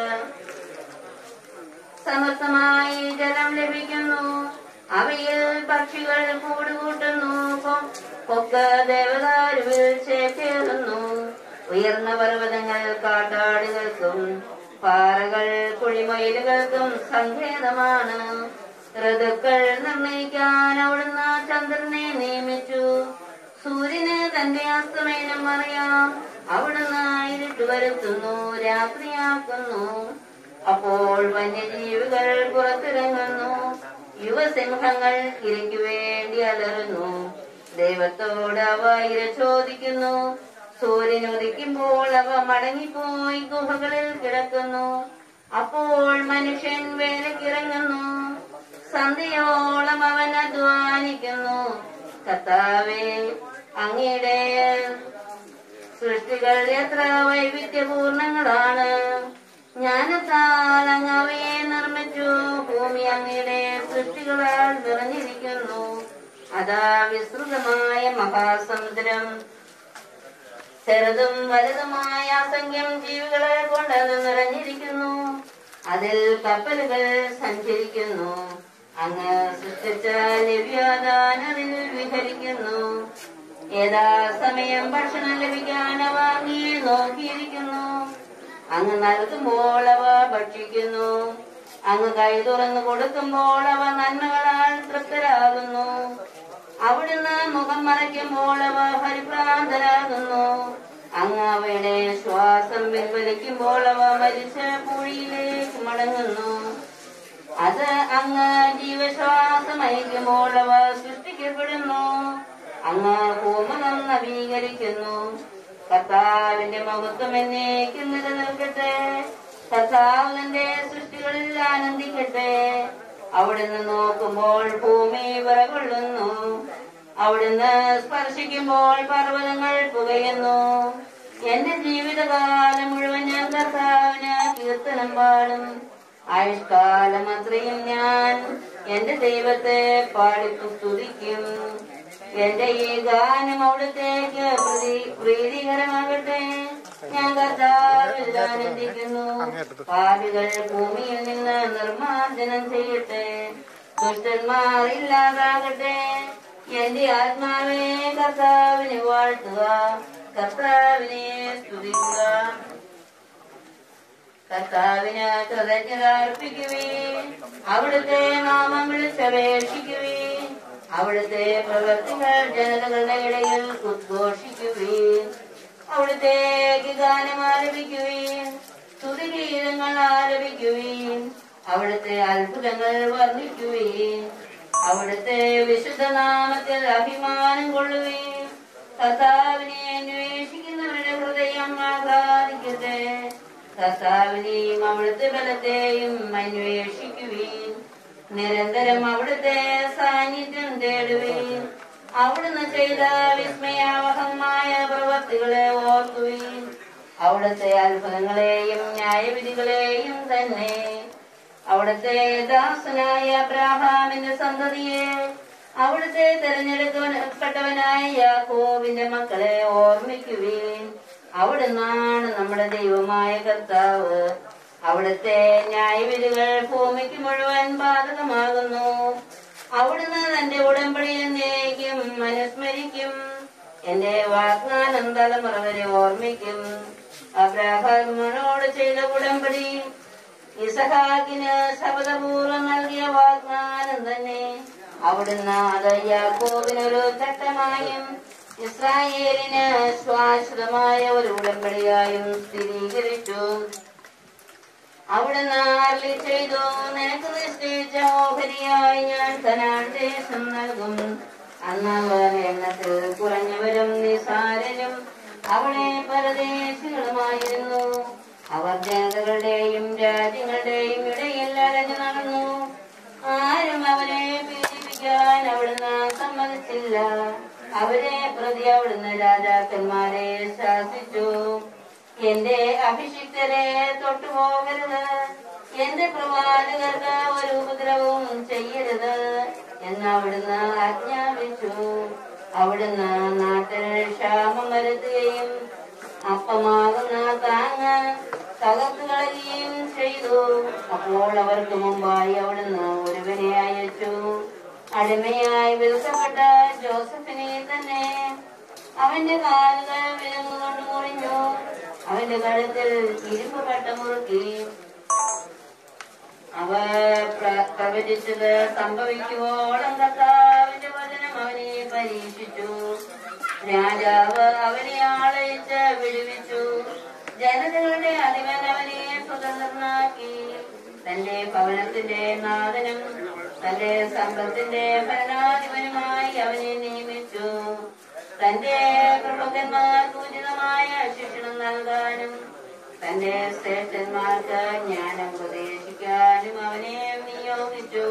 സമർത്ഥമായി ജലം ലഭിക്കുന്നു അവയിൽ പക്ഷികൾ കൂടുകൂട്ടുന്നു കൊ- കൊക്ക് ദേവദാരുവിൽ ചേക്കേറുന്നു ഉയർന്ന പർവ്വതങ്ങൾ കാട്ടാടുകൾക്കും പാറകൾ കുഴിമയിലുകൾക്കും സങ്കേതമാണ് ഋതുക്കൾ നിർണയിക്കാൻ അവിടുന്ന് ചന്ദ്രനെ നിയമിച്ചു സൂര്യന് തന്റെ അസ്തമയനം അറിയാം അവിടുന്ന് ഇരുട്ട് വരുത്തുന്നു രാത്രിയാക്കുന്നു അപ്പോൾ വന്യജീവികൾ പുറത്തിറങ്ങുന്നു യുവസിംഹങ്ങൾ ഇരയ്ക്കു വേണ്ടി അലറുന്നു ദൈവത്തോട് അവ ഇര ചോദിക്കുന്നു സൂര്യൻ ഉദിക്കുമ്പോൾ അവ മടങ്ങിപ്പോയി ഗുഹകളിൽ കിടക്കുന്നു അപ്പോൾ മനുഷ്യൻ വേലക്കിറങ്ങുന്നു സന്ധ്യയോളം അവൻ അധ്വാനിക്കുന്നു കർത്താവേ അങ്ങയുടെ സൃഷ്ടികൾ എത്ര വൈവിധ്യപൂർണങ്ങളാണ് ജ്ഞാനത്താൽ അങ്ങ് അവയെ നിർമ്മിച്ചു ഭൂമി അങ്ങയുടെ സൃഷ്ടികളാൽ നിറഞ്ഞിരിക്കുന്നു അതാ വിസ്തൃതമായ മഹാസമുദ്രം ചെറുതും വലുതുമായ അസംഖ്യം ജീവികളെ കൊണ്ട് അത് നിറഞ്ഞിരിക്കുന്നു അതിൽ കപ്പലുകൾ സഞ്ചരിക്കുന്നു അങ്ങ് സൃഷ്ടിച്ച ലഭ്യതാൻ അതിൽ വിഹരിക്കുന്നു ഏതാ സമയം ഭക്ഷണം ലഭിക്കാൻ അവ അങ്ങയെ നോക്കിയിരിക്കുന്നു അങ്ങ് നൽകുമ്പോൾ അവ ഭക്ഷിക്കുന്നു അങ്ങ് കൈ തുറന്നു കൊടുക്കുമ്പോൾ അവ നന്മകളാൽ തൃപ്തരാകുന്നു അവിടുന്ന് മുഖം മറയ്ക്കുമ്പോൾ അവ പരിഭ്രാന്തരാകുന്നു അങ്ങ് അവയുടെ ശ്വാസം പിൻവലിക്കുമ്പോൾ അവ മരിച്ച പൂഴിയിലേക്ക് മടങ്ങുന്നു അത് അങ്ങ് ജീവശ്വാസം അയക്കുമ്പോൾ അവ സൃഷ്ടിക്കപ്പെടുന്നു അങ്ങ് ഭൂമകം നവീകരിക്കുന്നു കർത്താവിന്റെ മഹത്വം എന്നേക്കും നിലനിൽക്കട്ടെ കർത്താവ് തന്റെ സൃഷ്ടികളിൽ ആനന്ദിക്കട്ടെ അവിടുന്ന് നോക്കുമ്പോൾ ഭൂമി വിറകൊള്ളുന്നു അവിടുന്ന് സ്പർശിക്കുമ്പോൾ പർവ്വതങ്ങൾ പുകയുന്നു എന്റെ ജീവിതകാലം മുഴുവൻ ഞാൻ കർത്താവിന് കീർത്തനം പാടും ആയുഷ്കാലം അത്രയും ഞാൻ എന്റെ ദൈവത്തെ പാടി സ്തുതിക്കും എന്റെ ഈ ഗാനം അവിടത്തേക്ക് പ്രീ- പ്രീതികരമാകട്ടെ ഞാൻ കർത്താവിൽ ആനന്ദിക്കുന്നു പാപികൾ ഭൂമിയിൽ നിന്ന് നിർമ്മാർജ്ജനം ചെയ്യട്ടെ ദുഷ്ടന്മാർ ഇല്ലാതാകട്ടെ എന്റെ ആത്മാവെ കർത്താവിനെ വാഴ്ത്തുക കർത്താവിനെ സ്തുതിക്കുക കർത്താവിന് കൃതജ്ഞത അർപ്പിക്കുവീൻ അവിടുത്തെ നാമം വിളിച്ചപേക്ഷിക്കുവീൻ അവിടുത്തെ പ്രവർത്തികൾ ജനതകളുടെ ഇടയിൽ ഉദ്ഘോഷിക്കുവീൻ അവിടുത്തേക്ക് ഗാനം ആലപിക്കുവീൻ സ്തുതിഗീതങ്ങൾ ആലപിക്കുവീൻ അവിടുത്തെ അത്ഭുതങ്ങൾ വർണ്ണിക്കുവീൻ അവിടുത്തെ വിശുദ്ധ നാമത്തിൽ അഭിമാനം കൊള്ളുവീൻ കർത്താവിനെ അന്വേഷിക്കുന്നവരുടെ ഹൃദയം ആഹ്ലാദിക്കട്ടെ കർത്താവിനെയും അവിടുത്തെ ബലത്തെയും അന്വേഷിക്കുവീൻ നിരന്തരം അവിടുത്തെ സാന്നിധ്യം തേടുവീൻ അവിടുന്ന് ചെയ്ത വിസ്മയാവഹമായ പ്രവർത്തികളെ ഓർക്കുവീൻ അവിടുത്തെ അത്ഭുതങ്ങളെയും ന്യായവിധികളെയും തന്നെ അവിടുത്തെ ദാസനായ അബ്രാഹാമിന്റെ സന്തതിയെ അവിടുത്തെ തെരഞ്ഞെടുക്കപ്പെട്ടവനായ യാക്കോവിന്റെ മക്കളെ ഓർമ്മിക്കുവീൻ അവിടുന്നാണ് നമ്മുടെ ദൈവമായ കർത്താവ് അവിടുത്തെ ന്യായവിധികൾ ഭൂമിക്ക് മുഴുവൻ ബാധകമാകുന്നു അവിടുന്ന് തന്റെ ഉടമ്പടി എന്നേക്കും അനുസ്മരിക്കും എന്റെ വാഗ്ദാനം തലമുറ വരെ ഓർമ്മിക്കും അബ്രാഹാമിനോട് ചെയ്ത ഉടമ്പടി ഇസഹാക്കിന് ശബദപൂർവ്വം നൽകിയ വാഗ്ദാനം തന്നെ അവിടുന്ന് അത് യാക്കോബിനൊരു ചട്ടമായും ഇസ്രായേലിന് ശാശ്വതമായ ഒരു ഉടമ്പടിയായും സ്ഥിരീകരിച്ചു അവിടുന്ന് അരുളി ചെയ്തു നിനക്ക് നിശ്ചയിച്ച ഓഹരിയായി ഞാൻ കനാൻ ദേശം നൽകും അന്നവർ എണ്ണത്തിൽ കുറഞ്ഞവരും നിസാരനും അവിടെ പരദേശികളുമായിരുന്നു അവർ ജനതകളുടെയും രാജ്യങ്ങളുടെയും ഇടയിൽ അലഞ്ഞു നടന്നു ആരും അവരെ പീഡിപ്പിക്കാൻ അവിടുന്ന് സമ്മതിച്ചില്ല അവരെ പ്രതി അവിടുന്ന് രാജാക്കന്മാരെ ശാസിച്ചു എന്റെ അഭിഷിക്തരെ തൊട്ടുപോകരുത് എന്റെ പ്രവാചകർക്ക് ഒരു ഉപദ്രവവും ചെയ്യരുത് എന്ന് അവിടുന്ന് ആജ്ഞാപിച്ചു അവിടുന്ന് നാട്ടിൽ ക്ഷാമം വരുത്തുകയും അപ്പമാകുന്ന താങ്ങ് തകർത്തു കളയുകയും ചെയ്തു അപ്പോൾ അവർക്ക് മുമ്പായി അവിടുന്ന് ഒരുവനെ അയച്ചു അടിമയായി വിൽക്കപ്പെട്ട ജോസഫിനെ തന്നെ അവന്റെ കാലുകൾ വിലങ്ങുകൊണ്ട് മുറിഞ്ഞു അവന്റെ കഴുത്തിൽ ഇരുമ്പ് പട്ട മുറുക്കി അവ പ്ര- പ്രവചിച്ചത് സംഭവിക്കുവോളം കർത്താവിന്റെ വചനം അവനെ പരീക്ഷിച്ചു രാജാവ് അവനെ ആളയിച്ച് വിടുവിച്ചു ജനതകളുടെ അധിപൻ അവനെ സ്വതന്ത്രനാക്കി തന്റെ ഭവനത്തിന്റെ നാഥനും തന്റെ സമ്പത്തിന്റെ ഭരണാധിപനുമായി അവനെ നിയമിച്ചു തന്റെ പ്രഭുക്കന്മാർക്ക് ഉചിതമായ ശിക്ഷണം നൽകാനും തന്റെ ശ്രേഷ്ഠന്മാർക്ക് ജ്ഞാനം ഉപദേശിക്കാനും അവനെ നിയോഗിച്ചു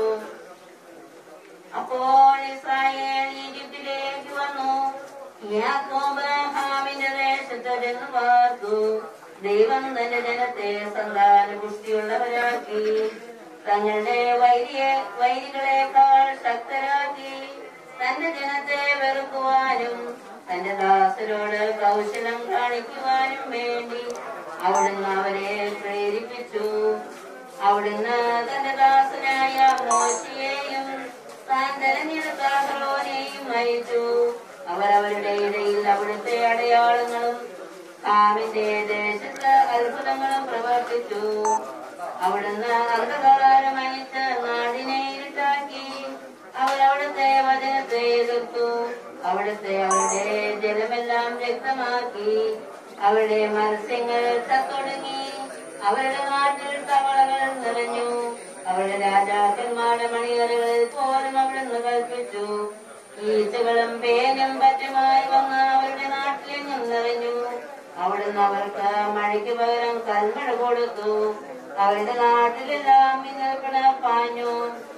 അപ്പോൾ ഇസ്രായേൽ ഈജിപ്തിലേക്ക് വന്നു യാക്കോബ് ഹാമിന്റെ ദേശത്ത് ചെന്ന് പാർത്തു ദൈവം തന്റെ ജനത്തെ സന്താന പുഷ്ടിയുള്ളവരാക്കി തങ്ങളുടെ വൈരിയെ വൈരികളെക്കാൾ ശക്തരാക്കി തന്റെ ജനത്തെ വെറുക്കുവാനും തന്റെ ദാസരോട് കൗശലം കാണിക്കുവാനും വേണ്ടി അവിടുന്ന് അവരെ പ്രേരിപ്പിച്ചു അവിടുന്ന് തന്റെ ദാസനായ മോശയെയും താൻ തെരഞ്ഞെടുത്ത അഹ്റോനെയും അയച്ചു അവർ അവരുടെ ഇടയിൽ അവിടുത്തെ അടയാളങ്ങളും കാമിന്റെ ദേശത്ത് അത്ഭുതങ്ങളും പ്രവർത്തിച്ചു അവിടുന്ന് അന്ധകാരം അയച്ച് നാടിനെ ഇരുട്ടാക്കി അവർ അവിടുത്തെ വചനത്തെ എതിർത്തു അവിടുത്തെ അവരുടെ ജലമെല്ലാം വ്യക്തമാക്കി അവരുടെ മത്സ്യങ്ങൾ ചത്തൊടുങ്ങി അവരുടെ നാട്ടിൽ തവളകൾ നിറഞ്ഞു അവരുടെ രാജാക്കന്മാരുടെ മണിയറകളിൽ പോലും അവിടുന്ന് കൽപ്പിച്ചു ഈച്ചകളും പേനും പറ്റുമായി വന്ന് അവരുടെ നാട്ടിലെങ്ങും നിറഞ്ഞു അവിടുന്ന് അവർക്ക് മഴയ്ക്ക് പകരം കൽമഴ കൊടുത്തു അവരുടെ നാട്ടിലെല്ലാം മിന്നൽക്കട പാഞ്ഞു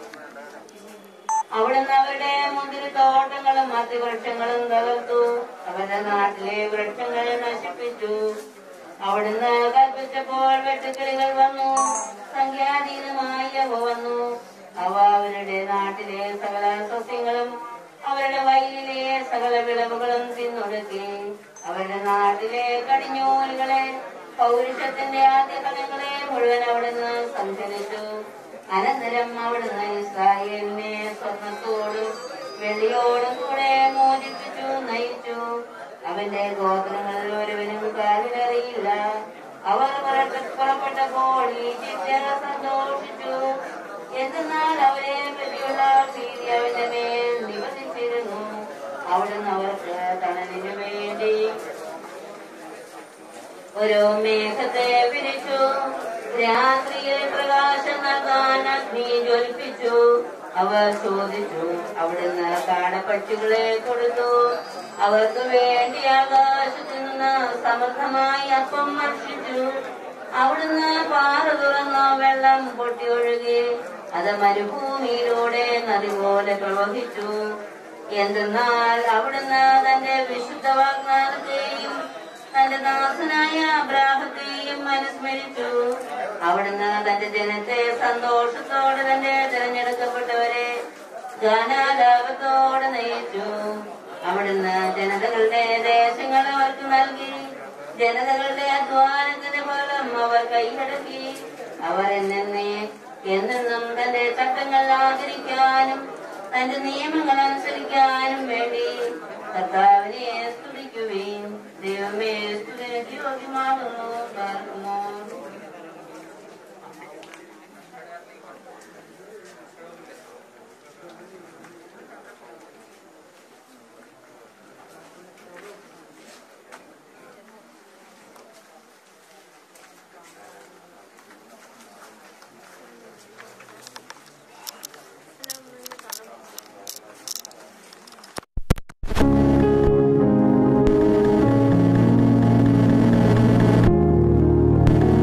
അവിടുന്ന് അവരുടെ മുന്തിരിത്തോട്ടങ്ങളും അതിവൃക്ഷങ്ങളും തകർത്തു അവരുടെ നാട്ടിലെ വൃക്ഷങ്ങൾ നശിപ്പിച്ചു അവിടുന്ന് കൽപ്പിച്ചപ്പോൾ വെട്ടുക്കിളികൾ വന്നു സംഖ്യാതീതമായി അവ വന്നു അവ അവരുടെ നാട്ടിലെ സകല സസ്യങ്ങളും അവരുടെ വയലിലെ സകല വിളവുകളും തിന്നൊടുക്കി അവരുടെ നാട്ടിലെ കടിഞ്ഞൂലുകളെ പൗരുഷത്തിന്റെ ആദ്യ ഫലങ്ങളെ മുഴുവൻ അവിടുന്ന് സംചരിച്ചു അനന്തരം അവിടുന്ന് ഇസ്രായേലിനെ സ്വർണത്തോടും വെള്ളിയോടും കൂടെ മോചിപ്പിച്ചു നയിച്ചു അവന്റെ ഗോത്രങ്ങളിൽ ഒരുവനും കാലിലറിയില്ല അവർ പുറപ്പെട്ട- പുറപ്പെട്ടപ്പോൾ ഈജിപ്ത്യർ സന്തോഷിച്ചു എന്തെന്നാൽ അവരെ പറ്റിയുള്ള ഭീതി അവന്റെ മേൽ നിവസിച്ചിരുന്നു അവിടുന്ന് അവർക്ക് തണലിനു വേണ്ടി ഒരു മേഘത്തെ വിരിച്ചു രാത്രിയിൽ പ്രകാശം നൽകാൻ അഗ്നി ജ്വലിപ്പിച്ചു അവർ ചോദിച്ചു അവിടുന്ന് കാടപ്പക്ഷികളെ കൊടുത്തു അവർക്ക് വേണ്ടി ആകാശത്തു നിന്ന് സമൃദ്ധമായി അപ്പം ഭക്ഷിച്ചു അവിടുന്ന് പാറ തുറന്നു വെള്ളം പൊട്ടിയൊഴുകി അത് മരുഭൂമിയിലൂടെ നദി പോലെ പ്രവഹിച്ചു എന്തെന്നാൽ അവിടുന്ന് തന്റെ വിശുദ്ധ വാഗ്ദാനത്തെയും തന്റെ ദാസനായ അബ്രാഹത്തെയും അനുസ്മരിച്ചു അവിടുന്ന് തന്റെ ജനത്തെ സന്തോഷത്തോടെ തന്റെ തിരഞ്ഞെടുക്കപ്പെട്ടവരെ ഗാനാലാപത്തോടെ നയിച്ചു അവിടുന്ന് ജനതകളുടെ ദേശങ്ങൾ അവർക്ക് നൽകി ജനതകളുടെ അധ്വാനത്തിന്റെ ഫലം അവർ കൈയടക്കി അവർ എന്നെ എന്നെന്നും തന്റെ ചട്ടങ്ങൾ ആചരിക്കാനും തന്റെ നിയമങ്ങൾ അനുസരിക്കാനും വേണ്ടി കർത്താവിനെ സ്തുതിക്കുകയും ദൈവമേ സ്തുതിക്ക് യോഗ്യമാകുന്നു പാർക്കുമോ ും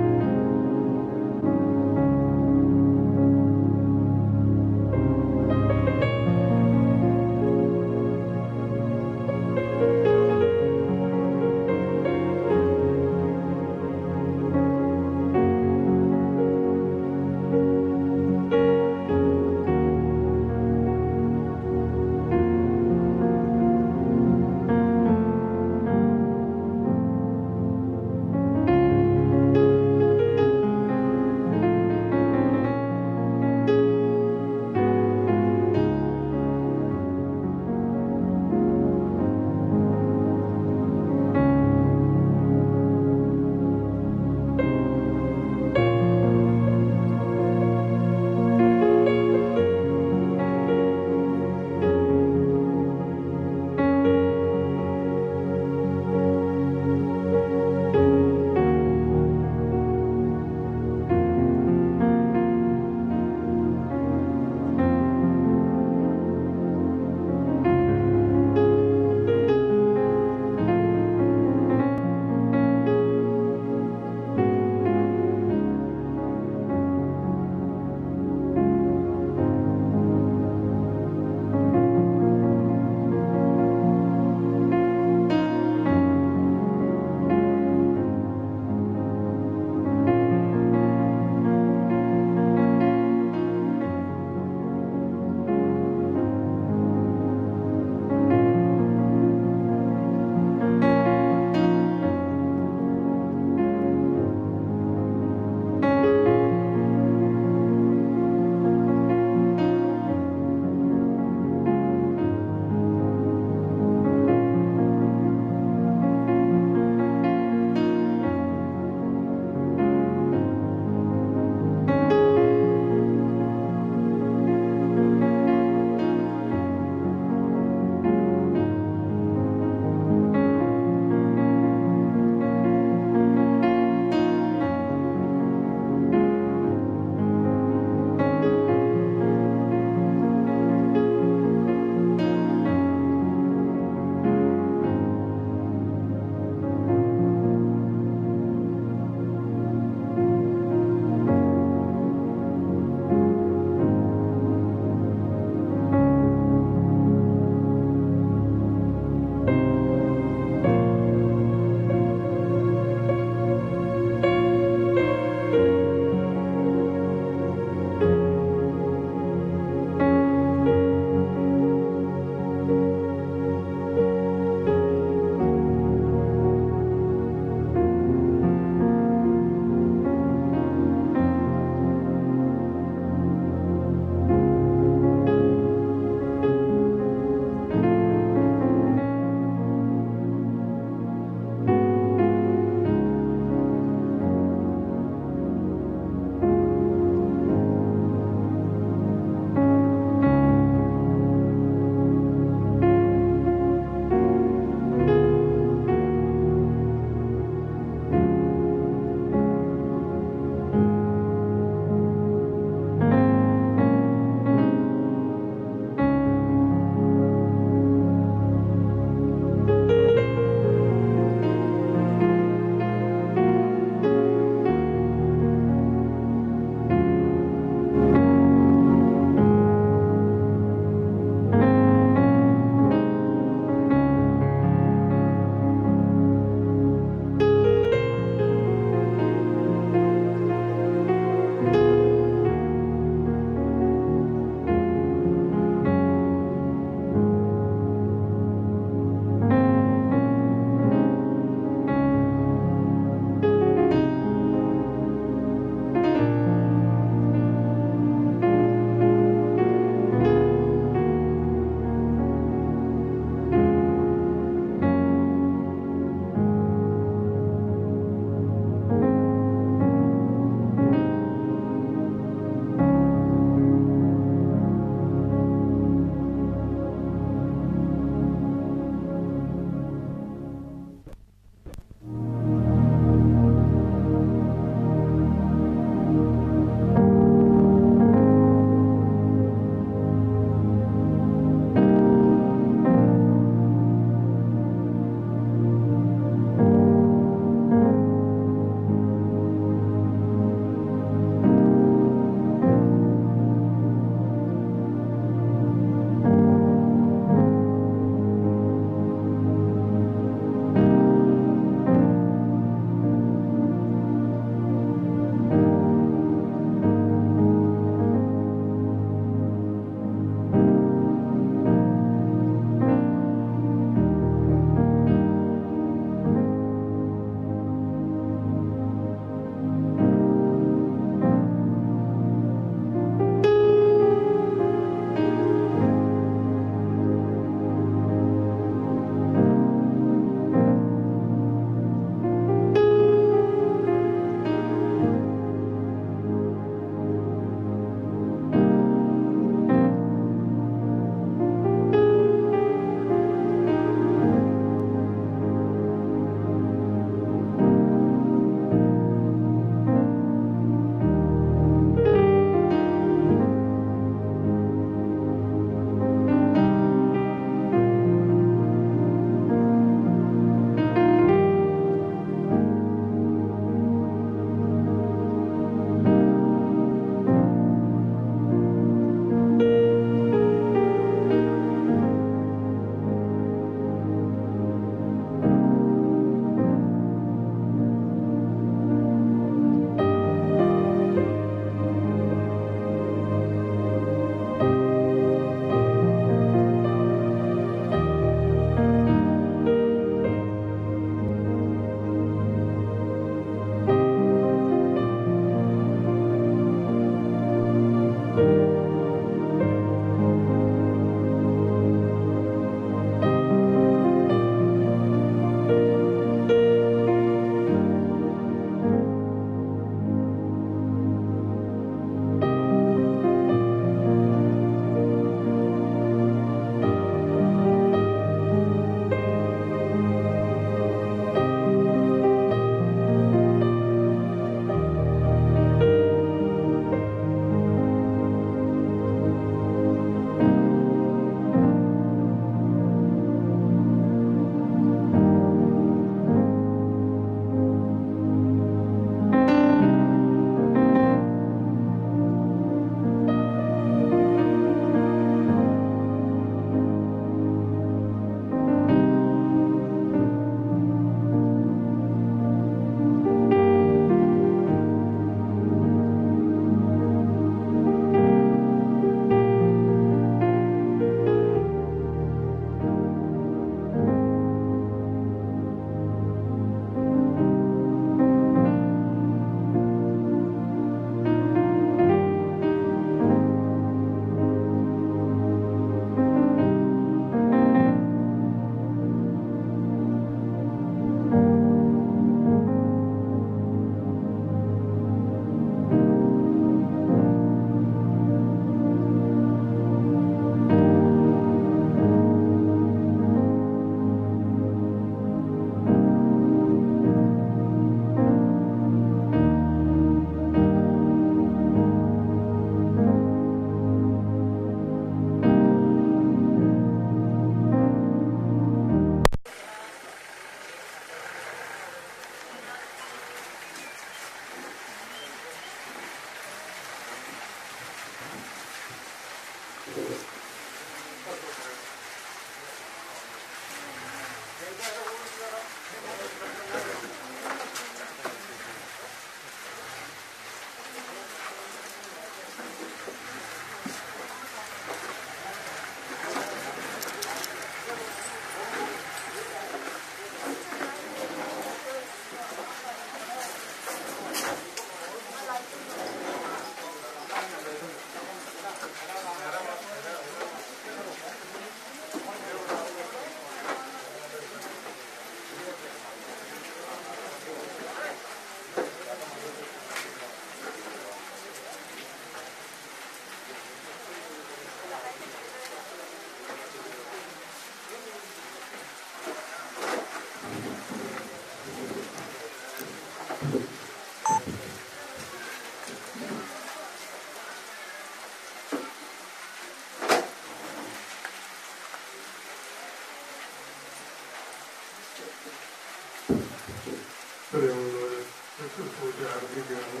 പ്രിയമുള്ളവരെ ശുശ്രൂഷ ആരംഭിക്കുകയാണ്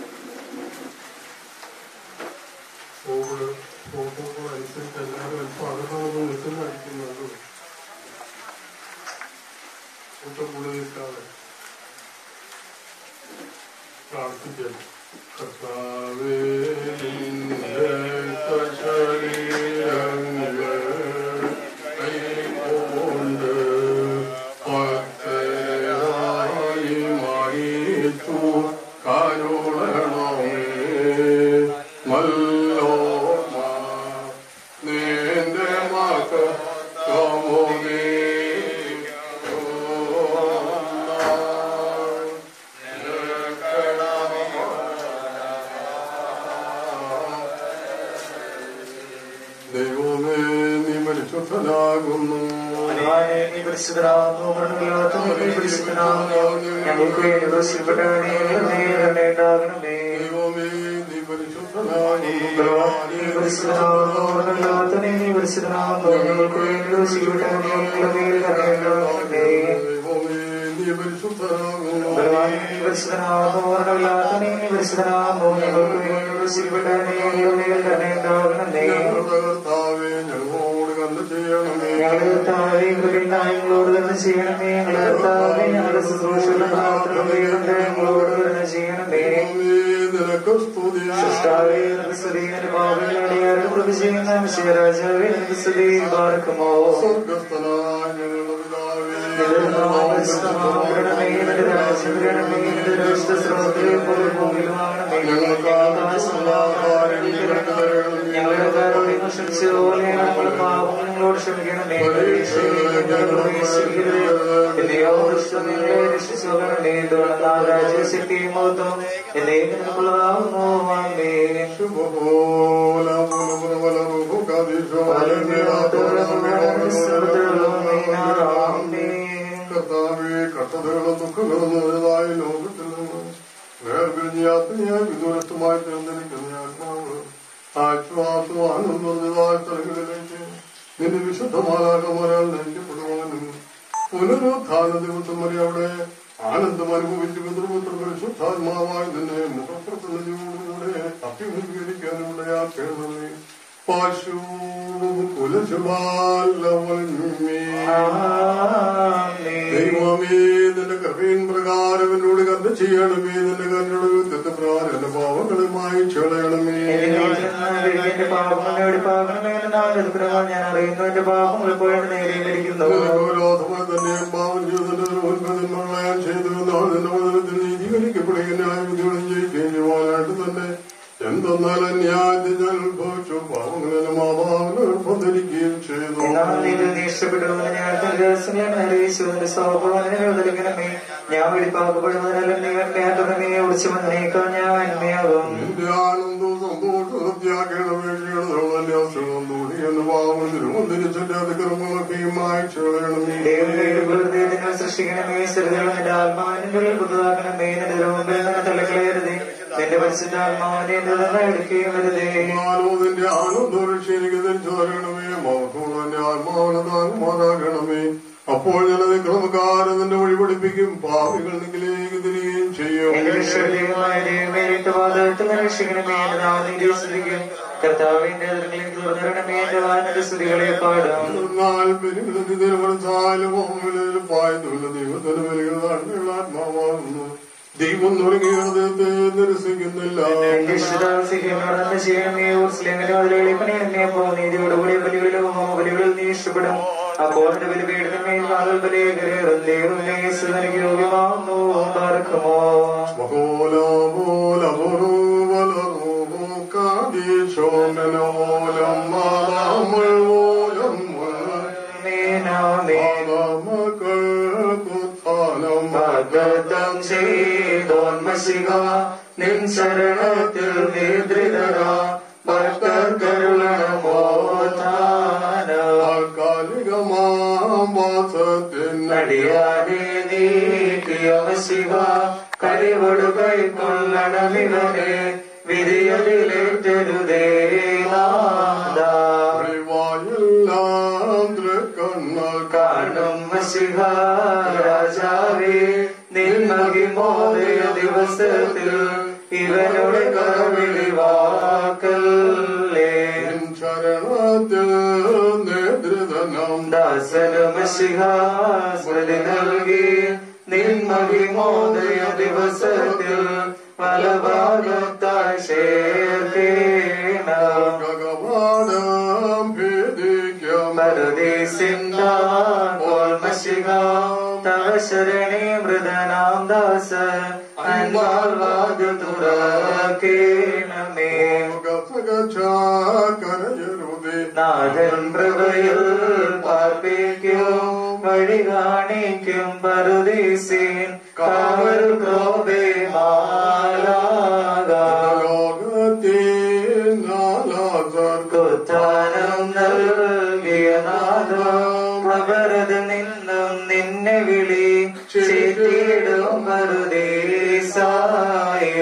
കോവിഡ് പ്രോട്ടോകോൾ അനുസരിച്ച് എല്ലാവരും അല്പം അകത്താണെന്ന് നിൽക്കുന്നതായിരിക്കുന്നത് കൂട്ടം കൂടി നിൽക്കാതെ പ്രാർത്ഥിക്കാം കർത്താവേ നിന്റെ ശരീരങ്ങൾ കൈകൊണ്ട് ഭക്തരായി മാറിച്ചു കരുണണമേ മല്ലോമ നിന്റെ മക്ക കമുനീ ദൈവമേ നീ പരിശുദ്ധനാകുന്നു നീ പരിശുദ്ധനാകുന്നു മരണമില്ലാത്ത നീ പരിശുദ്ധനാകുന്നു ഞങ്ങൾക്ക് വേണ്ടി പ്രസിദ്ധപ്പെട്ടവനെ ഉണ്ടാകണമേ ദൈവമേ നീ പരിശുദ്ധനാകുന്നു നീ പരിശുദ്ധനാകുന്നു മരണമില്ലാത്ത നീ പരിശുദ്ധനാകുന്നു ഞങ്ങൾക്ക് വേണ്ടി പ്രസിദ്ധപ്പെട്ടവനെ ഞങ്ങളുടെ മേൽ കരുണയുണ്ടാകണമേ ദൈവമേ നീ പരിശുദ്ധനാകുന്നു നീ പരിശുദ്ധനാകുന്നു മരണമില്ലാത്ത നീ പരിശുദ്ധനാകുന്നു ഞങ്ങൾക്ക് വേണ്ടി പ്രസിദ്ധപ്പെട്ടവനെ ഞങ്ങളുടെ മേൽ കരുണയുണ്ടാകണമേ ഞങ്ങളുടെ കർത്താവേ ഞങ്ങളോട് കണ്ടു ചെയ്യണമേ ഞങ്ങളുടെ കർത്താവേ കൃപയുണ്ടായി ഞങ്ങളോട് തന്നെ ചെയ്യണമേ ഞങ്ങളുടെ കർത്താവേ ഞങ്ങളുടെ ശുശ്രൂഷകളുടെ മാത്രം വീടുണ്ട് ഞങ്ങളോട് തന്നെ ചെയ്യണമേ ദൈവമേ നിനക്ക് സ്തുതി സൃഷ്ടാവേ നിനക്ക് സ്തുതി നിന്റെ പാപങ്ങളുടെ ആരും കൃപ ചെയ്യുന്ന വിശയരാജാവേ നിനക്ക് സ്തുതി പാർക്കുമോ സ്വർഗസ്ഥനായ ഞങ്ങളുടെ പിതാവേ നിന്റെ നാമം പരിശുദ്ധമാകണമേ നിന്റെ രാജ്യം വരണമേ നിന്റെ രാഷ്ട്ര സ്രോതരെ പോലെ ഭൂമിയിലുമാകണമേ ഞങ്ങൾക്ക് ആകാശമുള്ളാകാരം ഞങ്ങൾക്ക് തരണമേ. ഞങ്ങളുടെ കാര്യം ക്ഷമിച്ച പോലെ ഞങ്ങളുടെ പാപങ്ങൾ ഞങ്ങളോട് ക്ഷമിക്കണമേ പരീക്ഷയിൽ ഞങ്ങളെ പ്രവേശിപ്പിക്കരുതേ. എന്നെയോ ദുഷ്ടനിൽ നിന്നെ രക്ഷിച്ചുകൊള്ളണമേ. തുടർന്നാൽ രാജ്യശക്തിയും മഹത്വം എന്നേക്കും നിനക്കുള്ളതാകുന്നു. ആമേൻ. കർത്താവേ കഷ്ടതകളും ദുഃഖങ്ങളും നിറഞ്ഞതായി ലോകത്തിൽ നിന്ന് വേർപിരിഞ്ഞ യാത്രയായി വിദൂരത്തുമായി തീർന്നിരിക്കുന്ന ആത്മാവ് ആശ്വാസവും ആനന്ദം നിറഞ്ഞതായ സ്ഥലങ്ങളിലേക്ക് നിന്റെ വിശുദ്ധമാലാകമാരാൽ നയിക്കപ്പെടുവാനും പുനരുത്ഥാന ദിവസം വരെ അവിടെ ആനന്ദം അനുഭവിച്ച് പിതൃപുത്ര പരിശുദ്ധാത്മാവായി നിന്നെ മുഖപ്രസന്നതയോടുകൂടെ അഭിമുഖീകരിക്കാനും ഇടയാക്കണമേ പാശു കുലശുബാലവന്മേ ദൈവമേ നിന്റെ കൃപയിൻ പ്രകാരം എന്നോട് കണ്ട ചെയ്യണമേ നിന്റെ കണ്ണയുടെ യുദ്ധത്തെ പ്രകാരം എന്റെ പാവങ്ങളുമായി ചെളയണമേ എന്റെ പാപങ്ങളുടെ വെടിപ്പാകണമേ എന്ന് നാം എതിർക്കുന്നവർ ഞാൻ അറിയുന്നു എന്റെ പാപങ്ങൾ എപ്പോഴും നേടിയിരിക്കുന്നു വിരോധമായി തന്നെ പാവം ചെയ്തതിന്റെ ഉത്ഭവങ്ങളെ ഞാൻ ചെയ്തു എന്നാൽ നിന്റെ വചനത്തിൽ നീതീകരിക്കപ്പെടുകയും ന്യായവിധികളും ജയിക്കുകയും ചെയ്യുവാനായിട്ട് തന്നെ എന്തെന്നാൽ അന്യായത്തിൽ ഞാൻ ഉത്ഭവിച്ചു പാവങ്ങളെ മാതാവിനെ ഉത്ഭവരിക്കുകയും ചെയ്തു എന്നാൽ നീ നീ ഇഷ്ടപ്പെട്ടതുപോലെ ഞാൻ തന്റെ രഹസ്യങ്ങളെ അറിയിച്ചു എന്റെ സ്വഭാവനെ ഉദലിക്കണമേ ഞാൻ വെടിപ്പാക്കപ്പെടുന്നതിനാലും നീ എന്നെ തുടങ്ങി ഒളിച്ചു വന്നേക്കാൾ ഞാൻ അന്മയാകും നിന്റെ ആനന്ദവും സന്തോഷവും സത്യാഗ്രഹണമേ ക്ഷീണതകളും തോന്നി എന്ന് പാവത്തിനും ഒന്നിരിച്ചെന്റെ അതിക്രമങ്ങളൊക്കെയും മായ്ച്ചളയണമേ ദൈവം സൃഷ്ടിക്കണമേ സ്ഥിരതകളും നിന്റെ ആത്മാവിന്റെ ഉള്ളിൽ പുതുതാക്കണമേ നിന്റെ രൂപത്തിൽ നിന്ന് തള്ളിക്കളയരുതേ നിന്റെ പരിശുദ്ധാത്മാവിനെ നിന്ന് എടുക്കുകയും വരുതേ ആനോ നിന്റെ ആനന്ദരക്ഷണിക്കതിൽ ചോരണമേ മഹത്വം എന്റെ ആത്മാവിനെ താങ്ങുമാറാകണമേ അപ്പോൾ ഞാൻ അതിക്രമക്കാരൻ നിന്റെ വഴി പഠിപ്പിക്കും പാപികൾ നിങ്കിലേക്ക് തിരികെയും ചെയ്യും എന്റെ രക്ഷകമായ ദൈവമേ രക്തപാതത്തിൽ നിന്ന് രക്ഷിക്കണമേ എന്ന് നാം നിന്റെ സ്തുതിക്കും കർത്താവിന്റെ അതിർകളിൽ തുറന്നിരണമേ എന്റെ വാനന്റെ സ്തുതികളെ പാടും എന്നാൽ പെരുകിടത്തി തിരുമണത്താലും ഓമിലും പായതുള്ള ദൈവത്തിന് വലിയ ആത്മാവാകുന്നു ദൈവം തുടങ്ങിയ ഹൃദയത്തെ നിരസിക്കുന്നില്ല എന്റെ ഇഷ്ടതാമസിക്കുന്നോടൊന്ന് ചെയ്യണമേ ഊർസ്ലേമിലും അതിലെ പണിയണമേ അപ്പോ നീതിയോടുകൂടി ബലികളിലും ഹോമബലികളിൽ നീ ഇഷ്ടപ്പെടും അപ്പോൾ എന്റെ ബലിപീഠത്തിന് മേൽ വാങ്ങൽ ബലിയേകരേറും ദൈവമേ സുതനിക്ക് യോഗ്യമാകുന്നു പാർക്കുമോ ഭഗതം ചെയ്തോന്മസിക നിൻ ശരണത്തിൽ നിദ്രിതര ഭക്തർ കരുളണമോ നടിയാതെ നീക്കിയവശിവ കഴിവടു കൈക്കൊള്ളണമിവനെ വിധിയതിലേറ്റരുതേ കാണും മസിഹ രാജാവേ നിന്മഹിമോദയ ദിവസത്തിൽ ഇവനുടെ കരവിളി വാക്കല്ലേ ദാസനുമസിഹാസ്മൃതി നൽകി നിന്മഹിമോദയ ദിവസത്തിൽ ഫലഭാഗത്തായി ചേർക്കേണം പരദേശിന്ദോൽമശിക തവ ശരണി മൃദനാം ദാസ അൻവാൽവാദ തുറക്കേണമേ നാഥൻ പ്രഭയിൽ പാർപ്പിക്കും വഴി കാണിക്കും പറുദീസീൻ കാവൽ ക്രോബേ മാലാക കുത്താനം നൽകിയ നാദം അവരത് നിന്നും നിന്നെ വിളി ചേറ്റിയിടും പറുദീസായ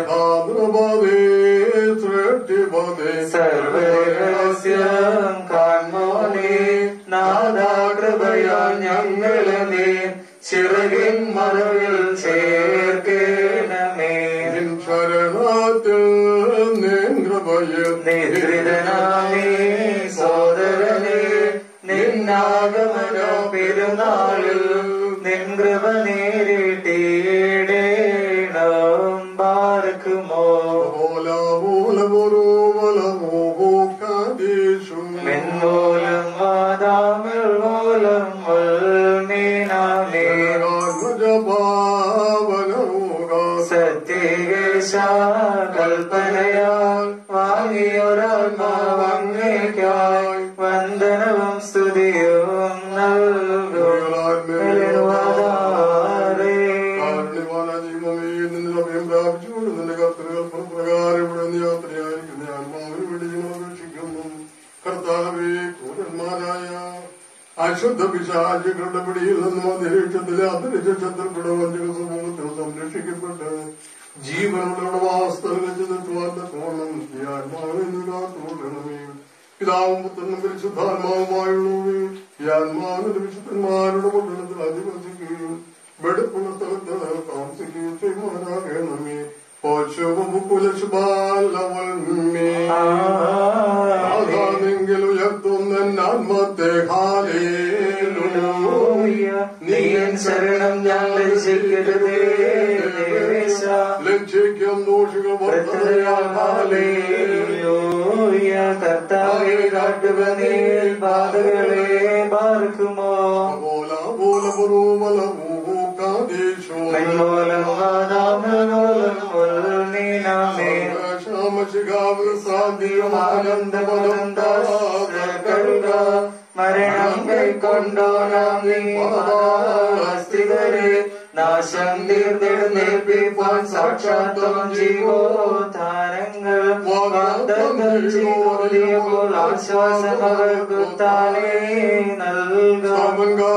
സർവരഹസ്യം കാൺമോനെ നാദാകൃപയാ ഞങ്ങളെ നീ ചിറകിൻ മറവിൽ ചേർക്കേണമേ നിദ്രിതനാമേ സോദരനെ നിന്നാഗമന പെരുന്നാളിൽ നിൻ കൃപ നേരിട്ടേടേണം പാർക്കുമോ മെൻമൂലം വാദാമിൽ മൂലം വൽമീനാമേ സത്യേശ കൽപ്പനയാൽ വാങ്ങിയൊരാത്മാവങ്ങേക്കായി വന്ദനവും സ്തുതിയും നൽകും മെലിനുവാദാരേ. അശുദ്ധ പിശാചുക്കളുടെ പിടിയിൽ നിന്നും അന്തരീക്ഷത്തിലെ അന്തരീക്ഷ ശത്രുക്കളുടെ വഞ്ചക സമൂഹത്തിൽ സംരക്ഷിക്കപ്പെട്ട് ജീവനുള്ള വാസ്തവം നിൽക്കുവാന്റെ തോണം ഈ ആത്മാവിനെ കാത്തുകൊള്ളണമേ പിതാവും പുത്രനും പരിശുദ്ധാത്മാവുമായുള്ളവേ ഈ ആത്മാവിന്റെ വിശുദ്ധന്മാരുടെ പട്ടണത്തിൽ അധിവസിക്കുകയും വെടുപ്പുള്ള സ്ഥലത്ത് താമസിക്കുകയും ചെയ്യുമാറാകണമേ െങ്കിലും ഉയർത്തുന്ന ആത്മത്തെ ഹാലേലൂയ നീ എൻ ശരണം ഞാൻ ലജ്ജിക്കരുതേ ദേവേശ. ലജ്ജിക്കും ദോഷികൾ പ്രത്യയാൽ ഹാലേലൂയ. കർത്താവേ കാട്ടുക നീ പാതകളെ പാർക്കുമോ മെൻമൂലം വാദാമൂലം ഉൾനീനാമേ സാധ്യമാനന്ദമനന്ദാസ്തകരുക മരണം കൈക്കൊണ്ടോ നാം നീ മഹാസ്ഥിതരെ നാശം തീർന്നെടുന്നേൽപ്പിപ്പാൻ സാക്ഷാത്വം ജീവോധാരങ്ങൾ വാഗ്ദത്തം ചെയ്തോടിയപ്പോൾ ആശ്വാസം അവർക്ക് താനേ നൽകാം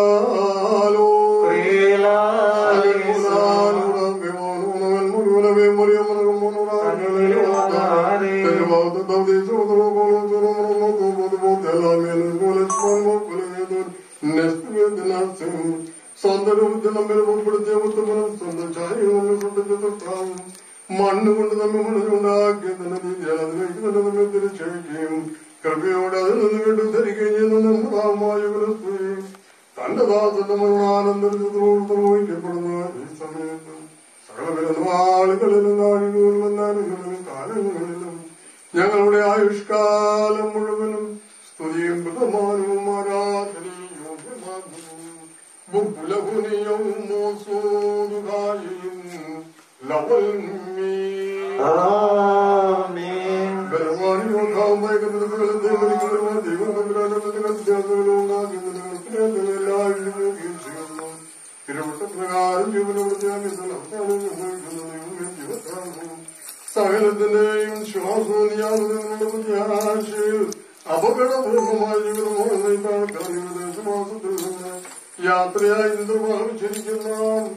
സ്വന്തരൂപത്തിൽ നമ്മെ ഉൾപ്പെടുത്തിയ ഉത്തമനും സ്വന്തം ചായയും നമ്മെ സൃഷ്ടിച്ച സൃഷ്ടാവും മണ്ണ് കൊണ്ട് നമ്മെ മണ്ണിലുണ്ടാക്കിയ തന്നെ രീതിയാണ് അതിലേക്ക് തന്നെ നമ്മെ തിരിച്ചു ചെയ്യുകയും കൃപയോടെ അതിൽ നിന്ന് വീണ്ടും ധരിക്കുകയും ചെയ്യുന്ന നിർമ്മലമായ പുരസ്തുയും തന്റെ ദാസന്റെ മരണാനന്തരത്തോട് നിർവഹിക്കപ്പെടുന്ന ഈ സമയത്ത് സകലവിധ നാളുകളിലും നാഴികകളിലും നാളുകളിലും കാലങ്ങളിലും ഞങ്ങളുടെ ആയുഷ്കാലം മുഴുവനും സ്തുതിയും ബഹുമാനവും ആരാധനയും യോഗ്യമാകുന്നു ബുക്കുലഹുനിയവും മോസോദുകായും ലവൽ മീ ആമേൻ ബലവാനിയോദ്ധാവുമായ കരുതലുകളും ദൈവനിക്കുന്നതുമായ ദൈവം തമ്പുരാനുള്ള വ്യത്യാസങ്ങളും ഉണ്ടാകുന്നതിന് എല്ലാവരും ചെയ്യുകയും ചെയ്യുന്നു തിരുവട്ടപ്രകാരം ജീവനോട് സകലത്തിന്റെയും ശ്വാസവും യാതൊരു പ്രത്യാശയിൽ അപകടപൂർവമായ ജീവിതമോ ദേശവാസത്തിൽ നിന്ന് യാത്രയായി നിർവഹിച്ചിരിക്കുന്ന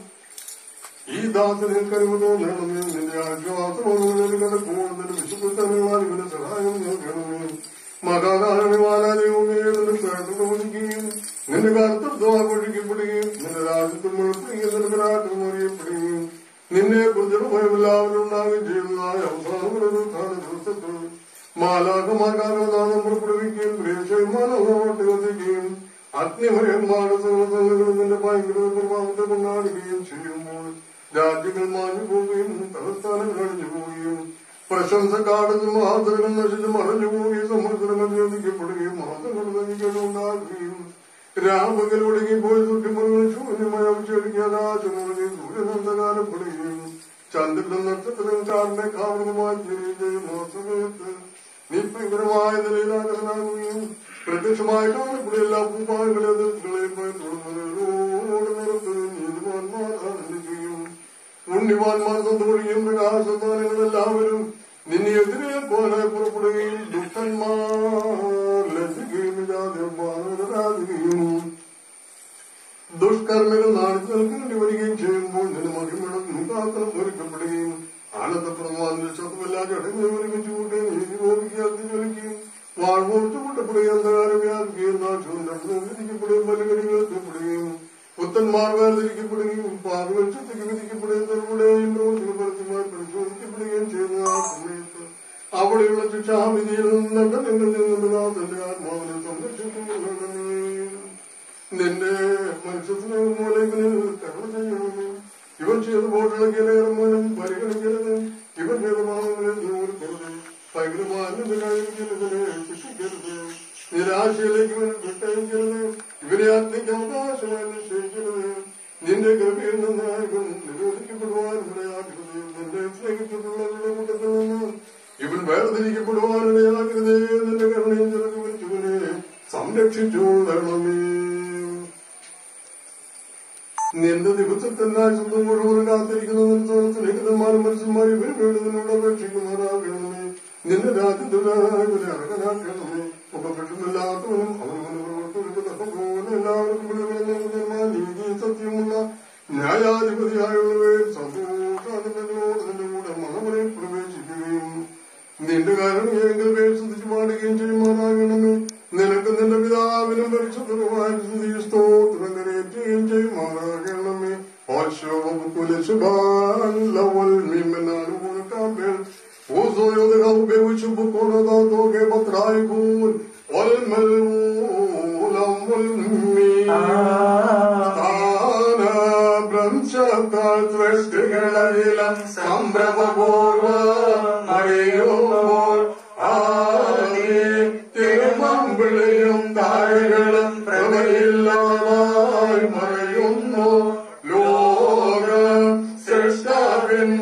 ഈ ദാസനെ കരുവതോ നേടണമേ നിന്റെ ആശ്വാസമോടുകൂടെ കൂടുതൽ വിശുദ്ധവാൻ ഇവന് സഹായം നൽകണമേ മഹാകാരണവാനാദൈവമേ നിന്റെ പ്രവർത്തിക്കുകയും നിന്റെ കർത്തൃത്വം ആഘോഷിക്കപ്പെടുകയും നിന്റെ രാജ്യത്വം മുഴുക്കുകയും നിന്റെ പരാക്രമം അറിയപ്പെടുകയും നിന്നെ കുറിച്ചുള്ള ഭയമെല്ലാവരും ഉണ്ടാകുകയും ചെയ്യുന്നതായ അവസാനങ്ങളുടെ ദിവസത്തിൽ മാലാകമാകാരനാഥം പുറപ്പെടുവിക്കുകയും പ്രേക്ഷകന്മാരോട്ട് കത്തിക്കുകയും അഗ്നിഭയന്മാരുടെ സകലതകളും നിന്റെ ഭയങ്കര പ്രഭാവത്തെ കൊണ്ടാടുകയും ചെയ്യുമ്പോൾ രാജ്യങ്ങൾ മാഞ്ഞു പോവുകയും തലസ്ഥാനങ്ങൾ അടിഞ്ഞു പോവുകയും പ്രശംസക്കാടും മഹാതരങ്ങൾ നശിച്ച് മറഞ്ഞു പോവുകയും സമുദ്രങ്ങൾ നിയോഗിക്കപ്പെടുകയും മാസങ്ങൾ നദികളും ഉണ്ടാകുകയും രാപകൽ ഒടുങ്ങിപ്പോയി ചുറ്റുമുറകൾ ശൂന്യമായ വിക്ഷേപിക്കാനാശമുറകയും സൂര്യനന്ദകാലപ്പെടുകയും ചന്ദ്രനും നക്ഷത്രവും കാറിനെ കാവലുമായി ചെയ്യുകയും ആ സമയത്ത് നീ ഭയങ്കരമായ നിലയിലാകരനാകുകയും പ്രത്യക്ഷമായിട്ടാണ് ഇവിടെ എല്ലാ ഭൂഭാഗങ്ങളെ അതിർത്തികളെയും ഭയപ്പെടുന്നവരോട് നിറത്ത് നീതിമാന്മാരാനന്ദിക്കുകയും ഉണ്ണിമാന്മാർ സന്തോഷിക്കുകയും പ്രകാശസ്ഥാനങ്ങൾ എല്ലാവരും നിന്നെ എതിരെ പോലെ പുറപ്പെടുകയും ദുഷ്ടന്മാർ ലജ്ജിക്കുകയും ഇല്ലാതെയും ദുഷ്കർമ്മികൾ നാളത്തെ നിൽക്കേണ്ടി വരികയും ചെയ്യുമ്പോൾ നിന്റെ മഹിമയുടെ മുൻകാക്കണം ഒരുക്കപ്പെടുകയും ആനന്ദപ്രദമായ ശബ്ദമില്ലാ ചടങ്ങുകൾ ഒരുമിച്ച് കൂട്ടുകയും നീതി ബോധിക്കാതെ ജ്വലിക്കുകയും വാഴ്വോട്ട് കൂട്ടപ്പെടുകയും അന്ധകാരം വ്യാപിക്കുകയും നാശവും രണ്ടും വിധിക്കപ്പെടുകയും ബലകടികൾ എത്തപ്പെടുകയും പുത്തന്മാർ വേർതിരിക്കപ്പെടുകയും പാപികൾ ചുറ്റിക്ക് വിധിക്കപ്പെടുകയും തങ്ങളുടെയും പ്രവൃത്തികൾ പരസ്യമായി പരിശോധിക്കപ്പെടുകയും ചെയ്യുന്ന ആ സമയത്ത് അവിടെയുള്ള ശിക്ഷാവിധിയിൽ നിന്നുണ്ട് നിങ്ങൾ നിങ്ങളുടെ നാഥന്റെ ആത്മാവിനെ സംരക്ഷിക്കുന്നു നിന്റെ മനുഷ്യസ്നേഹം മൂലം കരുണ ചെയ്യണമേ ഇവൻ ചെയ്ത ബോട്ടിളക്കിലേറുമ്പോഴും പരിഗണിക്കരുത് ഇവൻ ചെയ്ത മാനങ്ങളെ ദൂരപ്പെടരുത് ഭയങ്കരമാനന്ദനായിരിക്കരുതിനെ ശിക്ഷിക്കരുത് നിരാശയിലേക്ക് ഇവൻ വിട്ടയക്കരുത് ഇവനെ ആത്മിക്ക് അവകാശമായി നിശ്ചയിക്കരുത് നിന്റെ കൃപയിൽ നിന്ന് ഇവൻ നിരോധിക്കപ്പെടുവാൻ ഇടയാക്കരുത് നിന്റെ സ്നേഹിച്ചിട്ടുള്ളവരുടെ കൂട്ടത്തിൽ നിന്ന് ഇവൻ വേർതിരിക്കപ്പെടുവാനിടയാകരുതേ നിന്റെ കരുണയും ചിലക്ക് വിളിച്ചവനെ സംരക്ഷിച്ചുകൊള്ളണമേ നിന്റെ ദിവസത്തിനായി സ്വന്തം മുഴുവൻ കാത്തിരിക്കുന്ന സ്നേഹിതന്മാരും മനുഷ്യന്മാരും ഇവർ വേണ്ടതിനോട് അപേക്ഷിക്കുമാറാകണമേ നിന്റെ രാജ്യത്തിനായി ഇവരെ അർഹനാക്കണമേ ഉപപക്ഷമില്ലാത്തവനും അവനവന് പ്രവർത്തിക്കുന്ന പോലെ എല്ലാവർക്കും വിളികളെ നീതി സത്യമുള്ള ന്യായാധിപതിയായുള്ളവേ സന്തോഷാനന്ദങ്ങളോട് നിന്റെ കൂടെ മണമുറയിൽ പ്രവേശിക്കുകയും നിന്റെ കാരണമെങ്കിൽ വേഷിച്ച് പാടുകയും ചെയ്യുമാറാകണമേ നിനക്ക് നിന്റെ പിതാവിനും പരിശുദ്ധമായ സ്തോത്രം കരയേറ്റുകയും ചെയ്യുമാറാകണമേ ഓശോകുലശുഭാലവൽ മിമ്മനാണ് കൊടുക്കാമ്പേൽ ഊസോയോദക ഉപയോഗിച്ചു പൊക്കോണതാത്തോകെ പത്രായിക്കൂൻ ഒൽമൽ മൂലം ഒൽമീ സ്ഥാന ഭ്രംശത്താൽ സൃഷ്ടികളെല്ലാം സംഭ്രമപൂർവം അറിയുമ്പോൾ ആദി തിരുമമ്പിളിയും താഴകളും പ്രഭയില്ലാതായി മറയുന്നു ലോക സൃഷ്ടാവിൻ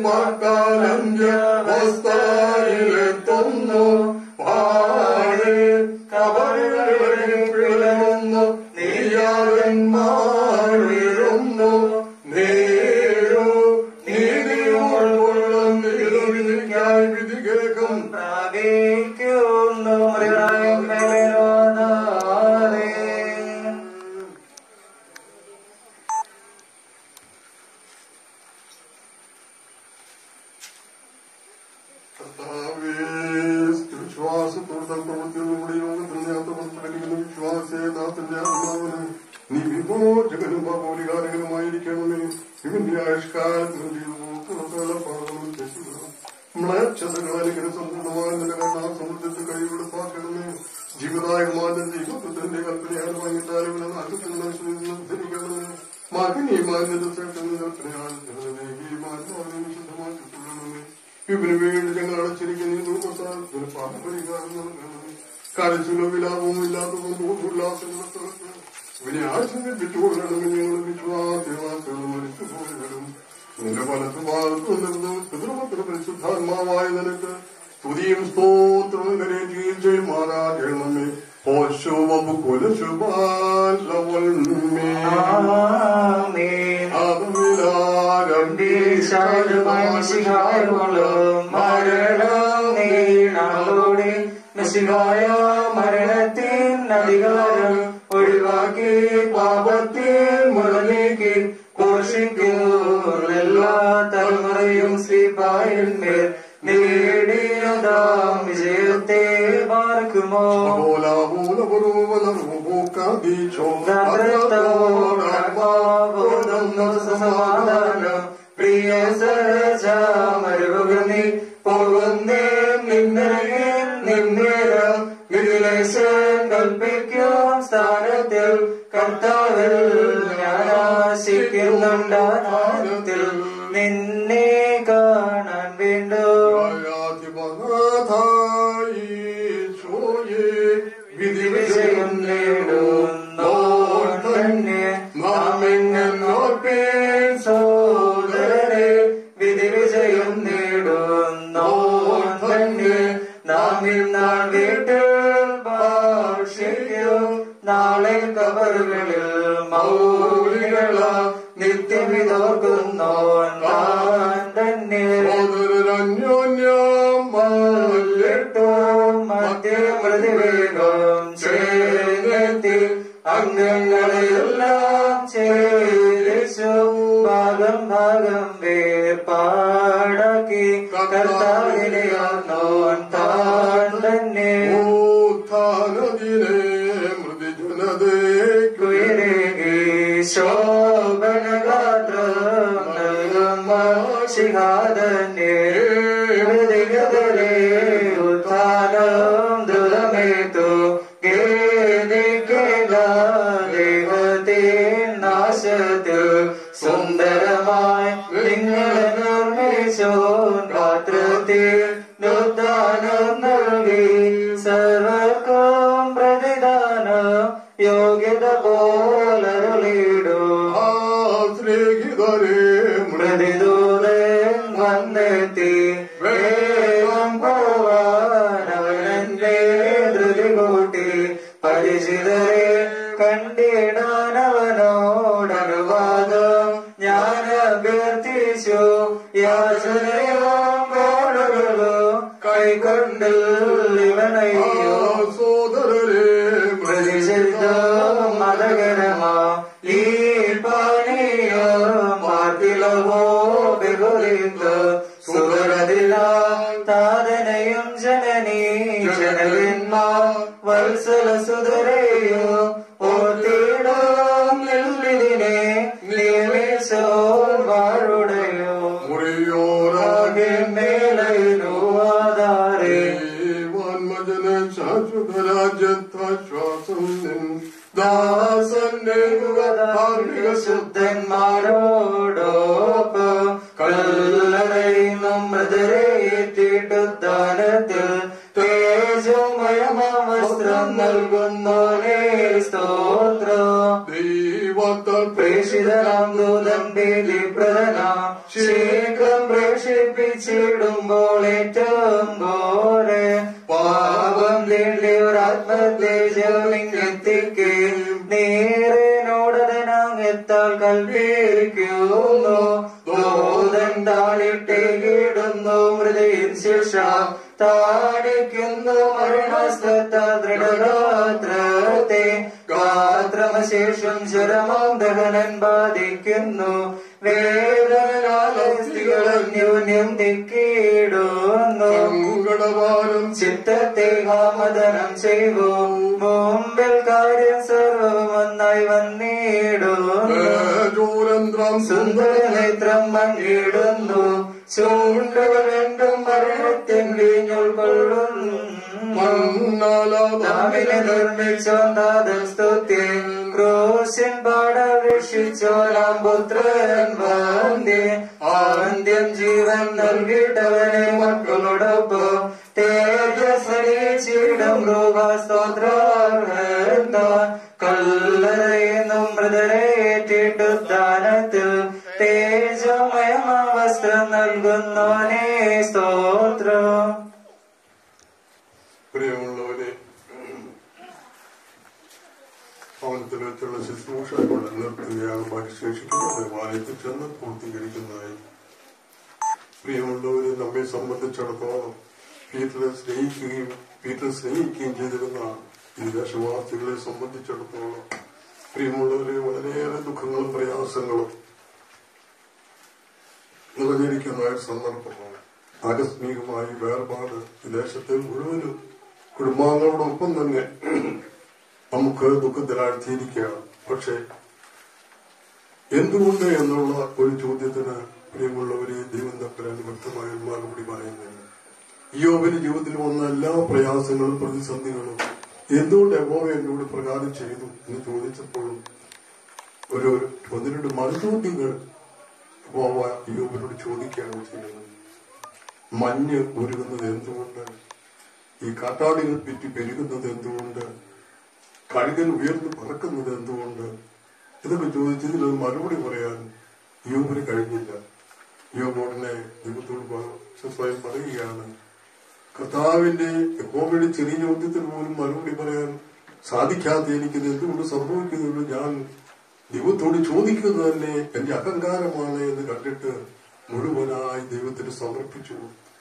വാക്കാലന്ത്യവസ്ഥയിലെത്തുന്നു പാടി കബറുകളിൽ പിളരുന്നു നീയാവന്മാർ വീഴുന്നു നേരു നീതിയോടുള്ളും നീതിക്കായി വിധി കേൾക്കും പ്രാപിക്കുന്നു മൃഗായം മേലോനാദേ വിശ്വാസത്തോടെ പ്രവൃത്തിയുടെ യോഗത്തിൽ യാത്രപ്പെടുന്ന വിശ്വാസേതാത്തിന്റെ ആത്മാവിന് നീ വിമോചകനും പാപോലികാരകനുമായിരിക്കണമേ ഇവന്റെ ആയുഷ്കാലത്തിനും ജീവിതവും മ്ലേച്ഛതകൾ അനുഗ്രഹ സമ്പൂർണ്ണമായ നിന്റെ കരുണാസമൃദ്ധി ഇവന് വേണ്ടി ഞങ്ങൾ അടച്ചിരിക്കുന്ന പാപപരിഹാരം നൽകണമേ കരച്ചിലോ വിലാപവും ഇല്ലാത്തതും ഉല്ലാസങ്ങളും ഇവനെ ആശ്രയിപ്പിച്ചുകൊള്ളണം ഞങ്ങൾ വിശ്വാസവാക്കളും മരിച്ചു പോകണം നിന്റെ വലത്ത് ഭാഗത്തു നിന്ന് പിതൃമക്കൾ പരിശുദ്ധാത്മാവായ നിനക്ക് സ്തുതിയും സ്തോത്രവും കരയുകയും ചെയ്യുമാറാകണമേ ഓശോവു കുലശുഭാലവൽമേ മെസ്സിഹായ മരണത്തിൻ അധികാരം ഒഴിവാക്കി പാപത്തിൽ മുതലേക്ക് പോഷിക്കും എല്ലാ തലമുറയും ശ്രീപായന്മേൽ നേടിയതാം വിജയത്തെ പാർക്കുമോ സമാധാനം പ്രിയ സഹജാമരുകനി പോകുന്നേ നിന്നരകെ നിന്നേരം വിലേശൻ കൽപ്പിക്കും സ്ഥാനത്തിൽ കർത്താവിൽ ഞാൻ ആശിക്കുന്നുണ്ടാനത്തിൽ നിന്നെ കാണാൻ വേണ്ടോ വിധി വിജയം നേടുന്നോ തന്നെ നാം എങ്ങോർപ്പേൻ സോദരനെ വിധി വിജയം നേടുന്നോ തന്നെ നാം ഇന്നാൾ വീട്ടിൽ ഭാഷിക്കും നാളെ കബറുകളിൽ മൗലികള നിത്യമിതോർക്കുന്നോ താൻ തന്നെ അന്യോന്യം മല്ലിട്ടും മധ്യമൃതിവേഗം ചേർന്നെത്തി അംഗങ്ങളെല്ലാം ചേരിച്ചു ഭാഗം ഭാഗം വേർപാടാക്കി കർത്താവിനെ നോൻ താൻ തന്നെ ഉത്ഥാനദിനെ മൃദുജനതേ കുയരേകി ശോഭനഗാത്രം നൽകുന്ന ശിഖാതന്നെ ഹൃദയതരേ ഉത്ഥാനം ദ്രുതമേതു ദേഹത്തെ നാശത്തിൽ സുന്ദരമായി നിങ്ങളെ നിർമ്മിച്ചോ രാത്രത്തിൽ നുദ്ധാനം നൽകി സർവർക്കും പ്രതിദാനം യോഗ്യത പോലരുളിടൂ സ്നേഹിതരേ പ്രതിദൂതൻ വന്നെത്തി വേഗം പോവാൻ അവനെന്റെ ധൃതി കൂട്ടി പരിചിതരെ കണ്ടിടാൻ അവനോട് അനുവാദം ഞാൻ അഭ്യർത്ഥിച്ചു യാചനയും കോളുകളും കൈകൊണ്ട് ഇവനയ്യോ സോദരരെ പ്രതിഷിദ്ധ മതകരമാ ഈ പാനീയോ മാർത്തിലവോ ബഹുലിന്ദ സുഗരതില താതനയും ജനനീ ജനവിന്മാ വത്സല സുതരയോ ഓർത്തിടാം നെല്ലിതിനെ നിയമിച്ചോ വാഴുടയോ മുറിയോരാകെ മേലയിലോ ആധാരേ വന്മജന ശാശ്വതരാജ്യത്താശ്വാസം നിൻ ദാസന്റെ ധാർമ്മിക ശുദ്ധന്മാരോടൊപ്പം കല്ലറയുന്നും മൃതരേറ്റിട്ടുദ്ധാനത്തിൽ തേജോമയമ വസ്ത്രം നൽകുന്നോരേ സ്തോത്രം ദൈവത്താൽ പ്രേഷിതനാം ദൂതൻ ബലിപ്രദനാം ശീഘ്രം പ്രേഷിപ്പിച്ചിടുമ്പോൾ ഏറ്റവും ഘോരെ പാപം തീണ്ടി ഒരാത്മത്തേജലിംഗെത്തിക്ക് നേരനോടതനാങ്ങെത്താൽ കൽപ്പിക്കുന്നു ദൂതൻ താളിട്ടേകിടുന്നു മൃദയൻ ശിക്ഷ താടിക്കുന്നു മരണസ്ഥത്ത ദൃഢഗാത്രത്തെ ഗാത്രമശേഷം ശരമാം ദഹനൻ ബാധിക്കുന്നു വേദനാലസ്തികളന്യോന്യം ദിക്കിടുന്നു സങ്കടവാരം ചിത്തത്തെ കാമദനം ചെയ്തു മുമ്പിൽ കാര്യം സർവവും ഒന്നായി വന്നിടുന്നു ചൂരന്ത്രം സുന്ദര നേത്രം മങ്ങിടുന്നു ചൂണ്ടുകൾ രണ്ടും മരണത്തിൻ വീഞ്ഞുൾക്കൊള്ളും തമ്മിലെ നിർമ്മിച്ചോന്താതൻ സ്തുതി ക്രൂശൻ പാടവീക്ഷിച്ചോരാം പുത്രൻ വന്ദി ആന്ത്യം ജീവൻ നൽകിയിട്ടവനെ മക്കളോടൊപ്പം തേജസ്വരീച്ചിടും രൂപസ്തോത്ര കല്ലറയുന്നും മൃതരേറ്റിട്ടു ദാനത്തിൽ തേജോമയമാ വസ്ത്രം നൽകുന്നോനേ സ്തോത്രം പ്രിയമുള്ളവരെ ഭവനത്തിൽ വെച്ചുള്ള ശുശ്രൂഷകളുടെ നിർത്തുകയാണ് പരിശേഷിക്കുന്നത് ദേവാലയത്തിൽ ചെന്ന് പൂർത്തീകരിക്കുന്നതായി പ്രിയമുള്ളവരെ നമ്മെ സംബന്ധിച്ചിടത്തോളം പീറ്ററെ സ്നേഹിക്കുകയും പീറ്ററെ സ്നേഹിക്കുകയും ചെയ്തിരുന്ന ഈ ദേശവാസികളെ സംബന്ധിച്ചിടത്തോളം പ്രിയമുള്ളവരെ വളരെയേറെ ദുഃഖങ്ങളും പ്രയാസങ്ങളും നിറഞ്ഞിരിക്കുന്ന ഒരു സന്ദർഭമാണ് ആകസ്മികമായി വേർപാട് ഈ ദേശത്തെ മുഴുവനും കുടുംബാംഗങ്ങളോടൊപ്പം തന്നെ നമുക്ക് ദുഃഖത്തിലാഴ്ത്തിയിരിക്കുകയാണ് പക്ഷേ എന്തുകൊണ്ട് എന്നുള്ള ഒരു ചോദ്യത്തിന് പ്രിയമുള്ളവരെ ദൈവം തപ്പരാൻ വ്യക്തമായ ഒരു മറുപടി പറയുന്നില്ല യോബിന്റെ ജീവിതത്തിൽ വന്ന എല്ലാ പ്രയാസങ്ങളും പ്രതിസന്ധികളും എന്തുകൊണ്ട് യഹോവ എന്നോട് പ്രകാരം ചെയ്തു എന്ന് ചോദിച്ചപ്പോഴും ഒരു ഒന്ന് രണ്ട് മറുചോദ്യങ്ങൾ യഹോവ യോബിനോട് ചോദിക്കുകയാണ് ചെയ്യുന്നത് മഞ്ഞ് ഒരുങ്ങുന്നത് എന്തുകൊണ്ട് ഈ കാട്ടാടികൾ പിറ്റി പെരുകുന്നത് എന്തുകൊണ്ട് കഴുകൻ ഉയർന്നു പറക്കുന്നത് എന്തുകൊണ്ട് ഇതൊക്കെ ചോദിച്ചതിൽ മറുപടി പറയാൻ യോബിന് കഴിഞ്ഞില്ല യോബ് ഉടനെ ദൈവത്തോട് പ- സ്വയം പറയുകയാണ് കർത്താവിന്റെ യഹോവയുടെ ചെറിയ ചോദ്യത്തിന് പോലും മറുപടി പറയാൻ സാധിക്കാത്ത എനിക്കിത് എന്തുകൊണ്ട് സംഭവിക്കുന്നുള്ളൂ ഞാൻ ദൈവത്തോട് ചോദിക്കുന്നത് തന്നെ എന്റെ അഹങ്കാരമാണ് എന്ന് കണ്ടിട്ട് മുഴുവനായി ദൈവത്തിന് സമർപ്പിച്ചു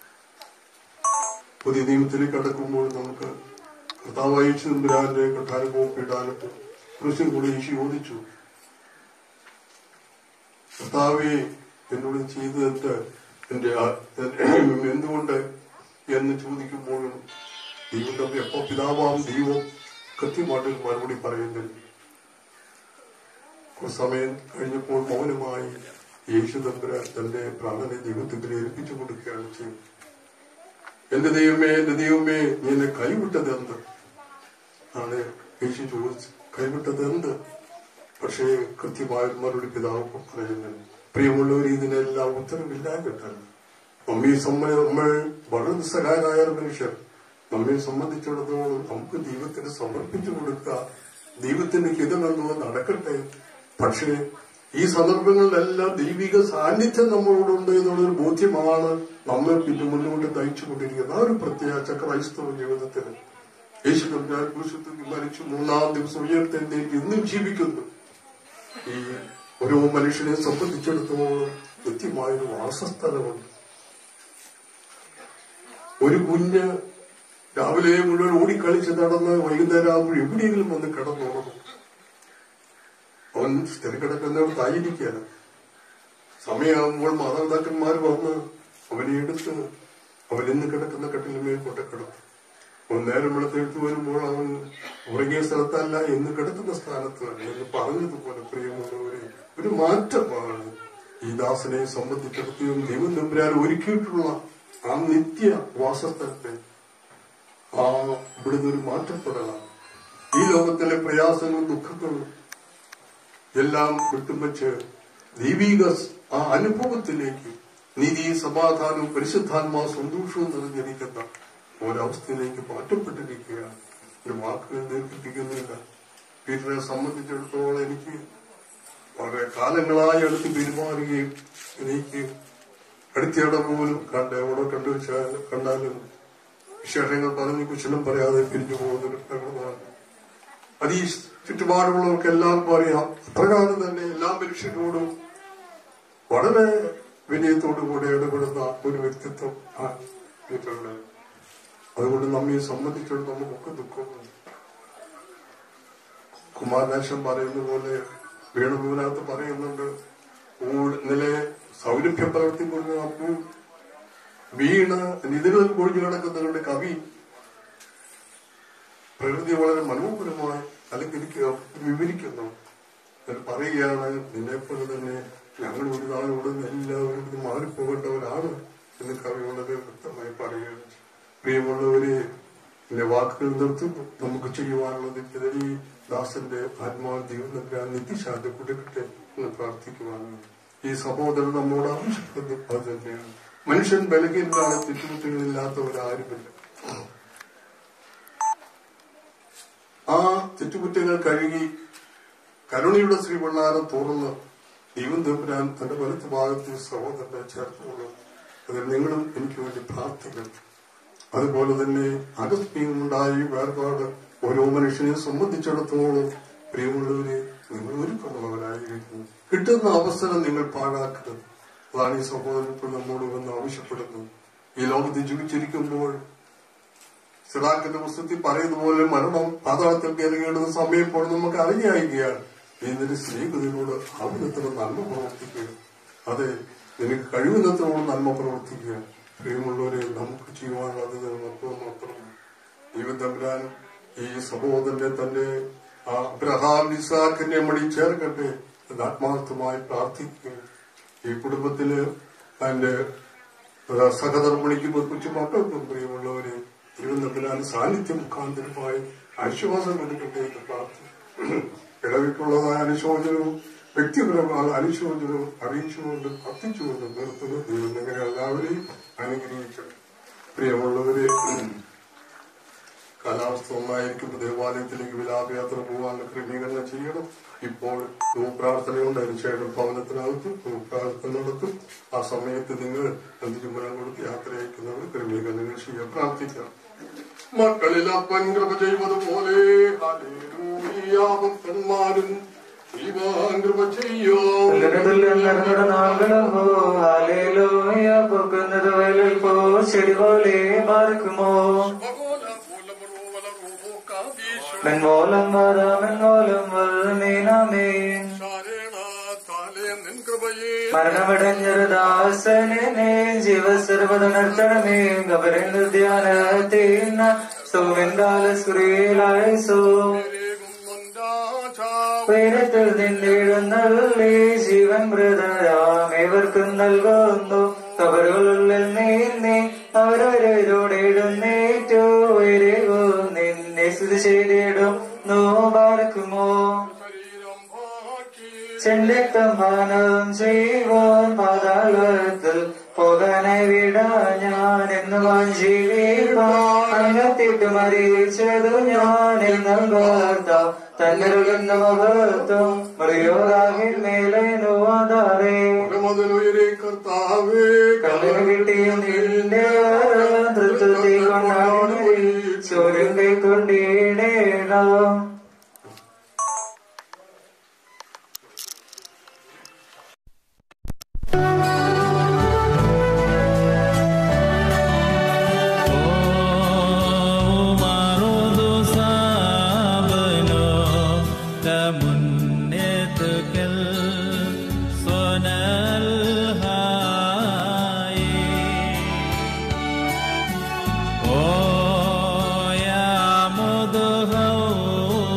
പുതിയ നിയമത്തിലേക്ക് കടക്കുമ്പോൾ നമുക്ക് കർത്താവായ ചന്ദ്രാന്റെ കഠാനുഭവം പീഡാനത്ത് കൃഷ്ണൻ കൂടെ ഈശോ ചോദിച്ചു കർത്താവെ എന്നോട് ചെയ്തത് എന്റെ ആ- എന്തുകൊണ്ട് എന്ന് ചോദിക്കുമ്പോഴും ദൈവം തമ്മിൽ എപ്പോ പിതാവാം ദൈവം കൃത്യമായിട്ട് ഒരു മറുപടി പറയുന്നില്ല കുറച്ച് സമയം കഴിഞ്ഞപ്പോൾ മൗനമായി യേശു തമ്പുരാൻ തന്റെ പ്രാണനെ ദൈവത്തിൽ ഏൽപ്പിച്ചു കൊടുക്കുകയാണ് ചെയ്യുന്നത് എന്റെ ദൈവമേ എന്റെ ദൈവമേ നീ എന്നെ കൈവിട്ടത് എന്ത് ആണ് യേശു ചോദിച്ചു കൈവിട്ടത് എന്ത് പക്ഷേ കൃത്യമായ ഒരു മറുപടി പിതാവ് പറയുന്നുണ്ട് പ്രിയമുള്ളവർ ഇതിനെല്ലാം ഉത്തരവില്ല കേട്ടല്ല നമ്മെ സംബന്ധ നമ്മൾ വളരെ നിസ്സഹായരായ ഒരു മനുഷ്യർ നമ്മെ സംബന്ധിച്ചിടത്തോളം നമുക്ക് ദൈവത്തിന് സമർപ്പിച്ചു കൊടുക്കുക ദൈവത്തിന്റെ ഹിതമെന്നോ നടക്കട്ടെ പക്ഷേ ഈ സന്ദർഭങ്ങളിലെല്ലാം ദൈവിക സാന്നിധ്യം നമ്മളോടുണ്ട് എന്നുള്ളൊരു ബോധ്യമാണ് നമ്മെ പിന്നെ മുന്നോട്ട് നയിച്ചുകൊണ്ടിരിക്കുന്നത് ആ ഒരു പ്രത്യേക ക്രൈസ്തവ ജീവിതത്തിന് യേശു ഞാൻ കുരിശത്തിൽ മരിച്ചു മൂന്നാം ദിവസം ഉയർത്തെഴുന്നേറ്റ് ഇന്നും ജീവിക്കുന്നു ഈ ഓരോ മനുഷ്യനെ സംബന്ധിച്ചിടത്തോളം കൃത്യമായൊരു വാസസ്ഥലമുണ്ട് ഒരു കുഞ്ഞ് രാവിലെ മുഴുവൻ ഓടിക്കളിച്ച് നടന്ന് വൈകുന്നേരം ആകുമ്പോൾ എവിടെയെങ്കിലും വന്ന് കിടന്നുറങ്ങും അവൻ സ്ഥിരക്കിടക്കുന്നിടത്ത് ആയിരിക്കുകയാണ് സമയമാകുമ്പോൾ മാതാപിതാക്കന്മാർ വന്ന് അവനെ എടുത്ത് അവൻ ഇന്ന് കിടക്കുന്ന കട്ടിലുമേൽ കൊണ്ടക്കിടത്തും അവൻ നേരം വെളുത്തെടുത്ത് വരുമ്പോൾ അവൻ ഉറങ്ങിയ സ്ഥലത്തല്ല എന്ന് കിടക്കുന്ന സ്ഥാനത്താണ് എന്ന് പറഞ്ഞതുപോലെ പ്രിയമുള്ളവരെ ഒരു മാറ്റമാണ് ഈ ദാസനെ സംബന്ധിച്ചിടത്തോളം ദൈവം തമ്പുരാൻ ഒരുക്കിയിട്ടുള്ള ആ നിത്യ വാസസ്ഥലത്തെ ആ ഇവിടുന്ന് ഒരു മാറ്റപ്പെടലാണ് ഈ ലോകത്തിലെ പ്രയാസങ്ങളും ദുഃഖങ്ങളും എല്ലാം വിട്ടുവച്ച് ദൈവിക ആ അനുഭവത്തിലേക്ക് നീതി സമാധാനവും പരിശുദ്ധാത്മാ സന്തോഷവും നിറഞ്ഞിരിക്കുന്ന ഒരവസ്ഥയിലേക്ക് മാറ്റപ്പെട്ടിരിക്കുകയാണ് ഒരു വാക്കുകൾ ദീർഘിപ്പിക്കുന്നില്ല പീറ്ററെ സംബന്ധിച്ചിടത്തോളം എനിക്ക് വളരെ കാലങ്ങളായി അടുത്ത് പെരുമാറുകയും എനിക്ക് അടുത്തിടെ പോലും കണ്ട് എവിടെ കണ്ടു വെച്ചാൽ കണ്ടാലും വിശേഷങ്ങൾ പറഞ്ഞ് കുശലം പറയാതെ പിരിഞ്ഞു പോകുന്നൊരു പ്രകടനമാണ് അത് ഈ ചുറ്റുപാടുള്ളവർക്ക് എല്ലാവർക്കും അറിയാം അപ്രകാരം തന്നെ എല്ലാ മനുഷ്യരോടും വളരെ വിനയത്തോടു കൂടെ ഇടപെടുന്ന ഒരു വ്യക്തിത്വം ആ പീറ്ററുടെ അതുകൊണ്ട് നമ്മെ സംബന്ധിച്ചിടത്തോളം നമുക്കൊക്കെ ദുഃഖമുണ്ട് കുമാരനാശം പറയുന്ന പോലെ വേണുവിനകത്ത് പറയുന്നുണ്ട് ഊ- ഇന്നലെ സൗരഭ്യം പ്രവർത്തിക്കുന്ന അപ്പോൾ വീണ് നിധികളിൽ കൊഴിഞ്ഞു കിടക്കുന്നവരുടെ കവി പ്രകൃതി വളരെ മനോഹരമായി അലങ്കരിക്കുക വിവരിക്കുന്നു എന്നിട്ട് പറയുകയാണ് നിന്നെപ്പോലെ തന്നെ ഞങ്ങൾ ഒരു നാളോട് എല്ലാവരും ഇത് മാറിപ്പോകേണ്ടവരാണ് എന്ന് കവി വളരെ വ്യക്തമായി പറയുകയാണ് പ്രിയമുള്ളവരെ എന്റെ വാക്കുകൾ നിർത്തുന്നു നമുക്ക് ചെയ്യുവാനുള്ളത് ചിലരി ദാസന്റെ ആത്മാവ് ദൈവം നൽകാൻ നിത്യശാന്തി കൊടുക്കട്ടെ എന്ന് പ്രാർത്ഥിക്കുവാനാണ് ഈ സഹോദരൻ നമ്മോട് ആവശ്യപ്പെടുന്നത് അത് തന്നെയാണ് മനുഷ്യൻ ബലഹീനനാണ് തെറ്റുകുറ്റങ്ങളില്ലാത്തവരാരുമില്ല ആ തെറ്റുകുറ്റങ്ങൾ കഴുകി കരുണയുടെ ശ്രീപിള്ളാരം തുറന്ന് ദൈവം തമ്പുരാൻ തന്റെ വലത്ത് ഭാഗത്ത് സഹോദരനെ ചേർത്തുള്ളൂ അതിൽ നിങ്ങളും എനിക്ക് വേണ്ടി പ്രാർത്ഥിക്കണം അതുപോലെ തന്നെ അകസ്മീയമുണ്ടായി വേർപാട് ഓരോ മനുഷ്യനെ സംബന്ധിച്ചിടത്തോളം പ്രിയമുള്ളവരെ നിങ്ങൾ ഒരുക്കമുള്ളവരായിരിക്കുന്നു കിട്ടുന്ന അവസരം നിങ്ങൾ പാഴാക്കരുത് അതാണ് ഈ സഹോദരൻ ഇപ്പോൾ നമ്മോട് വന്ന് ആവശ്യപ്പെടുന്നത് ഈ ലോകത്ത് ജീവിച്ചിരിക്കുമ്പോൾ സിറാക്കിന്റെ പുസ്തകത്തിൽ പറയുന്ന പോലെ മരണം പാതാളത്തിൽ ഇറങ്ങേണ്ടുന്ന സമയം ഇപ്പോൾ നമുക്ക് അറിയായികയാണ് നീ നിന്റെ സ്നേഹിതനോട് ആവിധത്തിൽ നന്മ പ്രവർത്തിക്കുക അതെ നിനക്ക് കഴിവുന്നത്രയോളം നന്മ പ്രവർത്തിക്കുക പ്രിയമുള്ളവരെ നമുക്ക് ചെയ്യുവാനുള്ളത് മൊത്തം മാത്രം ദൈവം തമ്പുരാൻ ഈ സഹോദരനെ തന്നെ ആ അബ്രഹാം ഇസാഖിനെ മണി ചേർക്കട്ടെ എന്ന് ആത്മാർത്ഥമായി പ്രാർത്ഥിക്കുക ഈ കുടുംബത്തില് അതിന്റെ സഹധർമ്മിണിക്കും കൊച്ചു മക്കൾക്കും പ്രിയമുള്ളവരെ ദൈവം തമ്പുരാൻ സാന്നിധ്യം മുഖാന്തരമായി ആശ്വാസം കൊടുക്കട്ടെ എന്ന് പ്രാർത്ഥിക്കും ഇടവിട്ടുള്ളതായ അനുശോചനവും വ്യക്തിപരമായ അനുശോചനവും അറിയിച്ചുകൊണ്ട് കത്തിച്ചുകൊണ്ട് നിർത്തുന്നു ദൈവം നിങ്ങളെ എല്ലാവരെയും അനുഗ്രഹിക്കട്ടെ പ്രിയമുള്ളവരെ കാലാവസ്ഥ ഒന്നായിരിക്കുമ്പോൾ ദേവാലയത്തിലേക്ക് വിലാപയാത്ര പോകാനുള്ള ക്രമീകരണം ചെയ്യണം ഇപ്പോൾ പ്രാർത്ഥനയുണ്ട് അതിനുശേഷം ഭവനത്തിനകത്ത് പ്രാർത്ഥന നടത്തും ആ സമയത്ത് നിങ്ങൾ അന്തിരുമനം കൊടുത്ത് യാത്ര അയക്കുന്നവർ ക്രമീകരണങ്ങൾ ചെയ്യാൻ പ്രാർത്ഥിക്കണം മക്കളിൽ അപ്പൻ കൃപ ചെയ്തതുപോലെ ഭക്തന്മാരും ദൈവാൻ കൃപ ചെയ്യോ പൊക്കുന്നത് വയലിൽ പോ ചെടി പോലെ പാർക്കുമോ മെൻമോലം വരാ മെൻമോലം വന്നേനാമേൻ മരണമടഞ്ഞൊരു ദാസനെ ജീവസർവതണർത്തണമേ ഗബരൻ ധ്യാനത്തേന്ന സോവൻകാല സുരേലായസോ ഉയരത്തിൽ നിന്നിടുന്നള്ളി ജീവൻ മൃതരാമേവർക്കും നൽകുന്നു കബറുകളിൽ നീന്നി അവരോരോടെ ഇടുന്നേറ്റു ഉയരവോ നിന്നെ സ്തുതി ചെയ്തിടും നോബാർക്കുമോ ചെണ്ടക്കം പാനം ചെയ്യുവാൻ പാതാളത്തിൽ പോകാനായി വിടാ ഞാൻ എന്ന് വാഞ്ചിപ്പാൻ അങ്ങത്തിട്ട് മറിയിച്ചതു ഞാൻ എന്നും വാർത്ത തന്നരുളുന്ന മഹത്വം മറിയോറാഹിൽ മേലെ നോവാതാറേ കല്ലിന് കിട്ടിയും നിന്റെ തൃത്വത്തെ കൊണ്ടാടി ചോരും കൈക്കൊണ്ടിടേണം Oh, yeah, mother,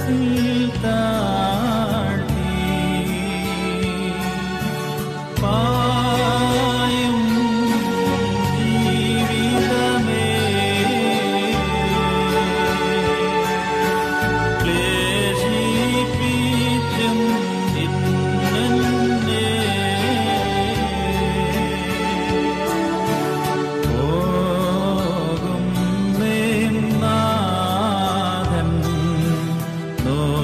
താഴ്ത്തി പായും ജീവിതമേ ക്ലേശിപ്പിച്ചും നിന്നെ പോകും നാഥൻ നോ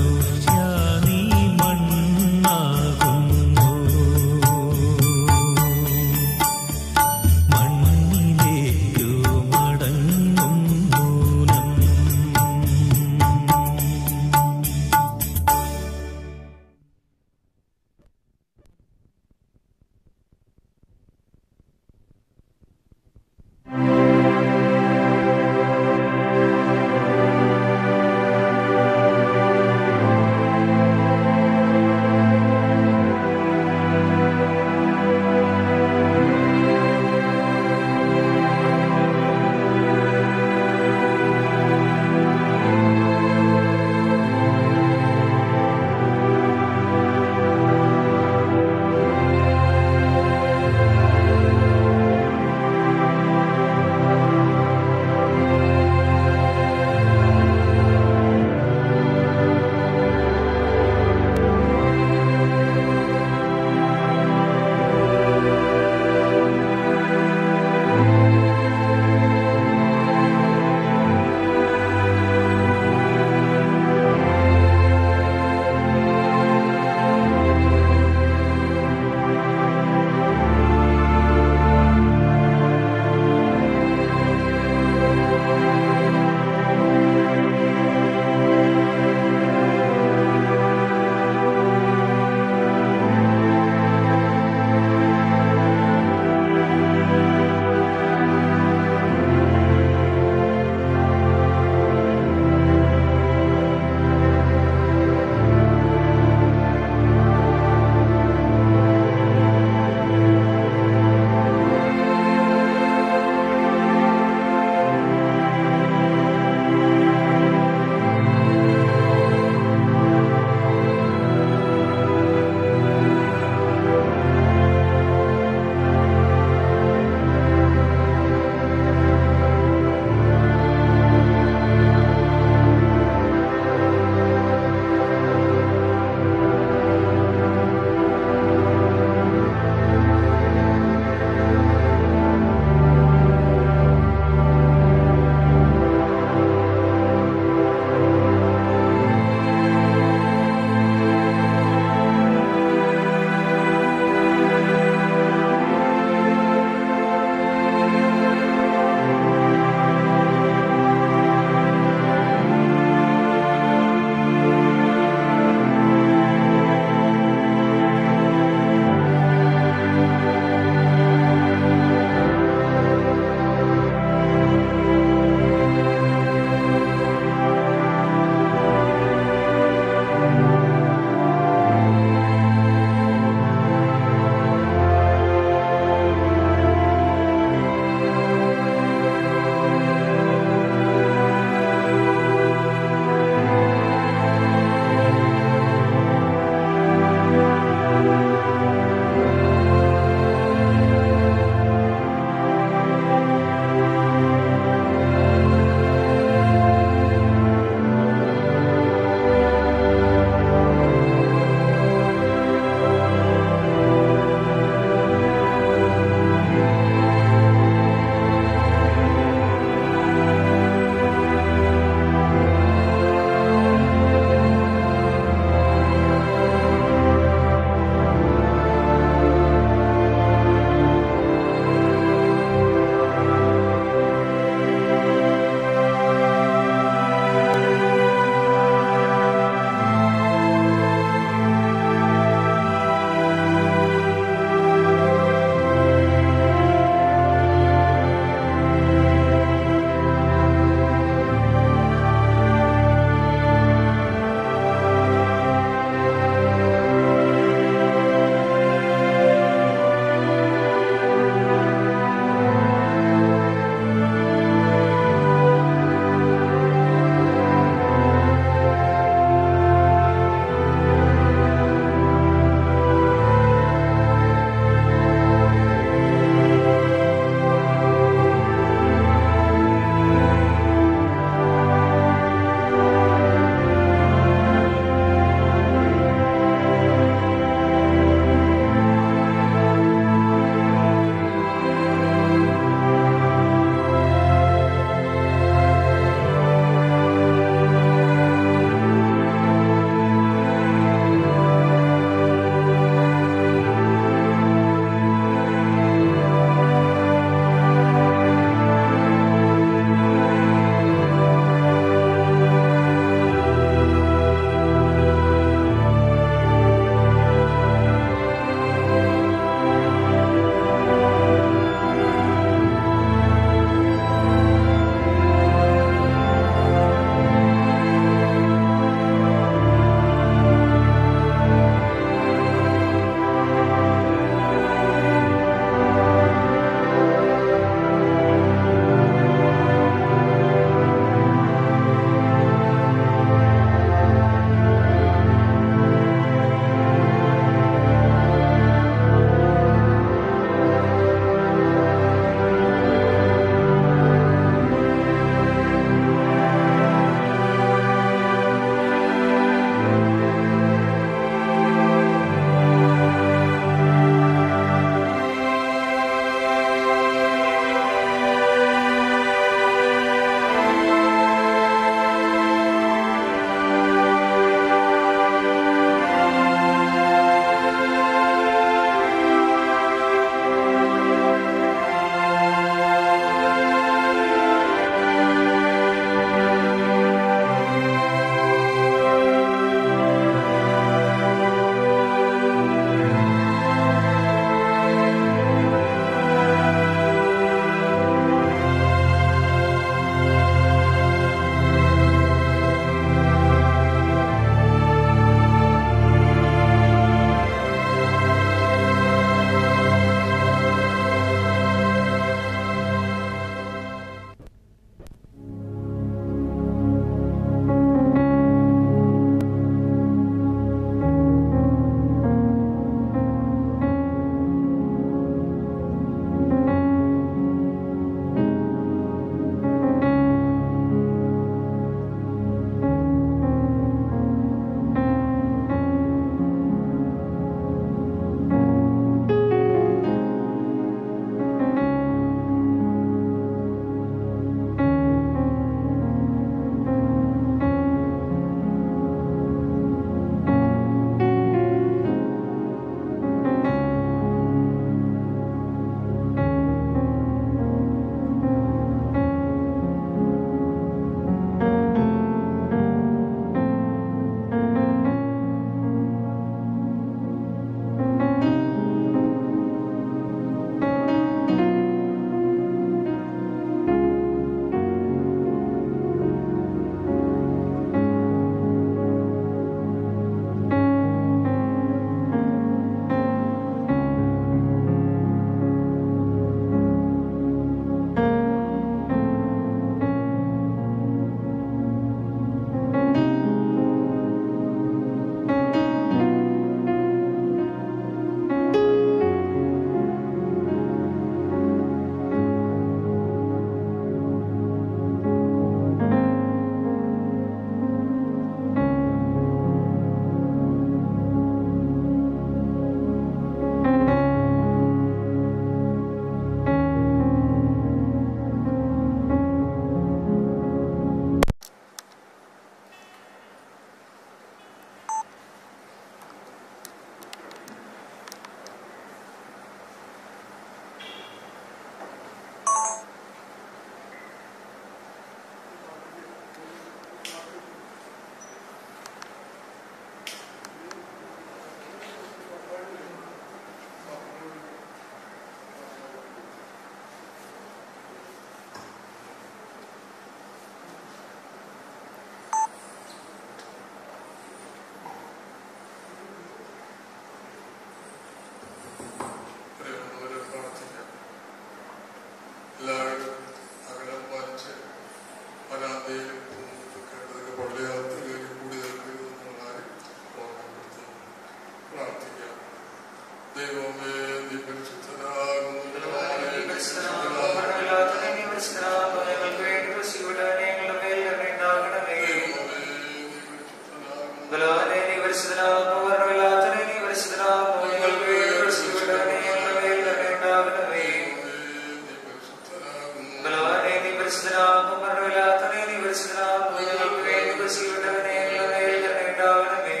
പരിശുദ്ധനാകും മരണമില്ലാത്തവനെ നീ പരിശുദ്ധനാകും ഞങ്ങൾക്ക് വേണ്ടി കുരിശിൽപ്പെട്ടവനെ ഞങ്ങളുടെ നേരിൽ കരുണയുണ്ടാകണമേ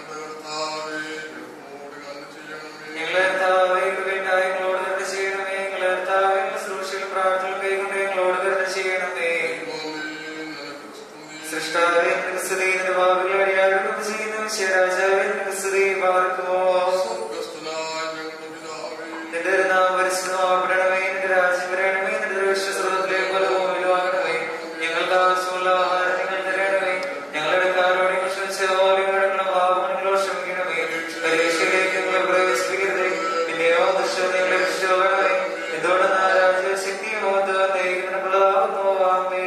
ഞങ്ങളെ കർത്താവേ, കൃപയുണ്ടായി ഞങ്ങളോട് കരുണ ചെയ്യണമേ ഞങ്ങളെ കർത്താവേ, ഞങ്ങളുടെ ശുശ്രൂഷയിലും പ്രാർത്ഥനയിലും കൈകൊണ്ട് ഞങ്ങളോട് കരുണ ചെയ്യണമേ സൃഷ്ടാവേ നിനക്ക് സ്തുതി നിന്റെ ഭാവികളെ അടിയാരോട് ചെയ്യുന്ന വിശ്വരാജാവേ നിനക്ക് സ്തുതി പാർക്കുമോ നിന്റെ നാം പരിശുദ്ധമാകപ്പെടണമേ നിന്റെ രാജ്യം വരണമേ നിന്റെ വിശ്വസ്രവത്തിലെ പോലെ ഭൂമിയിലുമാകണമേ ഞങ്ങൾക്ക് ആവശ്യമുള്ള ആഹാരം നിങ്ങൾ തരണമേ ഞങ്ങളുടെ കാരോട് ക്ഷമിച്ച പോലെ ഞങ്ങളുടെ പാപങ്ങളോ ക്ഷമിക്കണമേ പരീക്ഷയിലേക്ക് ഞങ്ങളെ പ്രവേശിപ്പിക്കരുതേ പിന്നെയോ ദുഷ്ടം ഞങ്ങളെ രക്ഷിക്കണമേ ഇതോടെ നാരാജ്യ ശക്തിയോ ദൈവത്തിനുള്ളതാകുന്നു ആമേ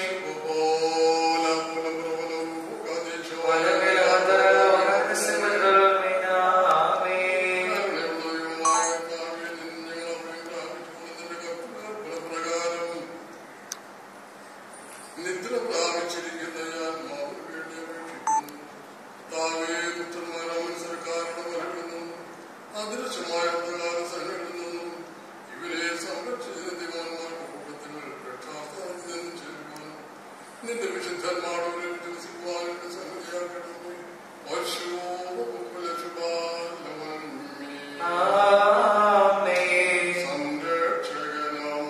നിദ്ര പ്രാപിച്ചിരിക്കുന്ന ഞാൻ മാവിന് വേണ്ടി അപേക്ഷിക്കുന്നു താവേ പുത്രന്മാരെ മത്സരക്കാരുടെ വരവിൽ അദൃശ്യമായ പ്രകാരം സൈന്യങ്ങളിൽ നിന്നും ഇവരെ സംരക്ഷിച്ച ദിവാന്മാരുടെ കൂട്ടത്തിൽ രക്ഷാസ്ഥാനത്ത് നിന്ന് ചേരുവാനും നിന്റെ വിശുദ്ധന്മാരുടെ വിശ്വസിക്കുവാനും സംഗതിയാക്കണമേ സംരക്ഷകനം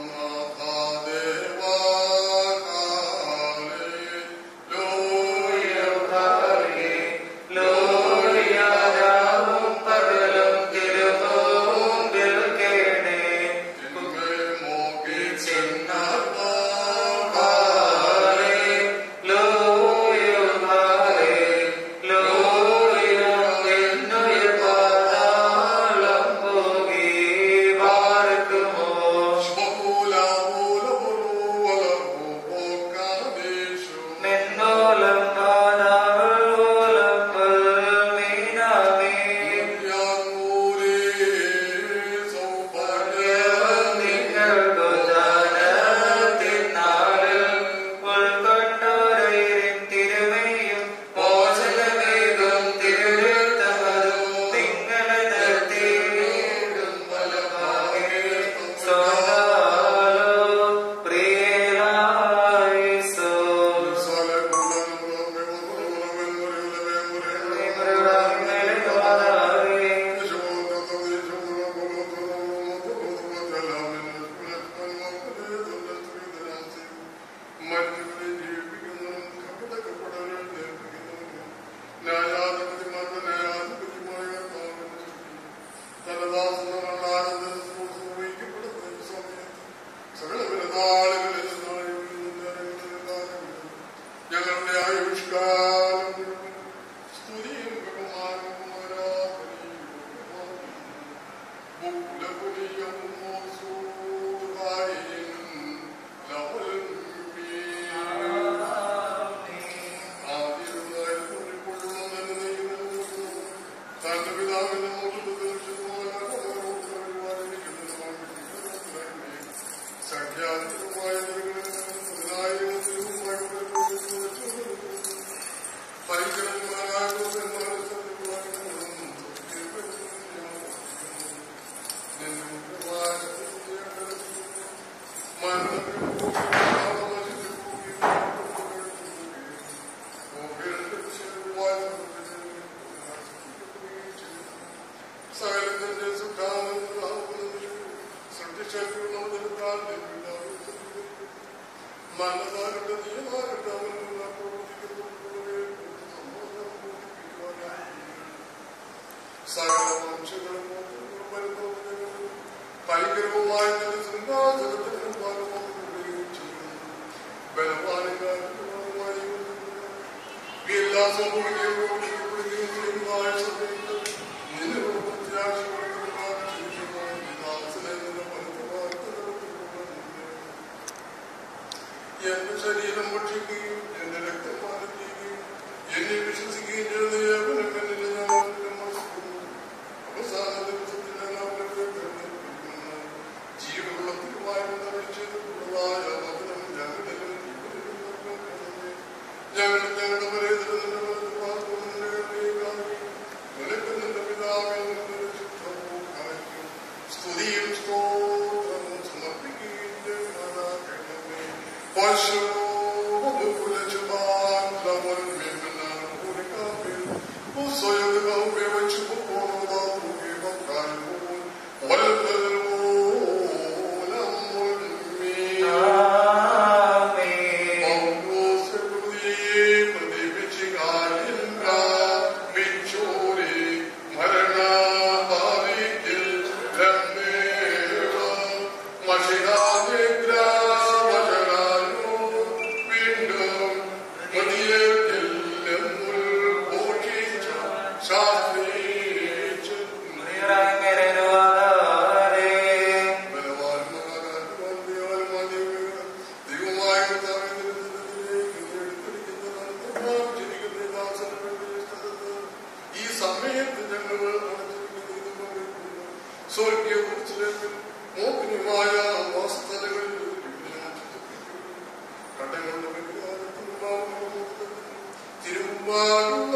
ഞങ്ങളുടെ ആയുഷ്കാലം സ്തുതിയും ബഹുമാനവും ആരാധനയും മുക്കുലപുരിയും മോസൂതായും ലവൽ തന്റെ പിതാവിന്റെ സംഖ്യാതിരുമായ സകലത്തിന്റെ മനതാരുടെ നിയമാരുടെ അവനുള്ള സകല വംശങ്ങളും ഭയങ്കരവുമായ തന്റെ സിംഹാസനത്തിന് ഭാഗമാക്കുകയും ചെയ്യുന്നു ബലവാനുമായി എല്ലാ സംഭവിക്കുകയും പ്രവർത്തിക്കപ്പെടുകയും ചെയ്യുന്നതായ സമയത്ത് നിന്നോട് പ്രത്യാശപ്പെടുത്തുവാൻ ചിന്തിക്കുവാൻ ദാസനെ നിന്റെ മനസ്സിലാക്കി എന്റെ ശരീരം ഭക്ഷിക്കുകയും എന്റെ രക്തം പാനം ചെയ്യുകയും എന്നെ വിശ്വസിക്കുകയും ചെയ്യുന്ന ഏവനും എന്നിൽ ഞാൻ അവന്റെ മനസ്സിലാക്കുന്നു അവസാന ദിവസത്തിൽ ഞാൻ അവനെ തിരഞ്ഞെടുപ്പിക്കുന്നു ജീവനുള്ള തീരുമാനം ചെയ്തിട്ടുള്ളതായ വചനം ഞങ്ങളിലും ഇവരിലും നൽകണമേ. ഞങ്ങൾ ഞങ്ങളുടെ പരേതര നിന്റെ വലത്ത് പാർക്കുന്നു നിന്റെ കരുണയെ കാണുകയും നിനക്ക് നിന്റെ പിതാവിൽ നിന്ന് രക്ഷിതവും കാണിക്കും സ്തുതിയും സ്തോത്രവും സമർപ്പിക്കുകയും ചെയ്യുവാനാകണമേ. ഈ സമയത്ത് ഞങ്ങൾ സ്വർഗീയവും മോഹിനിമായ വാസ്തലകളിൽ തിരുമ്പാനുള്ള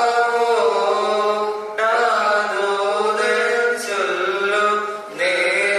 ചൊല്ലു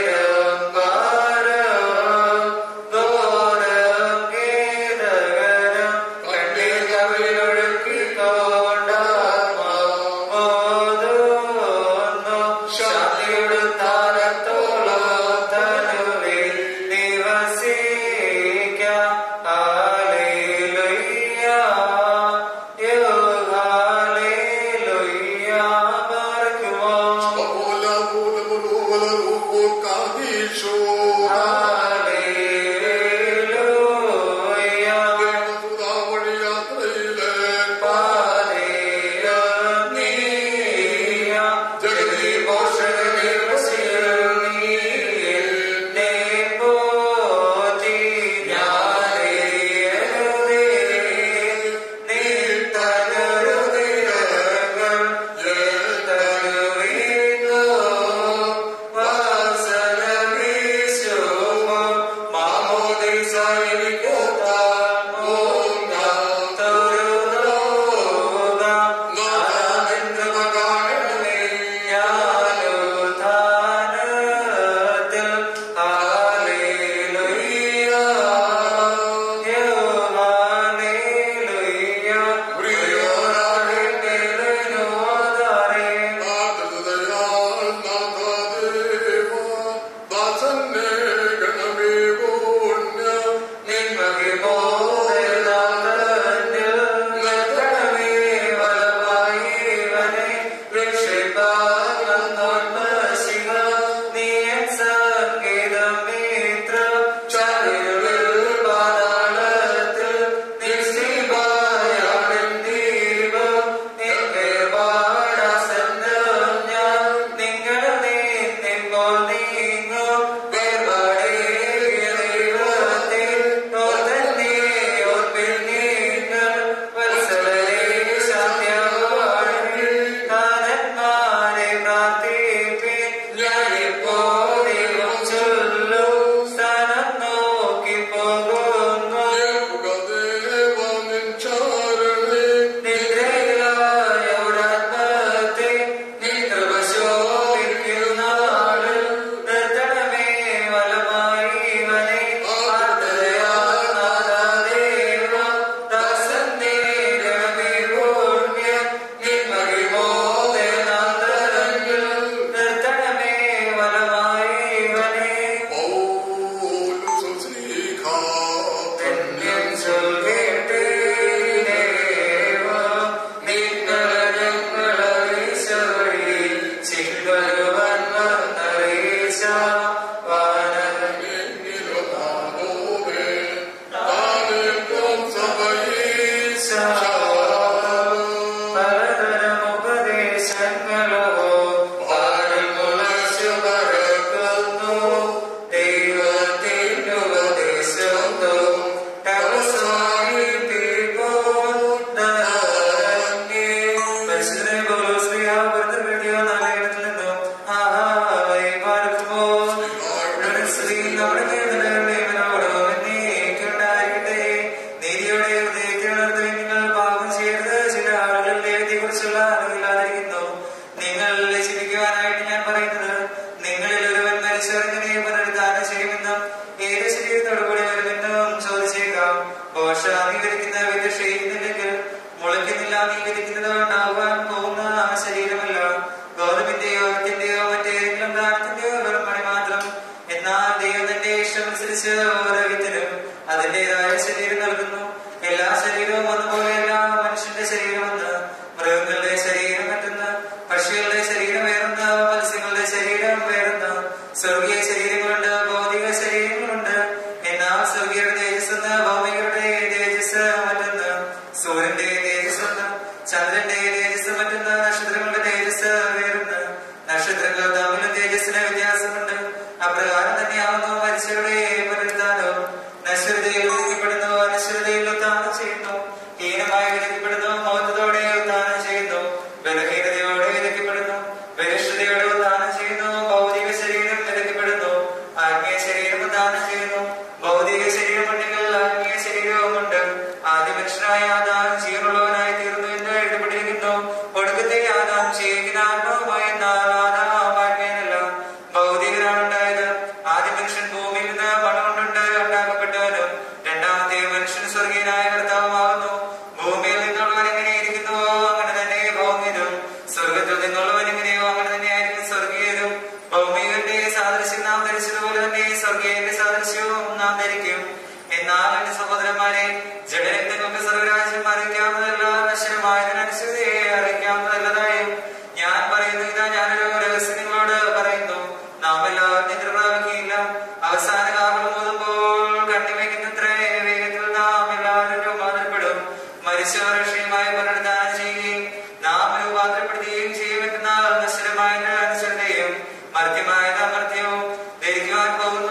ഇല്ലാതിരിക്കുന്നു നിങ്ങൾ ലക്ഷിപ്പിക്കുവാനായിട്ട് ഞാൻ പറയുന്നത് നിങ്ങളിൽ ഒരുവൻ മരിച്ചവരെങ്ങനെ പുനരുദ്ധാനം ചെയ്യുമെന്നും ഏത് ശരീരത്തോടു കൂടി വരുമെന്നും ചോദിച്ചേക്കാം ഘോഷ നീ വിരിക്കുന്ന വിധ ക്ഷയിക്കുന്നില്ലെങ്കിൽ മുളയ്ക്കുന്നില്ല നീ വിരിക്കുന്നത് ഉണ്ടാകുവാൻ പോകുന്ന ആ ശരീരമല്ല ഗോതമ്പിന്റെയോ ത്തിന്റെയോ മറ്റേതെങ്കിലും ദാനത്തിന്റെയോ വെറും മണി മാത്രം എന്നാൽ ദൈവം തന്റെ ഇഷ്ടമനുസരിച്ച് ഓരോ വിത്തിനും അതിന്റേതായ ശരീരം നൽകുന്നു എല്ലാ ശരീരവും ഒന്നുപോലെയല്ല മനുഷ്യന്റെ ശരീരം ഒന്ന് മൃഗങ്ങളുടെ ശരീരം മറ്റൊന്ന് പക്ഷികളുടെ ശരീരം വേറൊന്ന് മത്സ്യങ്ങളുടെ ശരീരം വേറൊന്ന് സ്വർഗീയ ശരീരങ്ങളുണ്ട് ഭൗതിക ശരീരങ്ങളുണ്ട് എന്നാൽ സ്വർഗീയയുടെ തേജസ് ഒന്ന് ഭൗമികരുടെ തേജസ് മറ്റൊന്ന് സൂര്യന്റെ തേജസ് ഒന്ന് ചന്ദ്രന്റെ തേജസ് മറ്റൊന്ന് നക്ഷത്രങ്ങളുടെ തേജസ് വേറൊന്ന് നക്ഷത്രങ്ങൾ തമ്മിലും തേജസ്സിന് വ്യത്യാസമുണ്ട് അപ്രകാരം തന്നെയാവുന്നു മനുഷ്യരുടെ പുനരുദ്ധാനവും നശ്വരതയിൽ വിധിക്കപ്പെടുന്നു അനശ്വരതയിൽ ഉത്ഥാനം ചെയ്യുന്നു ഹീനമായി വിധിക്കപ്പെടുന്നു മൗനത്തോടെ ഉത്ഥാനം ചെയ്യുന്നു ബലഹീനതയോടെ വിധിക്കപ്പെടുന്നു ബലിഷ്ഠതയോടെ ഉത്ഥാനം ചെയ്യുന്നു ഭൗതിക ശരീരം വിധിക്കപ്പെടുന്നു ആത്മീയ ശരീരം ഉത്ഥാനം ചെയ്യുന്നു ഭൗതിക ശരീരമുണ്ടെങ്കിൽ ആത്മീയ ശരീരവുമുണ്ട് ആദ്യ മനുഷ്യനായ ആദാം ജീവനുള്ളവനായി തീർന്നു എന്ന് എഴുതപ്പെട്ടിരിക്കുന്നു ഒടുക്കത്തെ ആദാം ചെയ്യുന്ന ആത്മാവുമായി എന്നാൽ ആദാം ആത്മീയനല്ല ഭൗതികനാണ് ഉണ്ടായത് ആദ്യ മനുഷ്യൻ ഭൂമിയിൽ നിന്ന് മണ്ണുകൊണ്ടുണ്ട് ഉണ്ടാക്കപ്പെട്ടവനും രണ്ടാമത്തെ മനുഷ്യൻ സ്വർഗീയനായ കർത്താവുമാകുന്നു ഭൂമിയിൽ നിന്നുള്ളവൻ എങ്ങനെ ഇരിക്കുന്നുവോ അങ്ങനെ തന്നെ ഭൗമികനും സ്വർഗത്തിൽ നിന്നുള്ളവൻ എങ്ങനെയോ അങ്ങനെ തന്നെയായിരിക്കും സ്വർഗീയരും ഭൗമികന്റെ സാദൃശ്യം നാം ധരിച്ചതുപോലെ തന്നെ സ്വർഗീയന്റെ സാദൃശ്യവും നാം ധരിക്കും എന്നാൽ എന്റെ സഹോദരന്മാരെ ജഡരക്തങ്ങൾക്ക് സ്വർഗരാജ്യം അറിയിക്കാവുന്നതല്ല നശ്വരമായതിനനുസരിച്ച് അറിയിക്കാവുന്നതല്ലതായും ഞാൻ പറയുന്നു ഇതാ ഞാനൊരു രഹസ്യം നിങ്ങളോട് പറയുന്നു നാം എല്ലാവരും നിദ്ര പ്രാപിക്കുകയില്ല അവസാന കാവൽ മുതുമ്പോൾ കണ്ണിവയ്ക്കുന്നത്ര വേഗത്തിൽ നാം എല്ലാവരും രൂപാന്തരപ്പെടും മരിച്ചവർ രക്ഷയുമായി പുനരുദ്ധാനം ചെയ്യുകയും നാം രൂപാന്തരപ്പെടുത്തുകയും ചെയ്യുമെന്ന നശ്വരമായ അനുസരണയും മർത്യമായത് അമർത്യവും ധരിക്കുവാൻ പോകുന്നു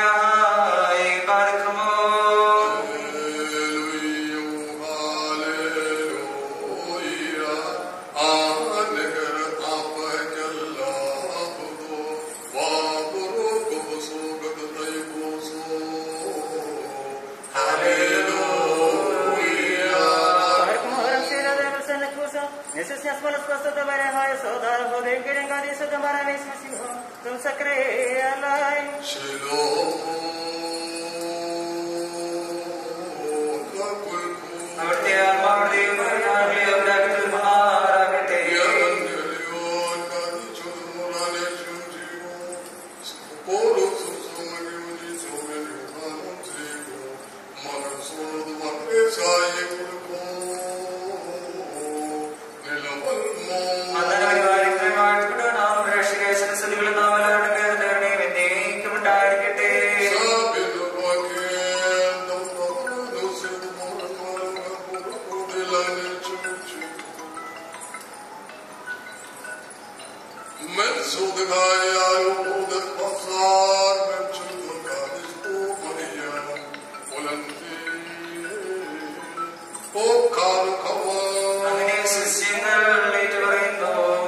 അമീനായി പാർക്കുമോ Necesidades para las cosas de María y Soda, joder, que venga de Soda para mí, Tum sacre alay. അവിടുത്തെ ആത്മാവുടെയും പരിഹാരങ്ങളെയും ഉണ്ടാക്കി തീർമാറാകട്ടെ അങ്ങനെ പരിപാലിക്കുന്ന വാഴ്ത്തിക്കൊണ്ട് നാം രക്ഷികേശന സ്ഥിതികളിൽ നാം എല്ലാവരുടെ പേര് തരണേ എന്നേക്കും ഉണ്ടായിരിക്കട്ടെ അങ്ങനെ ശിഷ്യങ്ങൾ ഏറ്റുപറയുന്നു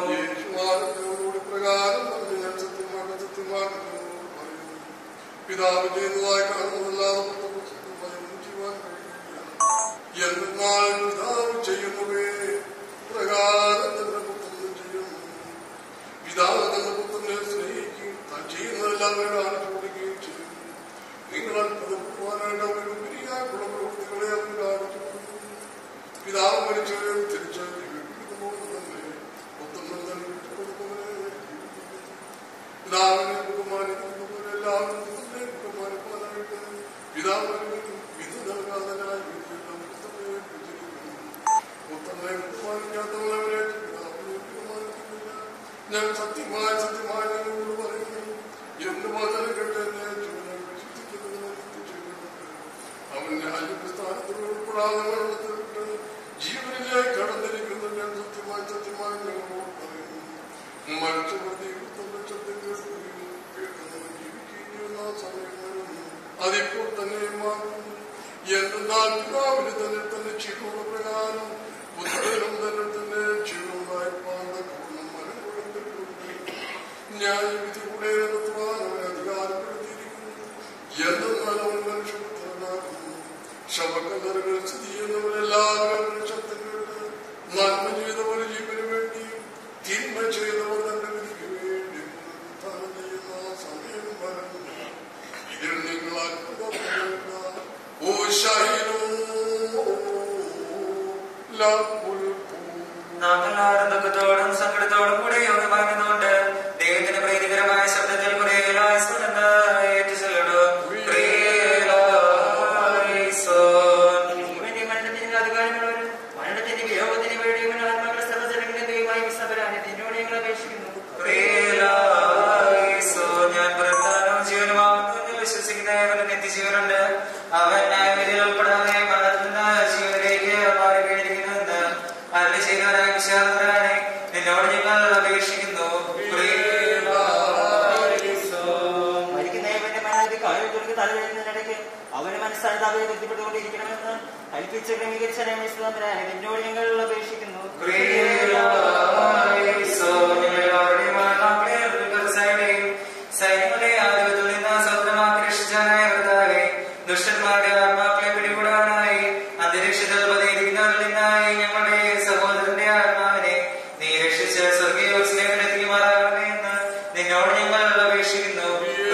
പിതാവ് ചെയ്യുന്നതായി കാണുന്നതല്ലാതെ ചെയ്യുവാൻ കഴിയില്ല എന്നാൽ പിതാവ് ചെയ്യുന്നവേ പ്രകാരം തന്നെ പുത്രനും ചെയ്യുന്നു പിതാവ് തന്നെ പുത്രനെ സ്നേഹിക്കുകയും താൻ ചെയ്യുന്നതെല്ലാം കാണിച്ചു കൊടുക്കുകയും ചെയ്യും നിങ്ങൾ അത്ഭുതം പോകാനായിട്ട് അവർക്ക് പിരിയാനുള്ള പ്രവൃത്തികളെ അവർ കാണിച്ചു കൊടുക്കുന്നു പിതാവ് മരിച്ചവരെ തിരിച്ച് ജീവിപ്പിക്കുന്നതുപോലെ തന്നെ പുത്രനും തന്നെ വിട്ടുകൊടുക്കുന്നവരെ ജീവിപ്പിക്കുന്നു പിതാവിനെ ബഹുമാനിക്കുന്നതുപോലെ എല്ലാവരും പുത്രനെ ബഹുമാനിക്കാനായിട്ട് പിതാവിന് വിധി നൽകാതനായി വിധിയെല്ലാം പുത്രനെ വിധിക്കുന്നു പുത്രനെ ബഹുമാനിക്കാത്തവരവരെ പിതാവിനെ ബഹുമാനിക്കുന്നില്ല ഞാൻ സത്യമായി സത്യമായി നിങ്ങളോട് പറയുന്നു എന്ന് വചനം കേട്ട് എന്നെ ജീവനെ വിശ്വസിക്കുന്നതിനെ ചെയ്യുന്നുണ്ട് അവൻ ന്യായസ്ഥാനത്തിൽ ഉൾപ്പെടാതെ മരണത്തിൽ വിട്ട് ജീവനിലേക്ക് കടന്നിരിക്കുന്നു ഞാൻ സത്യമായി സത്യമായി നിങ്ങളോട് പറയുന്നു മരിച്ചവർ ദൈവത്തിന്റെ ശബ്ദം കേൾക്കുകയും കേൾക്കുന്നവർ ജീവിക്കുകയും ചെയ്യുന്ന സമയം വരുന്നു അതിപ്പോൾ തന്നെ മാറുന്നു എന്നാൽ പിതാവിന് തന്നെ തന്നെ ചെയ്യുന്ന പ്രകാരം പുത്രനും തന്നെ തന്നെ ചെയ്യുന്നതായി പാന്തക്കൂടും മനം കൊടുത്തിട്ടുണ്ട് ന്യായവിധി കൂടെ നടത്തുവാൻ അവൻ അധികാരപ്പെടുത്തിയിരിക്കുന്നു എന്തെന്നാൽ അവൻ മനുഷ്യപുത്രനാകുന്നു ശവക്കല്ലറുകൾ സ്ഥിതി ചെയ്യുന്നവരെല്ലാവരും അവരുടെ ശബ്ദം കേട്ട് നന്മ ചെയ്തവർ ജീവന് വേണ്ടിയും ബന്ധപ്പെട്ടുകൊണ്ടിരിക്കണമെന്ന് കൽപ്പിച്ച് ക്രമീകരിച്ച രമേശ്വരൻ എന്നോട് ഞങ്ങൾ അപേക്ഷിക്കുന്നു സൈന്യങ്ങളുടെ ആധിപത്യത്തിൽ നിന്ന് സ്വന്തമാക്കി രക്ഷിച്ചാനായ കർത്താവേ ദുഷ്ടന്മാരുടെ ആത്മാക്കളെ പിടികൂടാനായി അന്തരീക്ഷത്തിൽ പതിയിരിക്കുന്നവരിൽ നിന്നായി ഞങ്ങളുടെ സഹോദരന്റെ ആത്മാവിനെ നീ രക്ഷിച്ച് സ്വർഗീയോത്സവത്തിലെത്തിക്കുമാറാകണമേ എന്ന് നിന്നോട് ഞങ്ങൾ അപേക്ഷിക്കുന്നു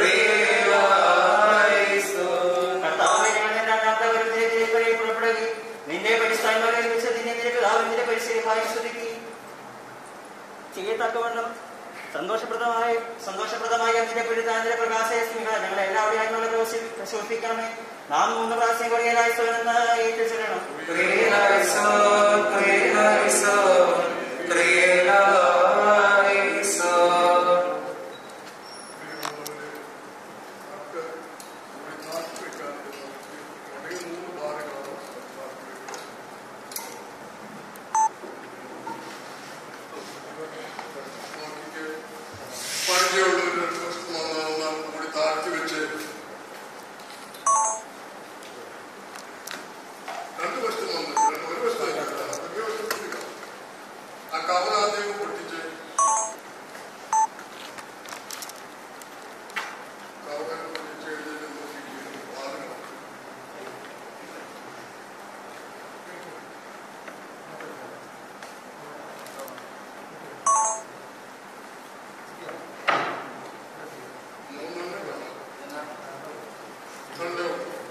കർത്താവേ, ഞങ്ങൾ രണ്ടാമത്തെ വരുന്നതിലേക്ക് വഴി പുറപ്പെടുകയും നിന്റെ പരിസ്ഥാനങ്ങളെ ഒരുമിച്ച് നിന്നെ നിന്റെ പിതാവ് നിന്റെ പരിശീലമായി സ്തുതിക്കുകയും ചെയ്യത്തക്കവണ്ണം സന്തോഷപ്രദമായ സന്തോഷപ്രദമായ നിന്റെ പിഴുതാന്റെ പ്രകാശയ സ്മിക ഞങ്ങളെ എല്ലാവരെയും ഞങ്ങളെ പ്രശോഭിക്കണമേ നാം മൂന്ന് പ്രാവശ്യം കൊടിയനായി സ്വനെന്ന് ഏറ്റു ചെല്ലണം പരിചയമുള്ളവരുടെ കൂടി താഴ്ത്തി വെച്ച് രണ്ട് വശത്തും വന്നു രണ്ട് ഒരു വശത്തായിട്ടാണ് വലിയ വശത്തില്ല ആ കവലാദ്യം പൊട്ടിച്ച് കവല പൊട്ടിച്ച് എഴുതി നോക്കിയിരിക്കുന്നു വാതിൽ കണ്ടോ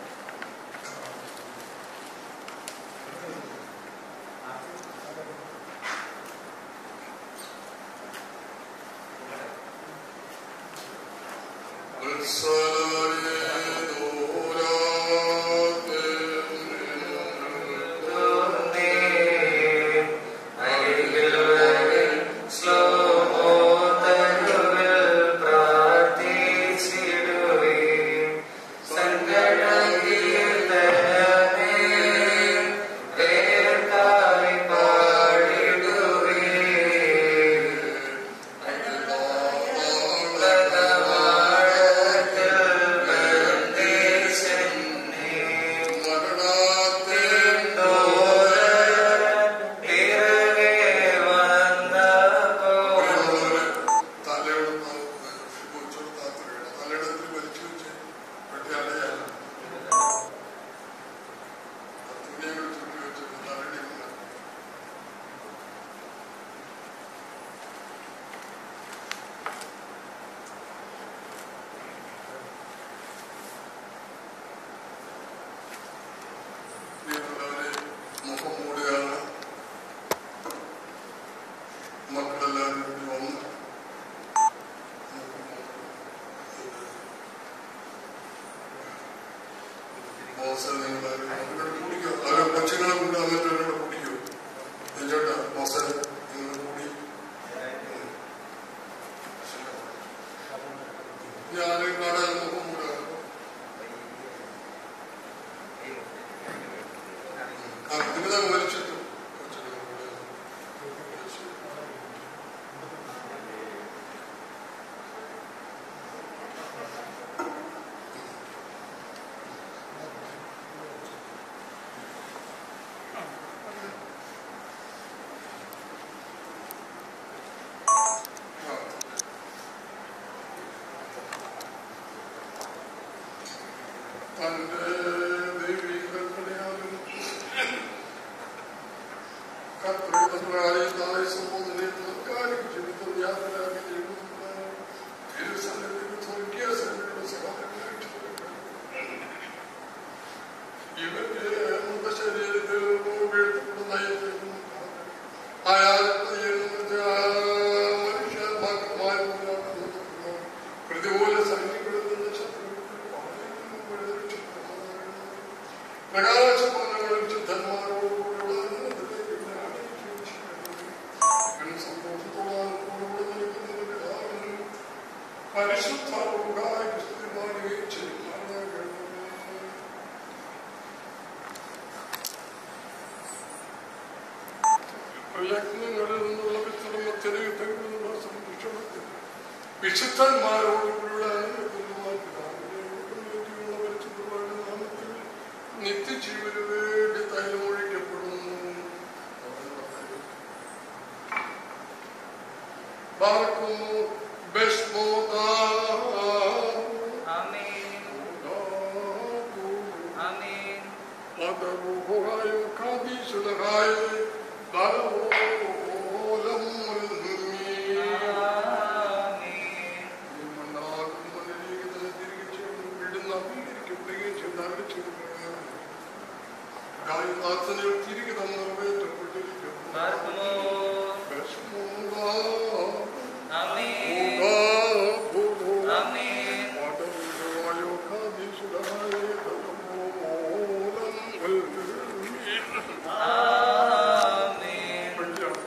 മുഖം മൂടുകയാണ് മക്കളെല്ലാവരും കൂടി വന്ന് ബോസ് നിങ്ങൾ കുടിക്കോ അവരെ കൊച്ചുങ്ങളെ കൊണ്ട് വന്നിട്ട് അവരോട് കുടിക്കോ എഞ്ചോട്ടാ ബോസ് നിങ്ങൾ കൂടി ഞാൻ കടയിൽ മുഖം മൂടുകയാണ് ആ ഇതിനെ വലിച്ചിട്ടു കൊച്ചുങ്ങളെ കൂടെ തന്റെ ദൈവീകരണയാലും കർത്തൃതങ്ങളായി താഴെ സമൂഹത്തിനെ താൽക്കാലിക ജീവിതം യാത്രയാക്കി ജീവിതത്തിനായി തിരുസന്നിധിയിൽ സ്വർഗീയ സന്നിധിയുടെ സഹായമായിട്ട് ഇവന്റെ മൃതശരീരത്തിൽ വീഴ്ത്തപ്പെടുന്ന അയാൾ മനുഷ്യഭാഗമായി പ്രതികൂല സൈനികളിൽ നിന്ന് ശത്രുക്കൾ പ്രകാശമാനങ്ങളിൽ ശുദ്ധന്മാരോടുകൂടെ പരിശുദ്ധ ചെയ്യുന്ന പ്രയത്നങ്ങളിൽ നിന്നുള്ള വിശ്രമത്തിന് യുദ്ധങ്ങളിലുള്ള സംരക്ഷണത്തിന് വിശുദ്ധന്മാരോടുകൂടിയുള്ള അനുഗ്രഹത്തിനുള്ള പിതാവിന്റെ നാമത്തിൽ നിത്യ പാർക്കുന്നു ബെസ്മോതാ ആമേൻ ആമേൻ മതമുഖായ കാതീശുലഹായ ദാരോലം ആമേൻ ഗായനാഥനിൽ തിരികെ നിറവേറ്റപ്പെട്ടിരിക്കുന്നു പാർക്കുമോ ആമേൻ ആമേൻ ആമേൻ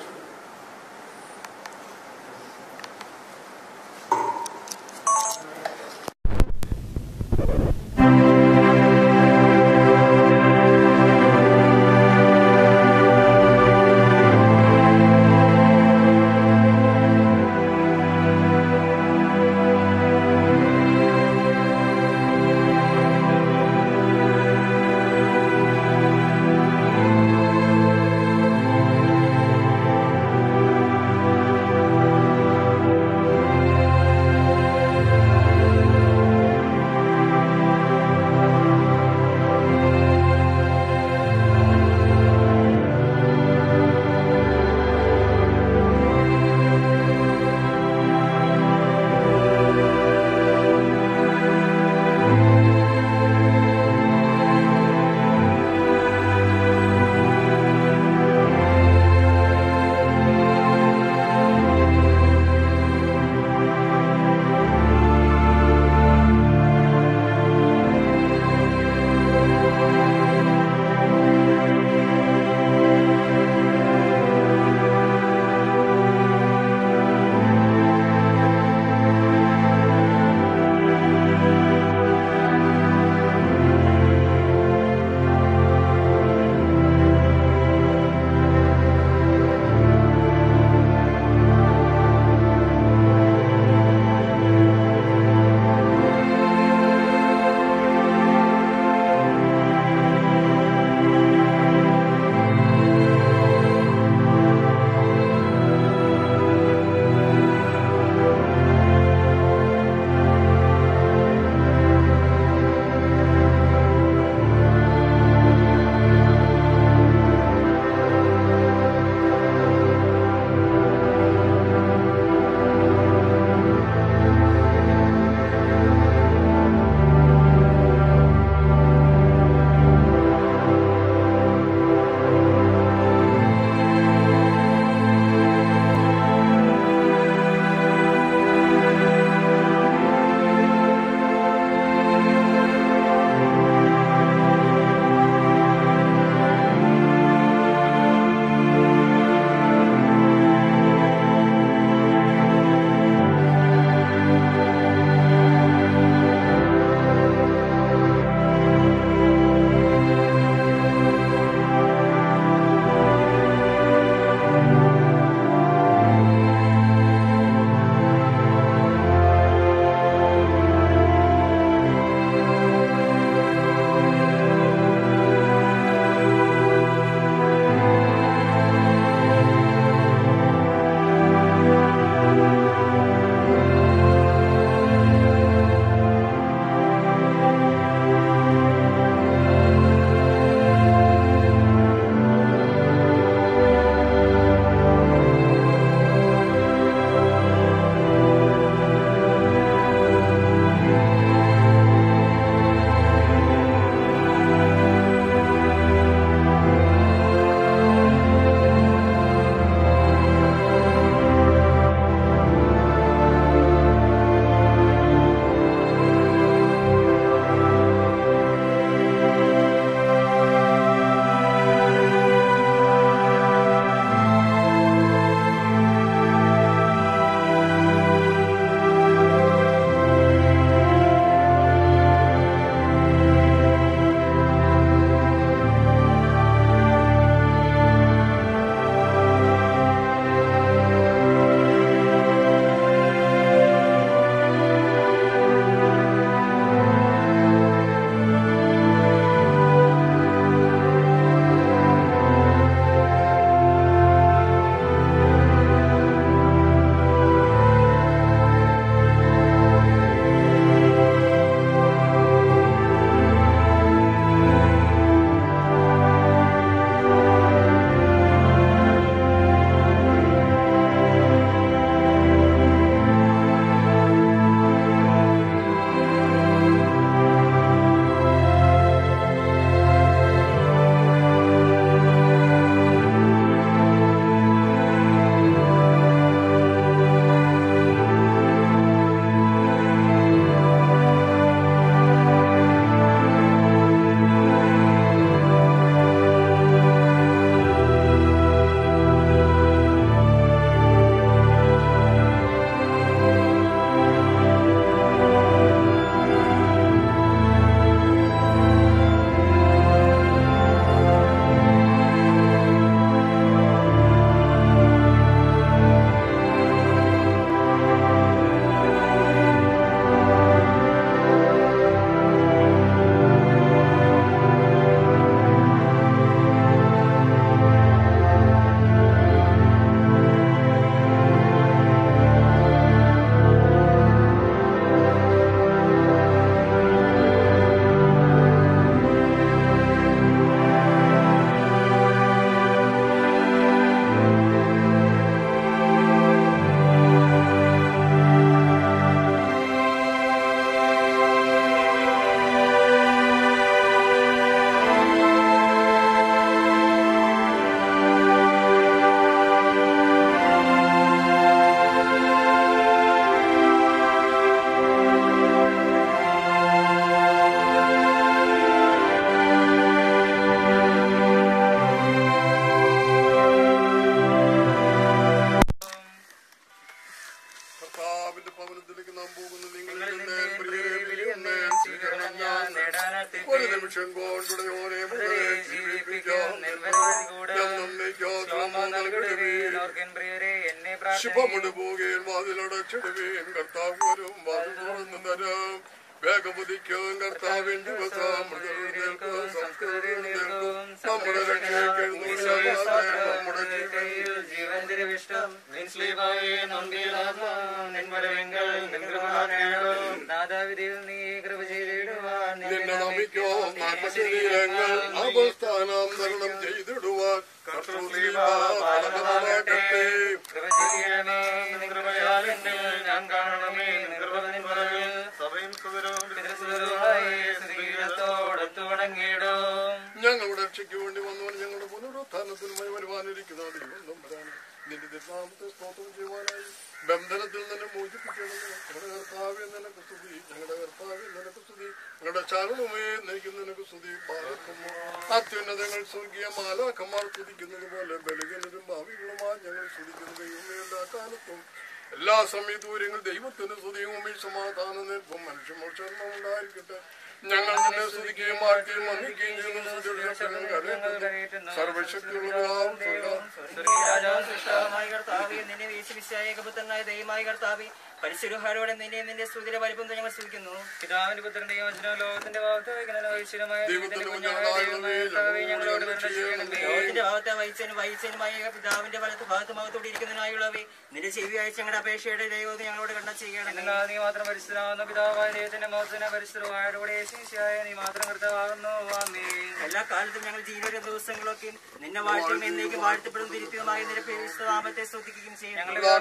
കർത്താവിന്റെ ഭവനത്തിലേക്ക് നാം പോകുന്നു നിങ്ങൾ നിങ്ങളിൽ ഇന്ന് നിന്ന് പ്രിയരെ വിളിയെന്ന് സ്വീകരണം ഞാൻ നേടാനായിട്ട് ഒരു നിമിഷം കൊണ്ടുടയോനെ മുതലേ ജീവിപ്പിക്കും നിർവരതി കൂടെ ശോഭ നൽകിടുവീൻ ഓർക്കൻ പ്രിയരെ എന്നെ ശുഭമുണ്ട് പ്രാർത്ഥന പോകേൻ വാതിലടച്ചിടുവേൻ കർത്താവ് വരും വാതിൽ തുറന്നു തരാം വേഗപുതിക്കും കർത്താവിൻ ദിവസം മൃതരുന്നേൽക്കും സംസ്കൃതരുന്നേൽക്കും നമ്മുടെ രക്ഷയ്ക്ക് നമ്മുടെ കയ്യിൽ ജീവൻ തിരുവിഷ്ടം നിൻസ്ലീവായി നമ്പിയതാത്മാം നിൻവരവെങ്കൽ നിൻകൃപണേടും നാദാവിധിയിൽ നീ കൃപ ചെയ്തിടുവാൻ നിന്നെ നമിക്കോ നാൽപ്പത്തിരങ്ങൾ അവസ്ഥാനം തരണം ചെയ്തിടുവാൻ കർത്തൃശ്രീമാകട്ടെ കൃപ ചെയ്യണമേ നിൻ കൃപയാൽ എന്നിൽ ഞാൻ കാണണമേ നിൻ കൃപ നിൻ വരവിൽ സഭയും സുതരവും പിതൃസുതരുമായി സ്ത്രീരത്തോടൊത്തു വണങ്ങിയിടും ഞങ്ങളുടെ രക്ഷയ്ക്ക് വേണ്ടി വന്നവൻ ഞങ്ങളുടെ പുനരുത്ഥാനത്തിനുമായി വരുവാനിരിക്കുന്ന ദൈവം നമ്പരാണ് നിന്റെ തിരുനാമത്തെ സ്തോത്രം ചെയ്യുവാനായി ബന്ധനത്തിൽ നിന്ന് മോചിപ്പിക്കണമേ ഞങ്ങളുടെ കർത്താവെ നിനക്ക് സ്തുതി ഞങ്ങളുടെ കർത്താവെ നിനക്ക് സ്തുതി ഞങ്ങളുടെ ചരണമേ നയിക്കുന്ന നിനക്ക് സ്തുതി പാലക്കുമോ അത്യുന്നതങ്ങൾ സ്വർഗീയ മാലാക്കന്മാർ സ്തുതിക്കുന്നത് പോലെ ബലഹീനരും ഭാവികളുമായി ഞങ്ങൾ സ്തുതിക്കുന്ന ദൈവമേ എല്ലാ കാലത്തും എല്ലാ സമയത്തൂര്യങ്ങൾ ദൈവത്തിന് സ്തുതിയും ഈ സമാധാന നിൽപ്പും മനുഷ്യമോക്ഷർമ്മം ഉണ്ടായിരിക്കട്ടെ ഞങ്ങൾ നിന്നെ സ്തുതിക്കുകയും മാറ്റുകയും വന്ദിക്കുകയും ചെയ്യുന്ന സ്തുതിയുടെ സർവശക്തിയുള്ള രാജാവും സൃഷ്ടാവുമായ കർത്താവേ നിന്നെ വീശിവിശായ ഏകപുത്രനായ ദൈവമായ കർത്താവേ പരിശുദ്ധഹാരോടെ നിന്നെ നിന്റെ സ്തുതിയുടെ വലിപ്പം ഞങ്ങൾ സ്തുതിക്കുന്നു പിതാവിന്റെ പുത്രന്റെയും വചനവും ലോകത്തിന്റെ ഭാഗത്ത് വഹിക്കുന്ന ഐശ്വര്യമായ ദൈവത്തിന്റെ കുഞ്ഞായ ദൈവമായ കർത്താവേ ഞങ്ങളോട് കരുണ ചെയ്യണമേ ലോകത്തിന്റെ ഭാഗത്തെ വഹിച്ചനും വഹിച്ചനുമായ പിതാവിന്റെ വലത്ത് ഭാഗത്ത് ഭാഗത്തോടെ ഇരിക്കുന്നതിനായുള്ളവേ നിന്റെ ചെവി അയച്ച് ഞങ്ങളുടെ അപേക്ഷയുടെ ദൈവം ഞങ്ങളോട് കണ്ട ചെയ്യണം നീ മാത്രം പരിശുദ്ധമാകുന്ന പിതാവായ ദൈവത്തിന്റെ മോചന പരിശുദ്ധമായോടുകൂടെ യേശുശിയായ നീ മാത്രം കർത്താവാകുന്നു എല്ലാ കാലത്തും ഞങ്ങൾ ജീവിത ദിവസങ്ങളൊക്കെ നിന്നെ വാഴ്ത്തും എന്നേക്ക് വാഴ്ത്തപ്പെടും തിരുത്തിയതുമായ നിന്റെ പരിശുദ്ധനാമത്തെ സ്തുതിക്കുകയും ചെയ്യും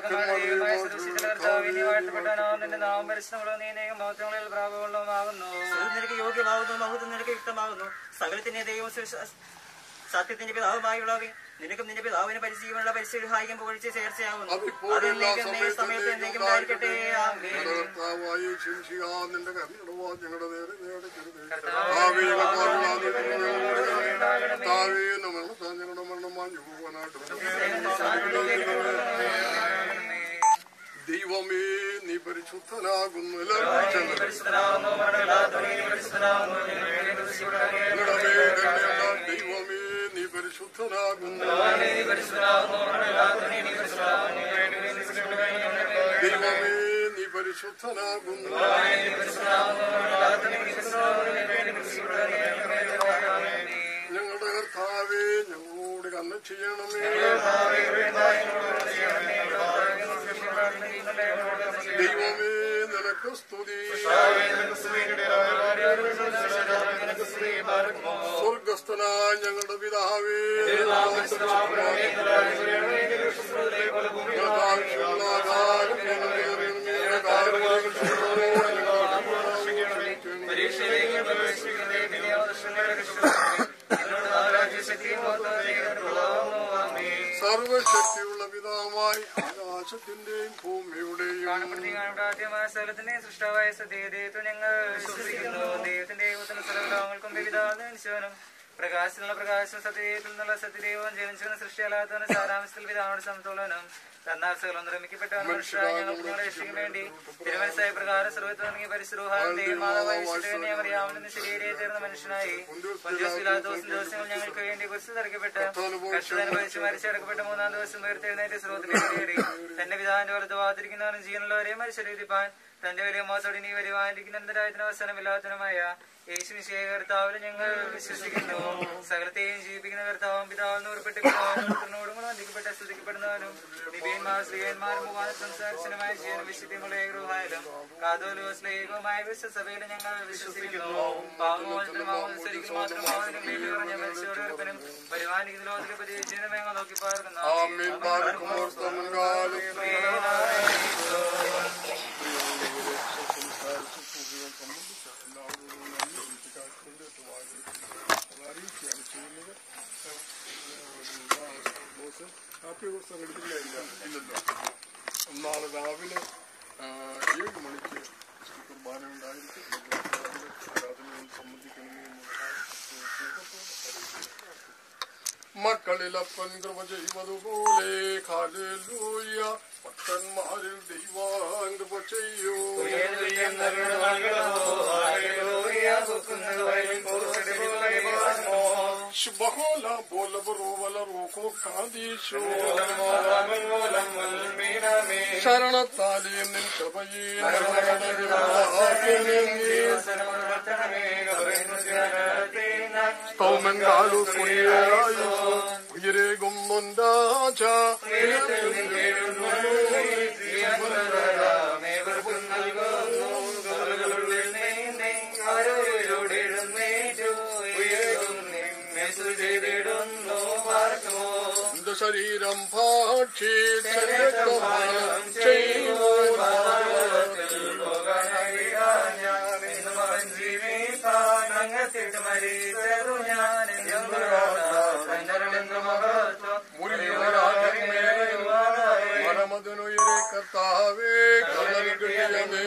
നിന്റെ നാമം പരിശുദ്ധമുള്ള നീനയും മഹത്വങ്ങളിൽ പ്രാപമുള്ളതുമാകുന്നു നിനക്ക് യോഗ്യമാകുന്നു മഹത്വം നിനക്ക് യുക്തമാകുന്നു സകലത്തിന്റെ ദൈവം സൃഷ്ട- സത്യത്തിന്റെ പിതാവുമായുള്ളവേ നിനക്കും നിന്റെ പിതാവിന് പരിചയമുള്ള പരിശുദ്ധായികം പുകഴ്ച ചേർച്ചയാകുന്നു അത് എന്നേക്കും എന്നേ സമയത്ത് എന്നേക്കും ഉണ്ടായിരിക്കട്ടെ ആമേൻ കർത്താവായ ശിംശിക നിന്റെ കരുണയുടെ വാ ഞങ്ങളുടെ നേരെ നേടിക്കരുതേ കർത്താവേ, കർത്താവേ നമ്മുടെ ഞങ്ങളുടെ മരണമാഞ്ഞു പോകാനായിട്ട് ദൈവമേ നീ പരിശുദ്ധനാകുന്നു എല്ലാവരും ദൈവമേ നീ പരിശുദ്ധനാകുന്നു ദൈവമേ നീ പരിശുദ്ധനാകുന്നു ഞങ്ങളുടെ കർത്താവേ ഞങ്ങളോട് കണ്ണ ചെയ്യണമേ ദൈവമേ നിനക്ക് സ്തുതി സ്വർഗസ്ഥനായ ഞങ്ങളുടെ പിതാവേ ഞങ്ങൾക്കാവശ്യമുള്ള ആഹാരം ഞങ്ങൾക്ക് തരണമേ. ആഹാരം പരീക്ഷയിലേക്ക് പ്രവേശിക്കുന്നതേ സർവശക്തിയുള്ള പിതാവായി ആകാശത്തിന്റെയും ഭൂമിയുടെയും കാണപ്പെടുന്ന സ്ഥലത്തിന്റെ സൃഷ്ടാവായ സത്യദൈവത്തെ ഞങ്ങൾ വിശ്വസിക്കുന്നു ദൈവത്തിന്റെ ദൈവത്തിന് സർവ്വലോകങ്ങൾക്കും വിവിധാനും പ്രകാശത്തിനുള്ള പ്രകാശം സത്യദൈവത്തിൽ നിന്നുള്ള സത്യദൈവം ജനിച്ചവനും സൃഷ്ടിയല്ലാത്തവനും സാരാംശത്തിൽ പിതാവിനോട് സമത്തോളനും തന്നാൽ സകലം നിർമ്മിക്കപ്പെട്ടവൻ മനുഷ്യരായ ഞങ്ങൾക്ക് ഞങ്ങളെ രക്ഷിക്കാൻ വേണ്ടി തിരുമനസായ പ്രകാരം സർവ്വത്തിൽ തുടങ്ങിയ പരിശുദ്ധാന്റെ മാതാവായ വിശുദ്ധനെ അറിയാവുന്ന ശരീരയെ ചേർന്ന മനുഷ്യനായി ദിവസം ദിവസങ്ങൾ ഞങ്ങൾക്ക് വേണ്ടി കുറിച്ച് തറക്കപ്പെട്ട് കഷ്ടതനുഭവിച്ച് മരിച്ചടക്കപ്പെട്ട മൂന്നാം ദിവസം ഉയർത്തെഴുന്നേറ്റ് സ്രോതത്തിലേക്ക് കയറി തന്റെ പിതാവിന്റെ വലത്ത് വാതിരിക്കുന്നവനും ജീവനുള്ളവരെ മരിച്ചെഴുതിപ്പാൻ തന്റെ വലിയ മോത്തോടെ നീ വരുവാനിരിക്കുന്ന അന്തരായത്തിന് അവസരമില്ലാത്തതുമായ യേശു നിശ്ചയ കർത്താവിൽ ഞങ്ങൾ വിശ്വസിക്കുന്നു സകലത്തെയും ജീവിപ്പിക്കുന്ന കർത്താവും പിതാവിന് ഉറപ്പെട്ട് പിതാവിനോടും വന്ദിക്കപ്പെട്ട സ്തുതിക്കപ്പെടുന്നവനും നിബിയന്മാർ സ്ത്രീയന്മാരും മുഖാന്തരം സംസാരിച്ചനുമായ ജീവന വിശുദ്ധിമുള്ള ഏകൃഹായാലും കാതോലോ സ്നേഹവുമായ വിശ്വസഭയിൽ ഞങ്ങൾ വിശ്വസിക്കുന്നു പാവമോചനമാവുന്നതിരിക്കും മാത്രമാവുന്നതിനും വേണ്ടി പറഞ്ഞ മനുഷ്യരോടൊപ്പനും പരിപാലിക്കുന്ന ലോകത്തിലെ പുതിയ ജീവിതം ഞങ്ങൾ നോക്കി ആമീൻ ബാലകുമാർ തമൻകാലം അറിയിക്കുകയാണ് ചെയ്യുന്നത് ഹാപ്പി ദിവസം എടുത്തില്ല ഇല്ല ഇല്ലല്ലോ നാളെ രാവിലെ ആ, ഏഴ് മണിക്ക് വിശുദ്ധ കുർബാന ഉണ്ടായിരിക്കും ആരാധനയിൽ സംബന്ധിക്കണമെന്ന് സ്നേഹത്തോടെ അറിയിക്കുന്നു മക്കളിലപ്പൻ കൃപ ചെയ്യുന്നതുപോലെ ഹാലേലൂയ ഭക്തന്മാരിൽ ദൈവാൻ കൃപ ചെയ്യൂ ശുഭഹോല ബോല ബറോവല റൂഖോ കാദീശോ ശരണത്താലേ നിൻ കൃപയേ സ്തോമൻ കാലു പുണ്യായോ ഉയരേകും മുണ്ടാച എന്റെ ശരീരം ഭാക്ഷി ശരീരം ചെയ്യുമോ മരമതിനുയരെ കർത്താവേ കടൽ കിട്ടിയ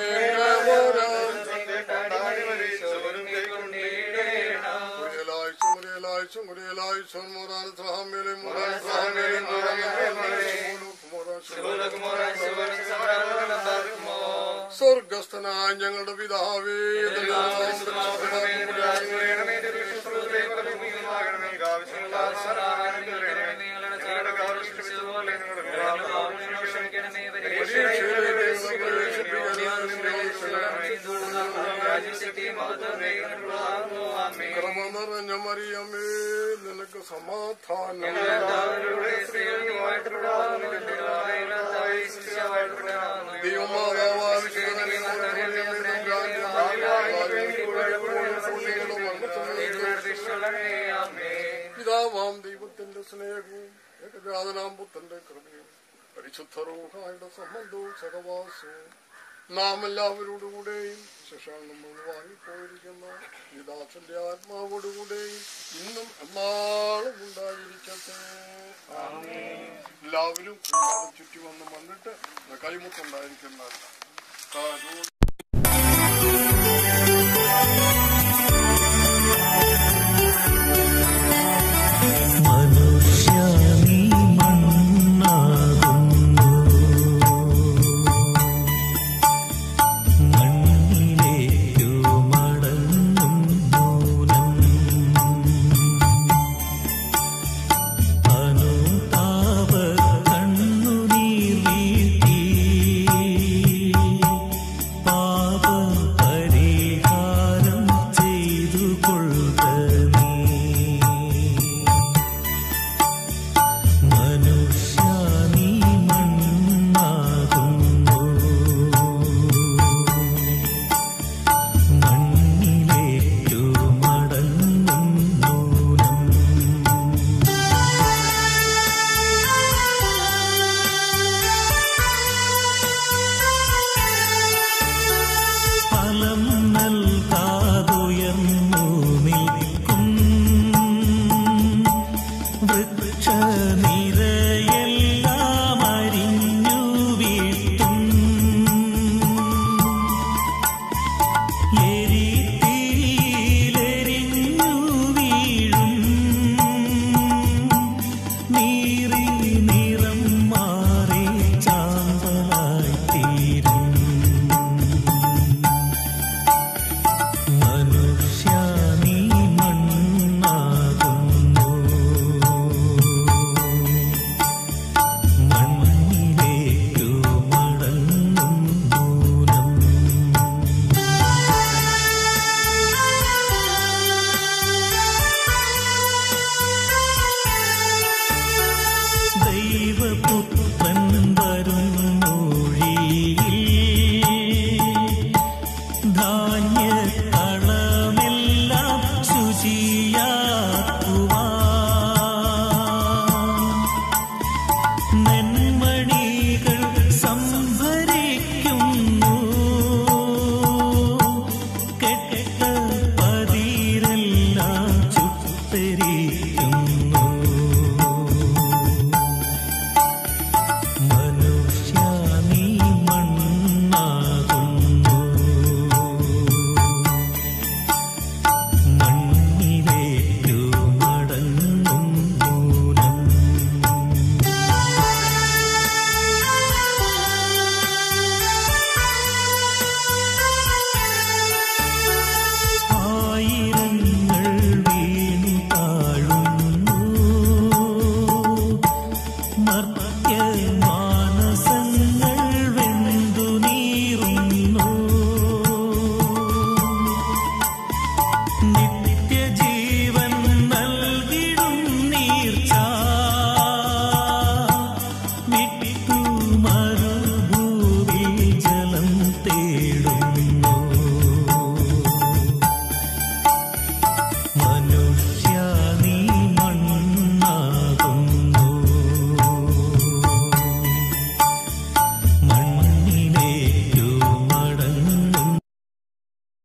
മുറിയലായിച്ചു മുറിയലായിച്ചു മുറിയലായിച്ചു മുറാൻ സഹാമ്യലെ മുറാൻ സഹാമ്യലെ സ്വർഗസ്ഥനായ ഞങ്ങളുടെ പിതാവേ ക്രമ നിറഞ്ഞ മറിയമേ നിനക്ക് സമാധാനം പിതാവാം ദൈവത്തിന്റെ സ്നേഹവും ഏകജാതനാം പുത്തന്റെ കൃപയും പരിശുദ്ധ റൂഹായുടെ സംബന്ധവും സഹവാസവും നാം എല്ലാവരോടുകൂടെയും ശേഷം നമ്മൾ വാങ്ങിപ്പോയിരിക്കുന്ന ഈ ദാസന്റെ ആത്മാവോടുകൂടെയും ഇന്നും എന്നാളും ഉണ്ടായിരിക്കട്ടെ എല്ലാവരും ചുറ്റി വന്ന് വന്നിട്ട് കൈമുട്ടുണ്ടായിരിക്കുന്ന